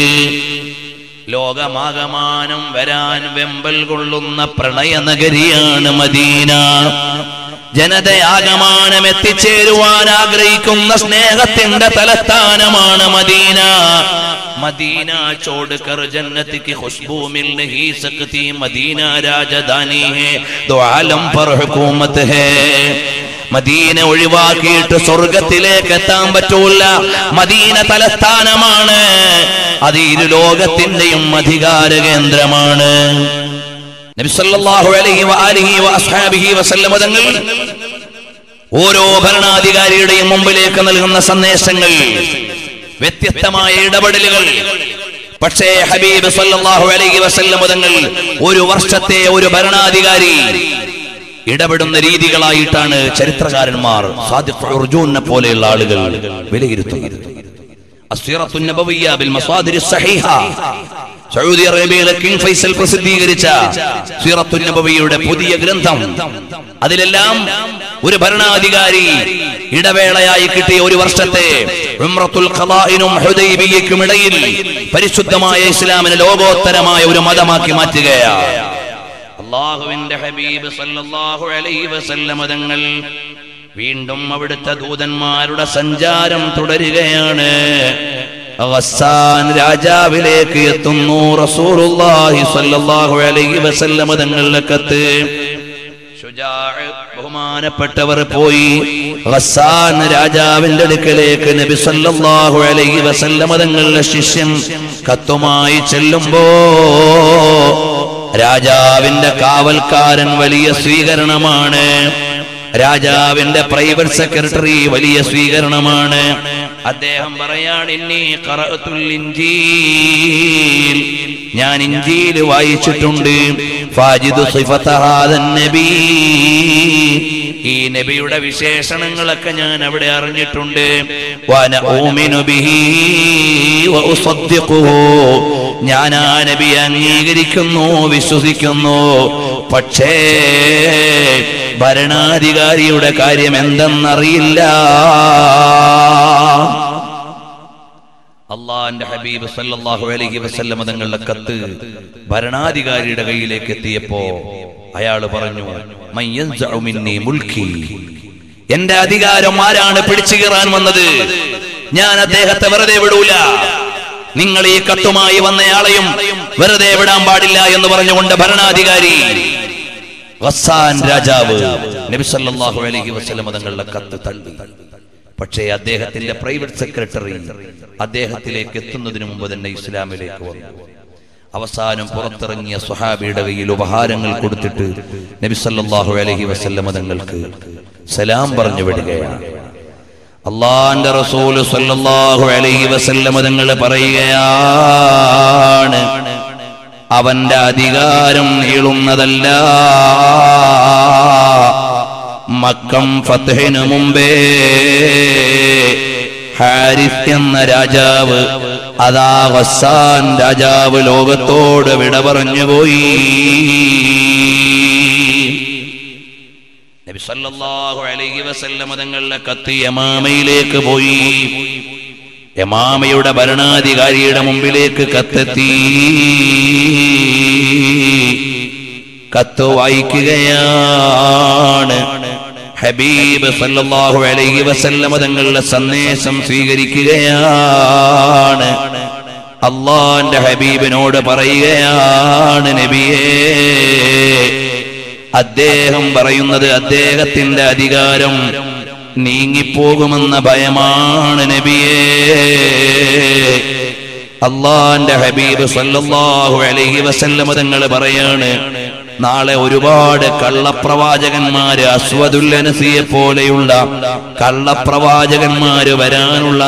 ലോകമാകമാനം വരാൻ വെമ്പൽ കൊള്ളുന്ന പ്രണയ നഗരിയാണ് മദീന ജനതയാകമാനം എത്തിച്ചേരുവാൻ ആഗ്രഹിക്കുന്ന സ്നേഹത്തിന്റെ തലസ്ഥാനമാണ് മദീന मदीना छोड़कर जन्नत की खुशबू मिल नहीं सकती मदीना राजधानी है दो आलम पर हुकूमत है മദീന ഒഴിവാക്കിയിട്ട് സ്വർഗത്തിലേക്ക് എത്താൻ പറ്റൂല മദീന തലസ്ഥാനമാണ് അത് ഇരു ലോകത്തിന്റെയും അധികാര കേന്ദ്രമാണ് നബി സല്ലല്ലാഹു അലൈഹി വആലിഹി വഅസ്ഹാബിഹി വസല്ലമ തങ്ങൾ ഓരോ ഭരണാധികാരിയുടെയും മുമ്പിലേക്ക് നൽകുന്ന സന്ദേശങ്ങൾ വ്യത്യസ്തമായ ഇടപെടലുകൾ പക്ഷേ ഹബീബ് സല്ലല്ലാഹു അലൈഹി വസല്ലമ തങ്ങൾ ഒരു വർഷത്തെ ഒരു ഭരണാധികാരി ഇടപെടുന്ന രീതികളായിട്ടാണ് ചരിത്രകാരന്മാർ സാദിഖ് ഉർജൂനെ പോലെയുള്ള ആളുകൾ വിലയിരുത്തുന്നത് അസ്സീറത്തു നബവിയ്യ ബിൽ മസാദിരി സഹീഹ സൗദി അറേബ്യയിലെ കിങ് ഫൈസൽ പ്രസിദ്ധീകരിച്ച സീറത്തു നബവിയുടെ പുതിയ ഗ്രന്ഥം അതിലെല്ലാം ഒരു ഭരണാധികാരി ഇടവേളയായി കിട്ടിയ ഒരു വർഷത്തെ ഉംറത്തുൽ ഖളാഇനും ഹുദൈബിയയ്ക്കും ഇടയിൽ പരിശുദ്ധമായ ഇസ്ലാമിനെ ലോകോത്തരമായ ഒരു മതമാക്കി മാറ്റുകയാണ് അള്ളാഹുവിന്റെ ഹബീബ് സല്ലല്ലാഹു അലൈഹി വസല്ലമ തങ്ങൾ വീണ്ടും അവിടുത്തെ ദൂതന്മാരുടെ സഞ്ചാരം തുടരുകയാണ് ഗസ്സാൻ രാജാവിലേക്ക് എത്തുന്നു റസൂലുള്ളാഹി സ്വല്ലല്ലാഹു അലൈഹി വസല്ലമ തങ്ങളുടെ കത്ത് ശുജാഅ് ബഹുമാനപ്പെട്ടവർ പോയി ഗസ്സാൻ രാജാവിന്റെ അടുക്കലേക്ക് നബി സല്ലല്ലാഹു അലൈഹി വസല്ലമ തങ്ങളുടെ ശിഷ്യൻ കത്തുമായി ചെല്ലുമ്പോ രാജാവിന്റെ കാവൽക്കാരൻ വലിയ സ്വീകരണമാണ് രാജാവിന്റെ പ്രൈവറ്റ് സെക്രട്ടറി വലിയ സ്വീകരണമാണ് അദ്ദേഹം പറയാണ് ഇന്നീ ഖറഅത്തുൽ ഇൻജീൽ ഞാൻ ഇഞ്ചീൽ വായിച്ചിട്ടുണ്ട് ഫാജിദു സിഫത ഹാദൻ നബി ഈ നബിയുടെ വിശേഷണങ്ങളൊക്കെ ഞാൻ അവിടെ അറിഞ്ഞിട്ടുണ്ട് വന ഊമിനു ബിഹി വ ഉസദ്ദിഖുഹു ഞാൻ ആ നബി അംഗീകരിക്കുന്നു വിശ്വസിക്കുന്നു പക്ഷേ ഭരണാധികാരിയുടെ കാര്യം എന്തെന്നറിയില്ല അള്ളാന്റെ ഹബീബ് സല്ലല്ലാഹു അലൈഹി വസല്ലമ തങ്ങളുടെ കത്ത് ഭരണാധികാരിയുടെ കയ്യിലേക്ക് എത്തിയപ്പോ അയാൾ പറഞ്ഞു "മൻ യൻസഉ മിന്നി മുൽക്കി എന്റെ അധികാരം ആരാണ് പിടിച്ചു കയറാൻ വന്നത് ഞാൻ അദ്ദേഹത്തെ വെറുതെ വിടൂല നിങ്ങൾ ഈ കത്തുമായി വന്നയാളെയും വെറുതെ വിടാൻ പാടില്ല എന്ന് പറഞ്ഞുകൊണ്ട് ഭരണാധികാരി ഗസ്സാൻ രാജാവ് നബി സല്ലല്ലാഹു അലൈഹി വസല്ലം തങ്ങളുടെ കത്ത് തള്ളി പക്ഷേ അദ്ദേഹത്തിന്റെ പ്രൈവറ്റ് സെക്രട്ടറി അദ്ദേഹത്തിലേക്ക് എത്തുന്നതിന് മുമ്പ് തന്നെ ഇസ്ലാമിലേക്ക് വന്നു അവസാനം പുറത്തിറങ്ങിയ സുഹാബിയുടെ കയ്യിൽ ഉപഹാരങ്ങൾ കൊടുത്തിട്ട് നബി സല്ലല്ലാഹു അലൈഹി വസല്ലം തങ്ങൾക്ക് സലാം പറഞ്ഞു വിടുകയാണ് അള്ളാന്റെ റസൂല് സല്ലല്ലാഹു അലൈഹി വസല്ലം തങ്ങൾ പറയുകയാണ് അവന്റെ അധികാരം നീളുന്നതല്ല മക്കം ഫത്തഹിനു മുമ്പേ ഹാരിസ് എന്ന രാജാവ് അതാ വസ്സാൻ രാജാവ് ലോകത്തോട് വിട പറഞ്ഞുപോയി നബി സല്ലല്ലാഹു അലൈഹി വസല്ലം തങ്ങളുടെ കത്ത് യമാമയിലേക്ക് പോയി യമാമയുടെ ഭരണാധികാരിയുടെ മുമ്പിലേക്ക് കത്തെത്തി കത്ത് വായിക്കുകയാണ് ഹബീബ് സല്ലല്ലാഹു അലൈഹി വസല്ലം തങ്ങളുടെ സന്ദേശം സ്വീകരിക്കുകയാണ് അള്ളാന്റെ ഹബീബിനോട് പറയുകയാണ് നബിയേ അദ്ദേഹം പറയുന്നത് അദ്ദേഹത്തിന്റെ അധികാരം നീങ്ങിപ്പോകുമെന്ന ഭയമാണ് നബിയേ അള്ളാന്റെ ഹബീബ് സല്ലല്ലാഹു അലൈഹി വസല്ലം തങ്ങൾ പറയാണ് നാളെ ഒരുപാട് കള്ളപ്രവാചകന്മാര് അസ്വദുല്ലനസിയെ പോലെയുള്ള കള്ളപ്രവാചകന്മാര് വരാനുള്ള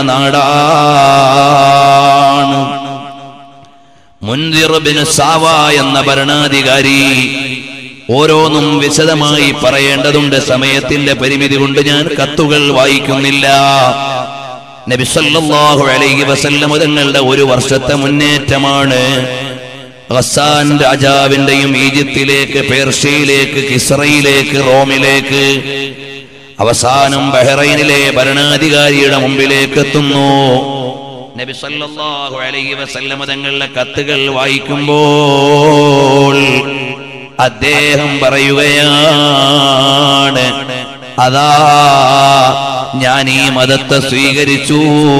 നാടാണ് മുൻതിറബിന് സാവ എന്ന ഭരണാധികാരി ഓരോന്നും വിശദമായി പറയേണ്ടതുണ്ട് സമയത്തിന്റെ പരിമിതി കൊണ്ട് ഞാൻ കത്തുകൾ വായിക്കുന്നില്ല നബി സല്ലല്ലാഹു അലൈഹി വസല്ലം തങ്ങളുടെ ഒരു വർഷത്തെ മുന്നേറ്റമാണ് ഖസാൻ രാജാവിന്റെയും ഈജിപ്തിലേക്ക് പേർഷ്യയിലേക്ക് കിസ്രയിലേക്ക് റോമിലേക്ക് അവസാനം ബഹ്റൈനിലെ ഭരണാധികാരിയുടെ മുമ്പിലേക്ക് എത്തുന്നു നബി സല്ലല്ലാഹു അലൈഹി വസല്ലം തങ്ങളുടെ കത്തുകൾ വായിക്കുമ്പോൾ അദ്ദേഹം പറയുകയാണ് അതാ ഞാൻ ഈ മതത്തെ സ്വീകരിച്ചു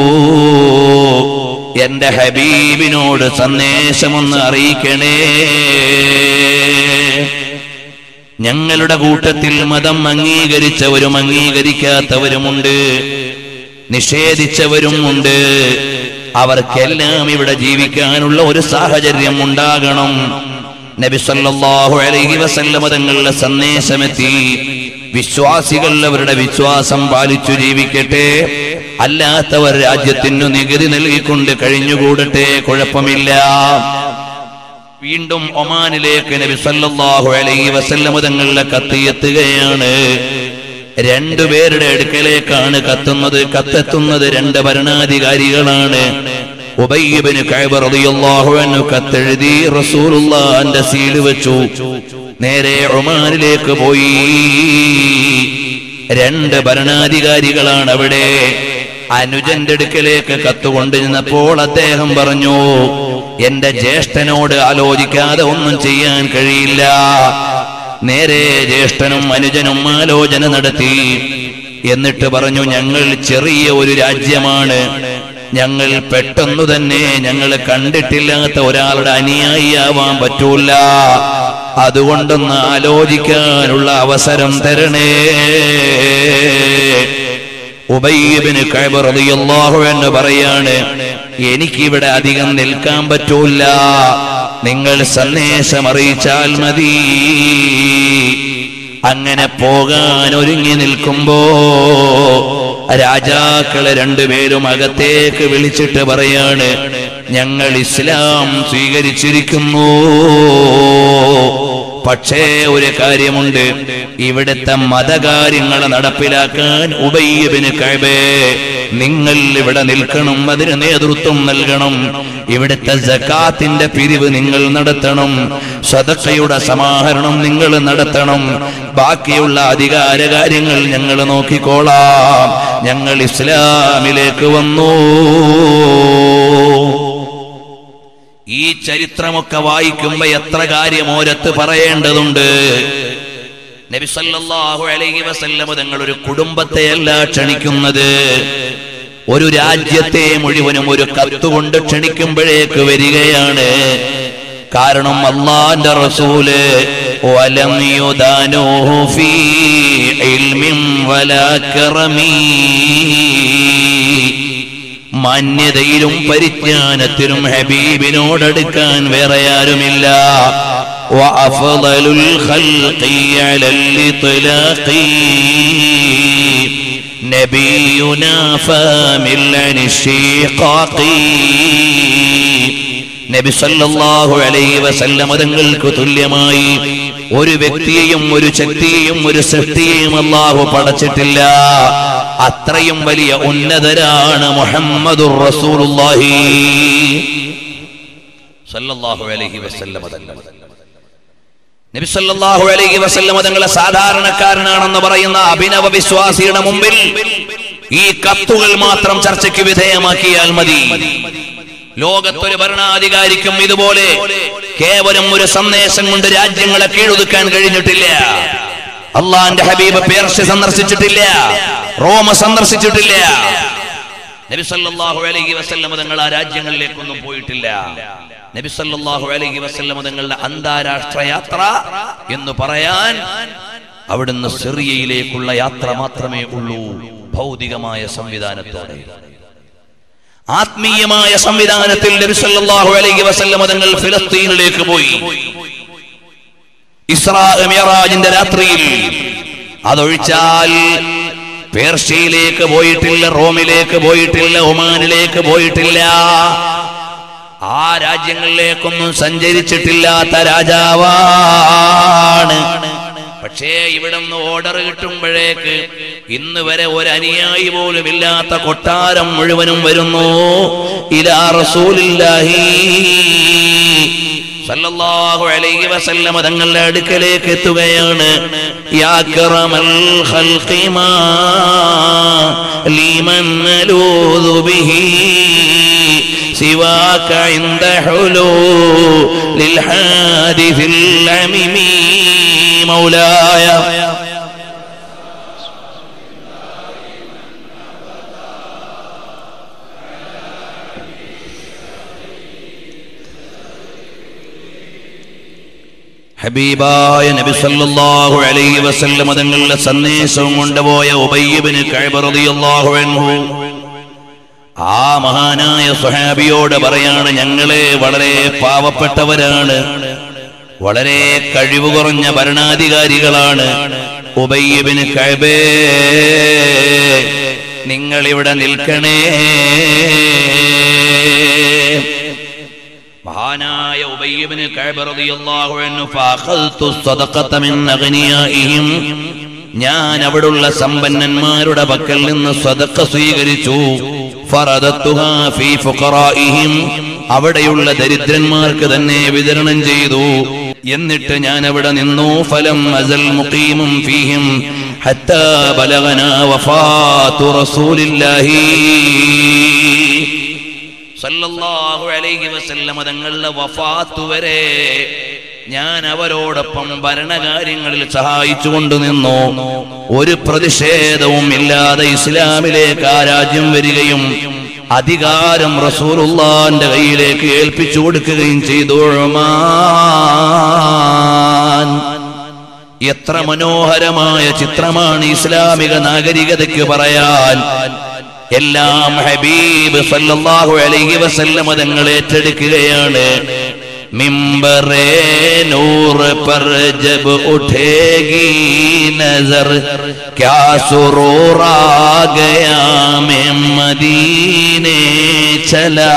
എന്റെ ഹബീബിനോട് സന്ദേശമൊന്ന് അറിയിക്കണേ ഞങ്ങളുടെ കൂട്ടത്തിൽ മതം അംഗീകരിച്ചവരും അംഗീകരിക്കാത്തവരുമുണ്ട് നിഷേധിച്ചവരും ഉണ്ട് അവർക്കെല്ലാം ഇവിടെ ജീവിക്കാനുള്ള ഒരു സാഹചര്യം ഉണ്ടാകണം നബി സല്ലല്ലാഹു അലൈഹി വസല്ലമ തങ്ങളുടെ സന്ദേശമെത്തി വിശ്വാസികൾ അവരുടെ വിശ്വാസം പാലിച്ചു ജീവിക്കട്ടെ അല്ലാത്തവർ രാജ്യത്തിനു നികുതി നൽകിക്കൊണ്ട് കഴിഞ്ഞുകൂടട്ടെ കുഴപ്പമില്ല വീണ്ടും ഒമാനിലേക്ക് നബി സല്ലല്ലാഹു അലൈഹി വസല്ലമ തങ്ങളുടെ കത്ത് എത്തുകയാണ് രണ്ടുപേരുടെ അടുക്കലേക്കാണ് കത്തുന്നത് കത്തെത്തുന്നത് രണ്ട് ഭരണാധികാരികളാണ് ഉബയ്യബിന് കഅബ് റളിയല്ലാഹു അൻഹു കത്തെഴുതി റസൂലുള്ളാഹിന്റെ സീല് വെച്ചു നേരെ ഒമാനിലേക്ക് പോയി രണ്ട് ഭരണാധികാരികളാണ് അവിടെ അനുജന്റെ അടുക്കലേക്ക് കത്ത് കൊണ്ടുചെന്നപ്പോൾ അദ്ദേഹം പറഞ്ഞു എന്റെ ജ്യേഷ്ഠനോട് ആലോചിക്കാതെ ഒന്നും ചെയ്യാൻ കഴിയില്ല നേരെ ജ്യേഷ്ഠനും അനുജനും ആലോചന നടത്തി എന്നിട്ട് പറഞ്ഞു ഞങ്ങൾ ചെറിയ ഒരു രാജ്യമാണ് ഞങ്ങൾ പെട്ടെന്നു തന്നെ ഞങ്ങൾ കണ്ടിട്ടില്ലാത്ത ഒരാളുടെ അനുയായിയാവാൻ പറ്റൂല അതുകൊണ്ടൊന്ന് ആലോചിക്കാനുള്ള അവസരം തരണേ ഉബയ്യബിന് റളിയല്ലാഹു എന്ന് പറയാണ് എനിക്കിവിടെ അധികം നിൽക്കാൻ പറ്റൂല നിങ്ങൾ സന്ദേശം അറിയിച്ചാൽ മതി അങ്ങനെ പോകാൻ ഒരുങ്ങി നിൽക്കുമ്പോ രാജാക്കളെ രണ്ടുപേരും അകത്തേക്ക് വിളിച്ചിട്ട് പറയാണ് ഞങ്ങൾ ഇസ്ലാം സ്വീകരിച്ചിരിക്കുന്നു പക്ഷേ ഒരു കാര്യമുണ്ട് ഇവിടുത്തെ മതകാര്യങ്ങൾ നടപ്പിലാക്കാൻ ഉബയ്യബിന് കഴിവേ നിങ്ങൾ ഇവിടെ നിൽക്കണം അതിന് നേതൃത്വം നൽകണം ഇവിടുത്തെ ജക്കാത്തിന്റെ പിരിവ് നിങ്ങൾ നടത്തണം സദക്കയുടെ സമാഹരണം നിങ്ങൾ നടത്തണം ബാക്കിയുള്ള അധികാര കാര്യങ്ങൾ ഞങ്ങൾ നോക്കിക്കോളാം ഞങ്ങൾ ഇസ്ലാമിലേക്ക് വന്നു ഈ ചരിത്രമൊക്കെ വായിക്കുമ്പോ എത്ര കാര്യം ഓരത്ത് പറയേണ്ടതുണ്ട് നബി സല്ലല്ലാഹു അലൈഹി വസല്ലം തങ്ങൾ ഒരു കുടുംബത്തെയല്ല ക്ഷണിക്കുന്നത് ഒരു രാജ്യത്തെ മുഴുവനും ഒരു കത്തുകൊണ്ട് ക്ഷണിക്കുമ്പോഴേക്ക് വരികയാണ് കാരണം അള്ളാന്റെ റസൂല് വലം യുദാനൂഹു ഫീ ഇൽമിൻ വലാ കറമീ മാന്യതയിലും പരിജ്ഞാനത്തിലും ഹബീബിനോടടുക്കാൻ വേറെ ആരുമില്ല وأفضل الخلق على الإطلاق نبينا فمن عن الشقاق നബി സല്ലല്ലാഹു അലൈഹി വസല്ലം തങ്ങൾക്ക് തുല്യമായി ഒരു വ്യക്തിയെയും ഒരു ശക്തിയെയും ഒരു സൃഷ്ടിയെയും അല്ലാഹു പടച്ചിട്ടില്ല അത്രയും വലിയ ഉന്നതരാണ് മുഹമ്മദുർ റസൂലുള്ളാഹി സല്ലല്ലാഹു അലൈഹി വസല്ലം തങ്ങൾ നബി സല്ലല്ലാഹു അലൈഹി വസല്ലം തങ്ങളെ സാധാരണക്കാരനാണെന്ന് പറയുന്ന അഭിനവ വിശ്വാസിയുടെ മുമ്പിൽ ഈ കത്തുകൾ മാത്രം ചർച്ചയ്ക്ക് വിധേയമാക്കിയാൽ മതി ലോകത്തൊരു ഭരണാധികാരിക്കും ഇതുപോലെ കേവലം ഒരു സന്ദേശം കൊണ്ട് രാജ്യങ്ങളെ കീഴൊതുക്കാൻ കഴിഞ്ഞിട്ടില്ല അള്ളാന്റെ ഹബീബ് പേർഷ്യ സന്ദർശിച്ചിട്ടില്ല റോമ സന്ദർശിച്ചിട്ടില്ല നബി സല്ലല്ലാഹു അലൈഹി വസല്ലം തങ്ങൾ ആ രാജ്യങ്ങളിലേക്കൊന്നും പോയിട്ടില്ല നബി സല്ലല്ലാഹു അലൈഹി വസല്ലം തങ്ങളുടെ അന്താരാഷ്ട്ര യാത്ര എന്ന് പറയാൻ അവിടുന്ന് സിറിയയിലേക്കുള്ള യാത്ര മാത്രമേ ഉള്ളൂ ഭൗതികമായ സംവിധാനത്തോടെ ആത്മീയമായ സംവിധാനത്തിൽ നബി സല്ലല്ലാഹു അലൈഹി വസല്ലം തങ്ങൾ ഫിലസ്തീനിലേക്ക് പോയി ഇസ്രാ മിറാജിന്റെ രാത്രിയിൽ അതൊഴിച്ചാൽ പേർഷ്യയിലേക്ക് പോയിട്ടില്ല റോമിലേക്ക് പോയിട്ടില്ല ഒമാനിലേക്ക് പോയിട്ടില്ല ആ രാജ്യങ്ങളിലേക്കൊന്നും സഞ്ചരിച്ചിട്ടില്ലാത്ത രാജാവാണ് പക്ഷേ ഇവിടെ നിന്ന് ഓർഡർ കിട്ടുമ്പോഴേക്ക് ഇന്ന് വരെ ഒരു അനുയായി പോലും ഇല്ലാത്ത കൊട്ടാരം മുഴുവനും വരുന്നു ഇലാ റസൂലില്ലാഹി സല്ലല്ലാഹു അലൈഹി വസല്ലമ തങ്ങളുടെ അടുക്കലേക്ക് എത്തുകയാണ് യാ കറമൽ ഖൽഖി മാ ലീമൻ നലൂദു ബിഹി سواك عند حلول الحادث العميم مولاي ഹബീബായ നബി സല്ലല്ലാഹു അലൈഹി വസല്ലം തങ്ങളുടെ സന്ദേശവും കൊണ്ടുപോയ ഉബയ്യബിന് കഅബ് റളിയല്ലാഹു അൻഹു ആ മഹാനായ സുഹാബിയോട് പറയാണ് ഞങ്ങളെ വളരെ പാവപ്പെട്ടവരാണ് വളരെ കഴിവ് കുറഞ്ഞ ഭരണാധികാരികളാണ് ഉബയ്യബിന് കഅബേ നിങ്ങൾ ഇവിടെ നിൽക്കണേ മഹാനായ ഉബയ്യബിന് കഅബ് റളിയല്ലാഹു അൻഹു ഫഅഖൽതു സദഖത മിൻ അഗ്നിയാഇഹിം ഞാൻ അവിടുള്ള സമ്പന്നന്മാരുടെ പക്കൽ നിന്ന് സദഖ സ്വീകരിച്ചു ഫറദത്തുഹാ ഫീ ഫുഖറാഇഹിം അവിടെയുള്ള ദരിദ്രന്മാർക്ക് തന്നെ വിതരണം ചെയ്തു എന്നിട്ട് ഞാൻ അവിടെ നിന്നു ഫലം അസൽ മുഖീമും ഫീഹിം ഹത്താ ബലഗനാ വഫാത്തു റസൂലില്ലാഹി സല്ലല്ലാഹു അലൈഹി വസല്ലമ തങ്ങളുടെ വഫാത്ത് വരെ ഞാൻ അവരോടൊപ്പം ഭരണകാര്യങ്ങളിൽ സഹായിച്ചു കൊണ്ടു നിന്നു ഒരു പ്രതിഷേധവും ഇല്ലാതെ ഇസ്ലാമിലേക്ക് ആ രാജ്യം വരികയും അധികാരം റസൂലുള്ളാന്റെ കയ്യിലേക്ക് ഏൽപ്പിച്ചു കൊടുക്കുകയും ചെയ്തു ഉമാൻ. എത്ര മനോഹരമായ ചിത്രമാണ് ഇസ്ലാമിക നാഗരികതയ്ക്ക് പറയാൻ എല്ലാം ഹബീബ് സല്ലല്ലാഹു അലൈഹി വസല്ലം തങ്ങൾ ഏറ്റെടുക്കുകയാണ് മിമ്പറേ നൂർ पर जब उठेगी नजर क्या सुरूर आ गया मैं मदीने चला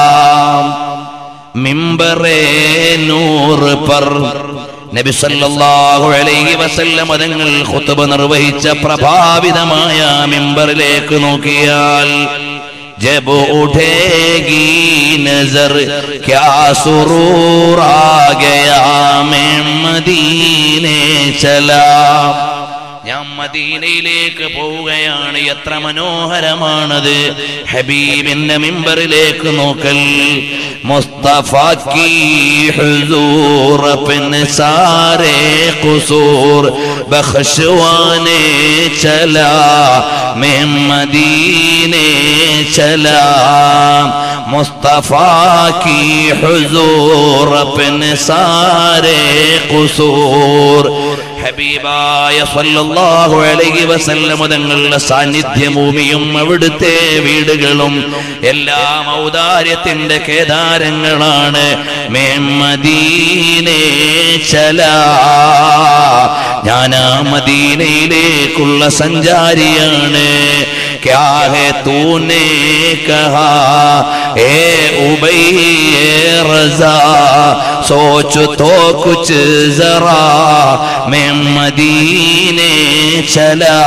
മിമ്പറേ നൂർ പർ നബി സല്ലല്ലാഹു അലൈഹി വസല്ലം തങ്ങൾ ഖുത്ബ നിർവഹിച്ച പ്രഭാവിതമായ മിമ്പറിലേക്ക് നോക്കിയാൽ ജബ് ഉഠേഗി നസർ ക്യാ സുറൂർ ആ ഗയാ मैं മദീനെ ചലാ ഞാൻ മദീനയിലേക്ക് പോവുകയാണ് എത്ര മനോഹരമാണത് ഹബീബിന്റെ മിമ്പറിലേക്ക് നോക്കൽ മുസ്തഫ की हुजूर अपने सारे कसूर बख्शवाने चला मैं मदीने चला मुस्तफा की हुजूर अपने सारे कसूर ഹബീബായ സല്ലല്ലാഹു അലൈഹി വസല്ലം തങ്ങളുടെ സാന്നിധ്യഭൂമിയും അവിടുത്തെ വീടുകളും എല്ലാം ഔദാര്യത്തിന്റെ കേദാരങ്ങളാണ് മേമദീനേ ചലാ ഞാൻ ആ മദീനയിലേക്കുള്ള സഞ്ചാരിയാണ് क्या है तूने कहा ए उबई रजा सोच तो कुछ जरा मैं मदीने चला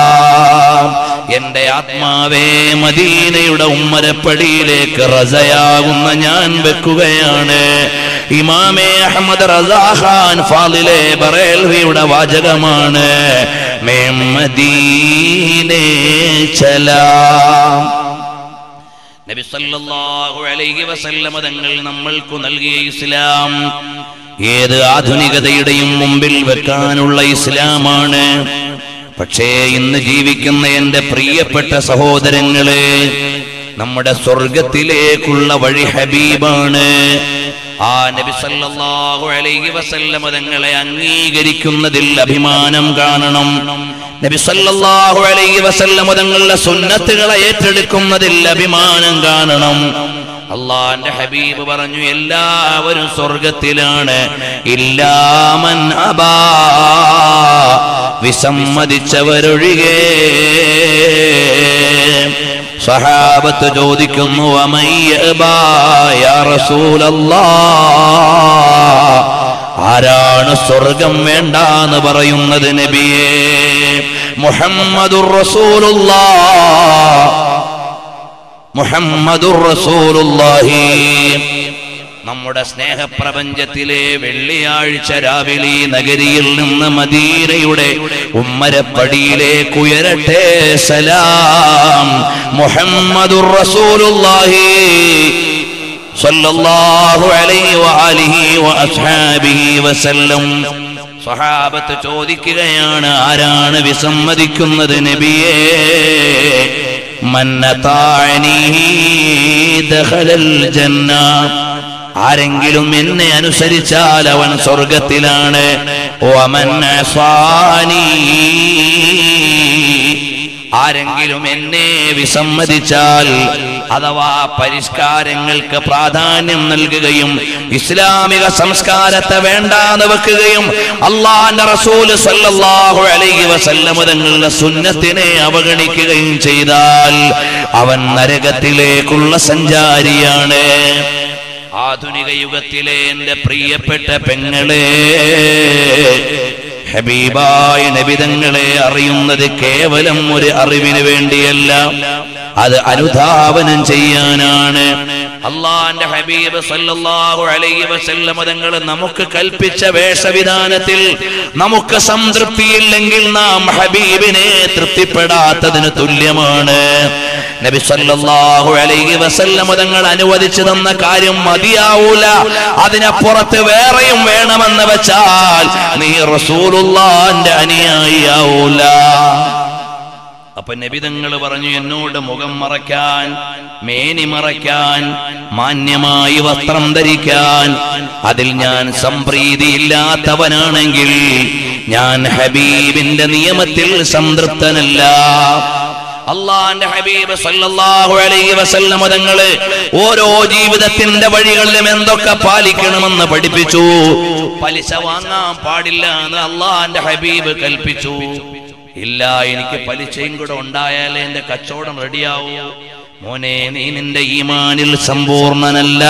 എന്റെ ആത്മാവേ മദീനയുടെ ഉമ്മരപ്പടിയിലേക്ക് റസയാകുന്ന ഞാൻ വെക്കുകയാണ് ഇമാമേ അഹമ്മദ് റസാഖാൻ ഫാദിലെ ബറേൽവിയുടെ വാചകമാണ് മേ മദീനെ ചലാം നബി സല്ലല്ലാഹു അലൈഹി വസല്ലമ തങ്ങൾ നമ്മൾക്കു നൽകിയ ഇസ്ലാം ഏത് ആധുനികതയുടെയും മുമ്പിൽ വെക്കാനുള്ള ഇസ്ലാമാണ് പക്ഷേ ഇന്ന് ജീവിക്കുന്ന എന്റെ പ്രിയപ്പെട്ട സഹോദരങ്ങളെ നമ്മുടെ സ്വർഗത്തിലേക്കുള്ള വഴി ഹബീബാണ് ആ നബി സല്ലല്ലാഹു അലൈഹി വസല്ലമ തങ്ങളെ അംഗീകരിക്കുന്നതിൽ അഭിമാനം കാണണം നബി സല്ലല്ലാഹു അലൈഹി വസല്ലമ തങ്ങളുടെ സുന്നത്തുകളെ ഏറ്റെടുക്കുന്നതിൽ അഭിമാനം കാണണം അള്ളാന്റെ ഹബീബ് പറഞ്ഞു എല്ലാവരും സ്വർഗത്തിലാണ് ഇല്ലാമൻ അബാ വിസമ്മതിച്ചവരൊഴികെ സഹാബത്ത് ചോദിക്കുന്നു "വമയ്യബാ യാ റസൂലല്ലാ?" ആരാണ് സ്വർഗം വേണ്ടാന്ന് പറയുന്നത് നബിയേ മുഹമ്മദുർ റസൂലുള്ളാ മുഹമ്മദുർ റസൂലുള്ളാഹി നമ്മുടെ സ്നേഹപ്രപഞ്ചത്തിലെ വെള്ളിയാഴ്ച രാവിലെ ഈ നഗരിയിൽ നിന്ന് മദീനയുടെ ഉമ്മരപ്പടിയിലേക്ക് ഉയരട്ടെ സലാം മുഹമ്മദുർ റസൂലുള്ളാഹി സല്ലല്ലാഹു അലൈഹി വആലിഹി വഅസ്ഹാബിഹി വസല്ലം സഹാബത്ത് ചോദിക്കുകയാണ് ആരാണ് വിസമ്മതിക്കുന്നത് നബിയേ മന്നതാനി ദഖലൽ ജന്ന ആരെങ്കിലും എന്നെ അനുസരിച്ചാൽ അവൻ സ്വർഗത്തിലാണ് വമൻ അസാനി ആരെങ്കിലും എന്നെ വിസമ്മതിച്ചാൽ അഥവാ പരിഷ്കാരങ്ങൾക്ക് പ്രാധാന്യം നൽകുകയും ഇസ്ലാമിക സംസ്കാരത്തെ വേണ്ടാന്ന് വെക്കുകയും അള്ളാന്റെ റസൂല് സല്ലല്ലാഹു അലൈഹി വസല്ലമ തങ്ങളുടെ സുന്നത്തിനെ അവഗണിക്കുകയും ചെയ്താൽ അവൻ നരകത്തിലേക്കുള്ള സഞ്ചാരിയാണ് ആധുനിക യുഗത്തിലെ എന്റെ പ്രിയപ്പെട്ട പെങ്ങളെ ഹബീബായ നബിതങ്ങളെ അറിയുന്നത് കേവലം ഒരു അറിവിന് വേണ്ടിയല്ല അത് അനുധാവനം ചെയ്യാനാണ് അള്ളാന്റെ ഹബീബ് സല്ലല്ലാഹു അലൈഹി വസല്ലമ തങ്ങൾ നമുക്ക് കൽപ്പിച്ച വേഷവിധാനത്തിൽ നമുക്ക് സംതൃപ്തിയില്ലെങ്കിൽ നാം ഹബീബിനെ തൃപ്തിപ്പെടാത്തതിന് തുല്യമാണ് നബി സല്ലല്ലാഹു അലൈഹി വസല്ലമ തങ്ങൾ അനുവദിച്ചു തന്ന കാര്യം മതിയാവൂല അതിനപ്പുറത്ത് വേറെയും വേണമെന്ന് വെച്ചാൽ നീ റസൂലുള്ളാന്റെ അനുയായിയാവൂല അപ്പൊ നബിതങ്ങൾ പറഞ്ഞു എന്നോട് മുഖം മറയ്ക്കാൻ മേനി മറയ്ക്കാൻ മാന്യമായി വസ്ത്രം ധരിക്കാൻ അതിൽ ഞാൻ സംപ്രീതിയില്ലാത്തവനാണെങ്കിൽ ഞാൻ ഹബീബിന്റെ നിയമത്തിൽ സംതൃപ്തനല്ല അള്ളാന്റെ ഹബീബ് സല്ലല്ലാഹു അലൈഹി വസല്ലമ തങ്ങള് ഓരോ ജീവിതത്തിന്റെ വഴികളിലും എന്തൊക്കെ പാലിക്കണമെന്ന് പഠിപ്പിച്ചു പലിശ വാങ്ങാൻ പാടില്ല എന്ന് അള്ളാന്റെ ഹബീബ് കൽപ്പിച്ചു ഇല്ല എനിക്ക് പലിശയും കൂടെ ഉണ്ടായാലേ എന്റെ കച്ചവടം റെഡിയാവൂ മോനെ നീ നിന്റെ ഈമാനിൽ സമ്പൂർണനല്ല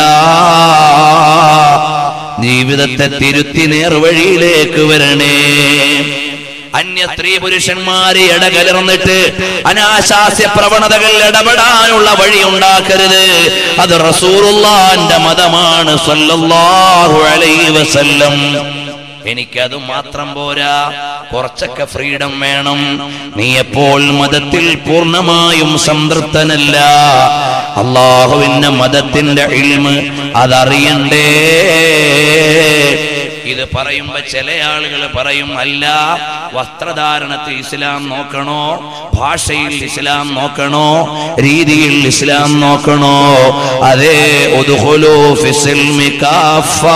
ജീവിതത്തെ തിരുത്തി നേർവഴിയിലേക്ക് വരണേ അന്യ സ്ത്രീ പുരുഷന്മാരെ ഇടകലർന്നിട്ട് അനാശാസ്യ പ്രവണതകൾ ഇടപെടാനുള്ള വഴി ഉണ്ടാക്കരുത് അത് റസൂറുള്ളാന്റെ മതമാണ് സല്ലല്ലാഹു അലൈഹി വസല്ലം എനിക്കത് മാത്രം പോരാ കുറച്ചൊക്കെ ഫ്രീഡം വേണം നീ എപ്പോൾ മതത്തിൽ പൂർണ്ണമായും സംതൃപ്തനല്ല അള്ളാഹുവിന്റെ മതത്തിന്റെ ഇൽമ് അതറിയണ്ടേ ഇത് പറയുമ്പോ ചില ആളുകൾ പറയും അല്ല വസ്ത്രധാരണത്തിൽ ഇസ്ലാം നോക്കണോ ഭാഷയിൽ ഇസ്ലാം നോക്കണോ രീതിയിൽ ഇസ്ലാം നോക്കണോ അതേ ഉദ്ഖുലൂ ഫിസിൽമി കാഫാ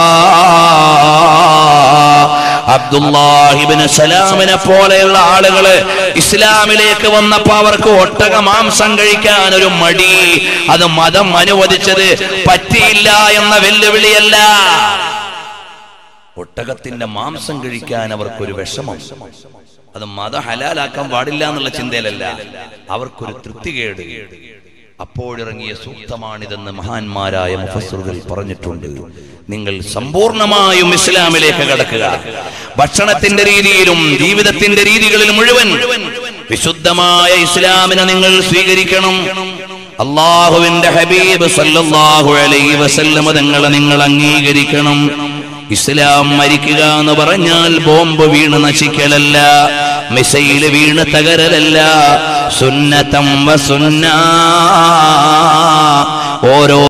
അബ്ദുല്ലാഹിബിന് സലാമിനെ പോലെയുള്ള ആളുകള് ഇസ്ലാമിലേക്ക് വന്നപ്പോ അവർക്ക് ഒട്ടക മാംസം കഴിക്കാൻ ഒരു മടി അത് മതം അനുവദിച്ചത് പറ്റിയില്ല എന്ന വെല്ലുവിളിയല്ല ഒട്ടകത്തിന്റെ മാംസം കഴിക്കാൻ അവർക്കൊരു വിഷമം അത് മത ഹലാലാക്കാൻ പാടില്ല എന്നുള്ള ചിന്തയിലല്ല അവർക്കൊരു തൃപ്തികേട് അപ്പോഴിറങ്ങിയ സൂക്തമാണിതെന്ന് മഹാന്മാരായ മുഫസ്സുറുകൾ പറഞ്ഞിട്ടുണ്ട് നിങ്ങൾ സമ്പൂർണമായും ഇസ്ലാമിലേക്ക് കടക്കുക ഭക്ഷണത്തിന്റെ രീതിയിലും ജീവിതത്തിന്റെ രീതികളിൽ മുഴുവൻ വിശുദ്ധമായ ഇസ്ലാമിനെ നിങ്ങൾ സ്വീകരിക്കണം അള്ളാഹുവിന്റെ ഹബീബ് സല്ലല്ലാഹു അലൈഹി വസല്ലമ തങ്ങളെ നിങ്ങൾ അംഗീകരിക്കണം ഇസ്ലാം മരിക്കുക എന്ന് പറഞ്ഞാൽ ബോംബ് വീണ് നശിക്കലല്ല മിസൈല് വീണ് തകരലല്ല സുന്നത്തം വസുന്ന ഓരോ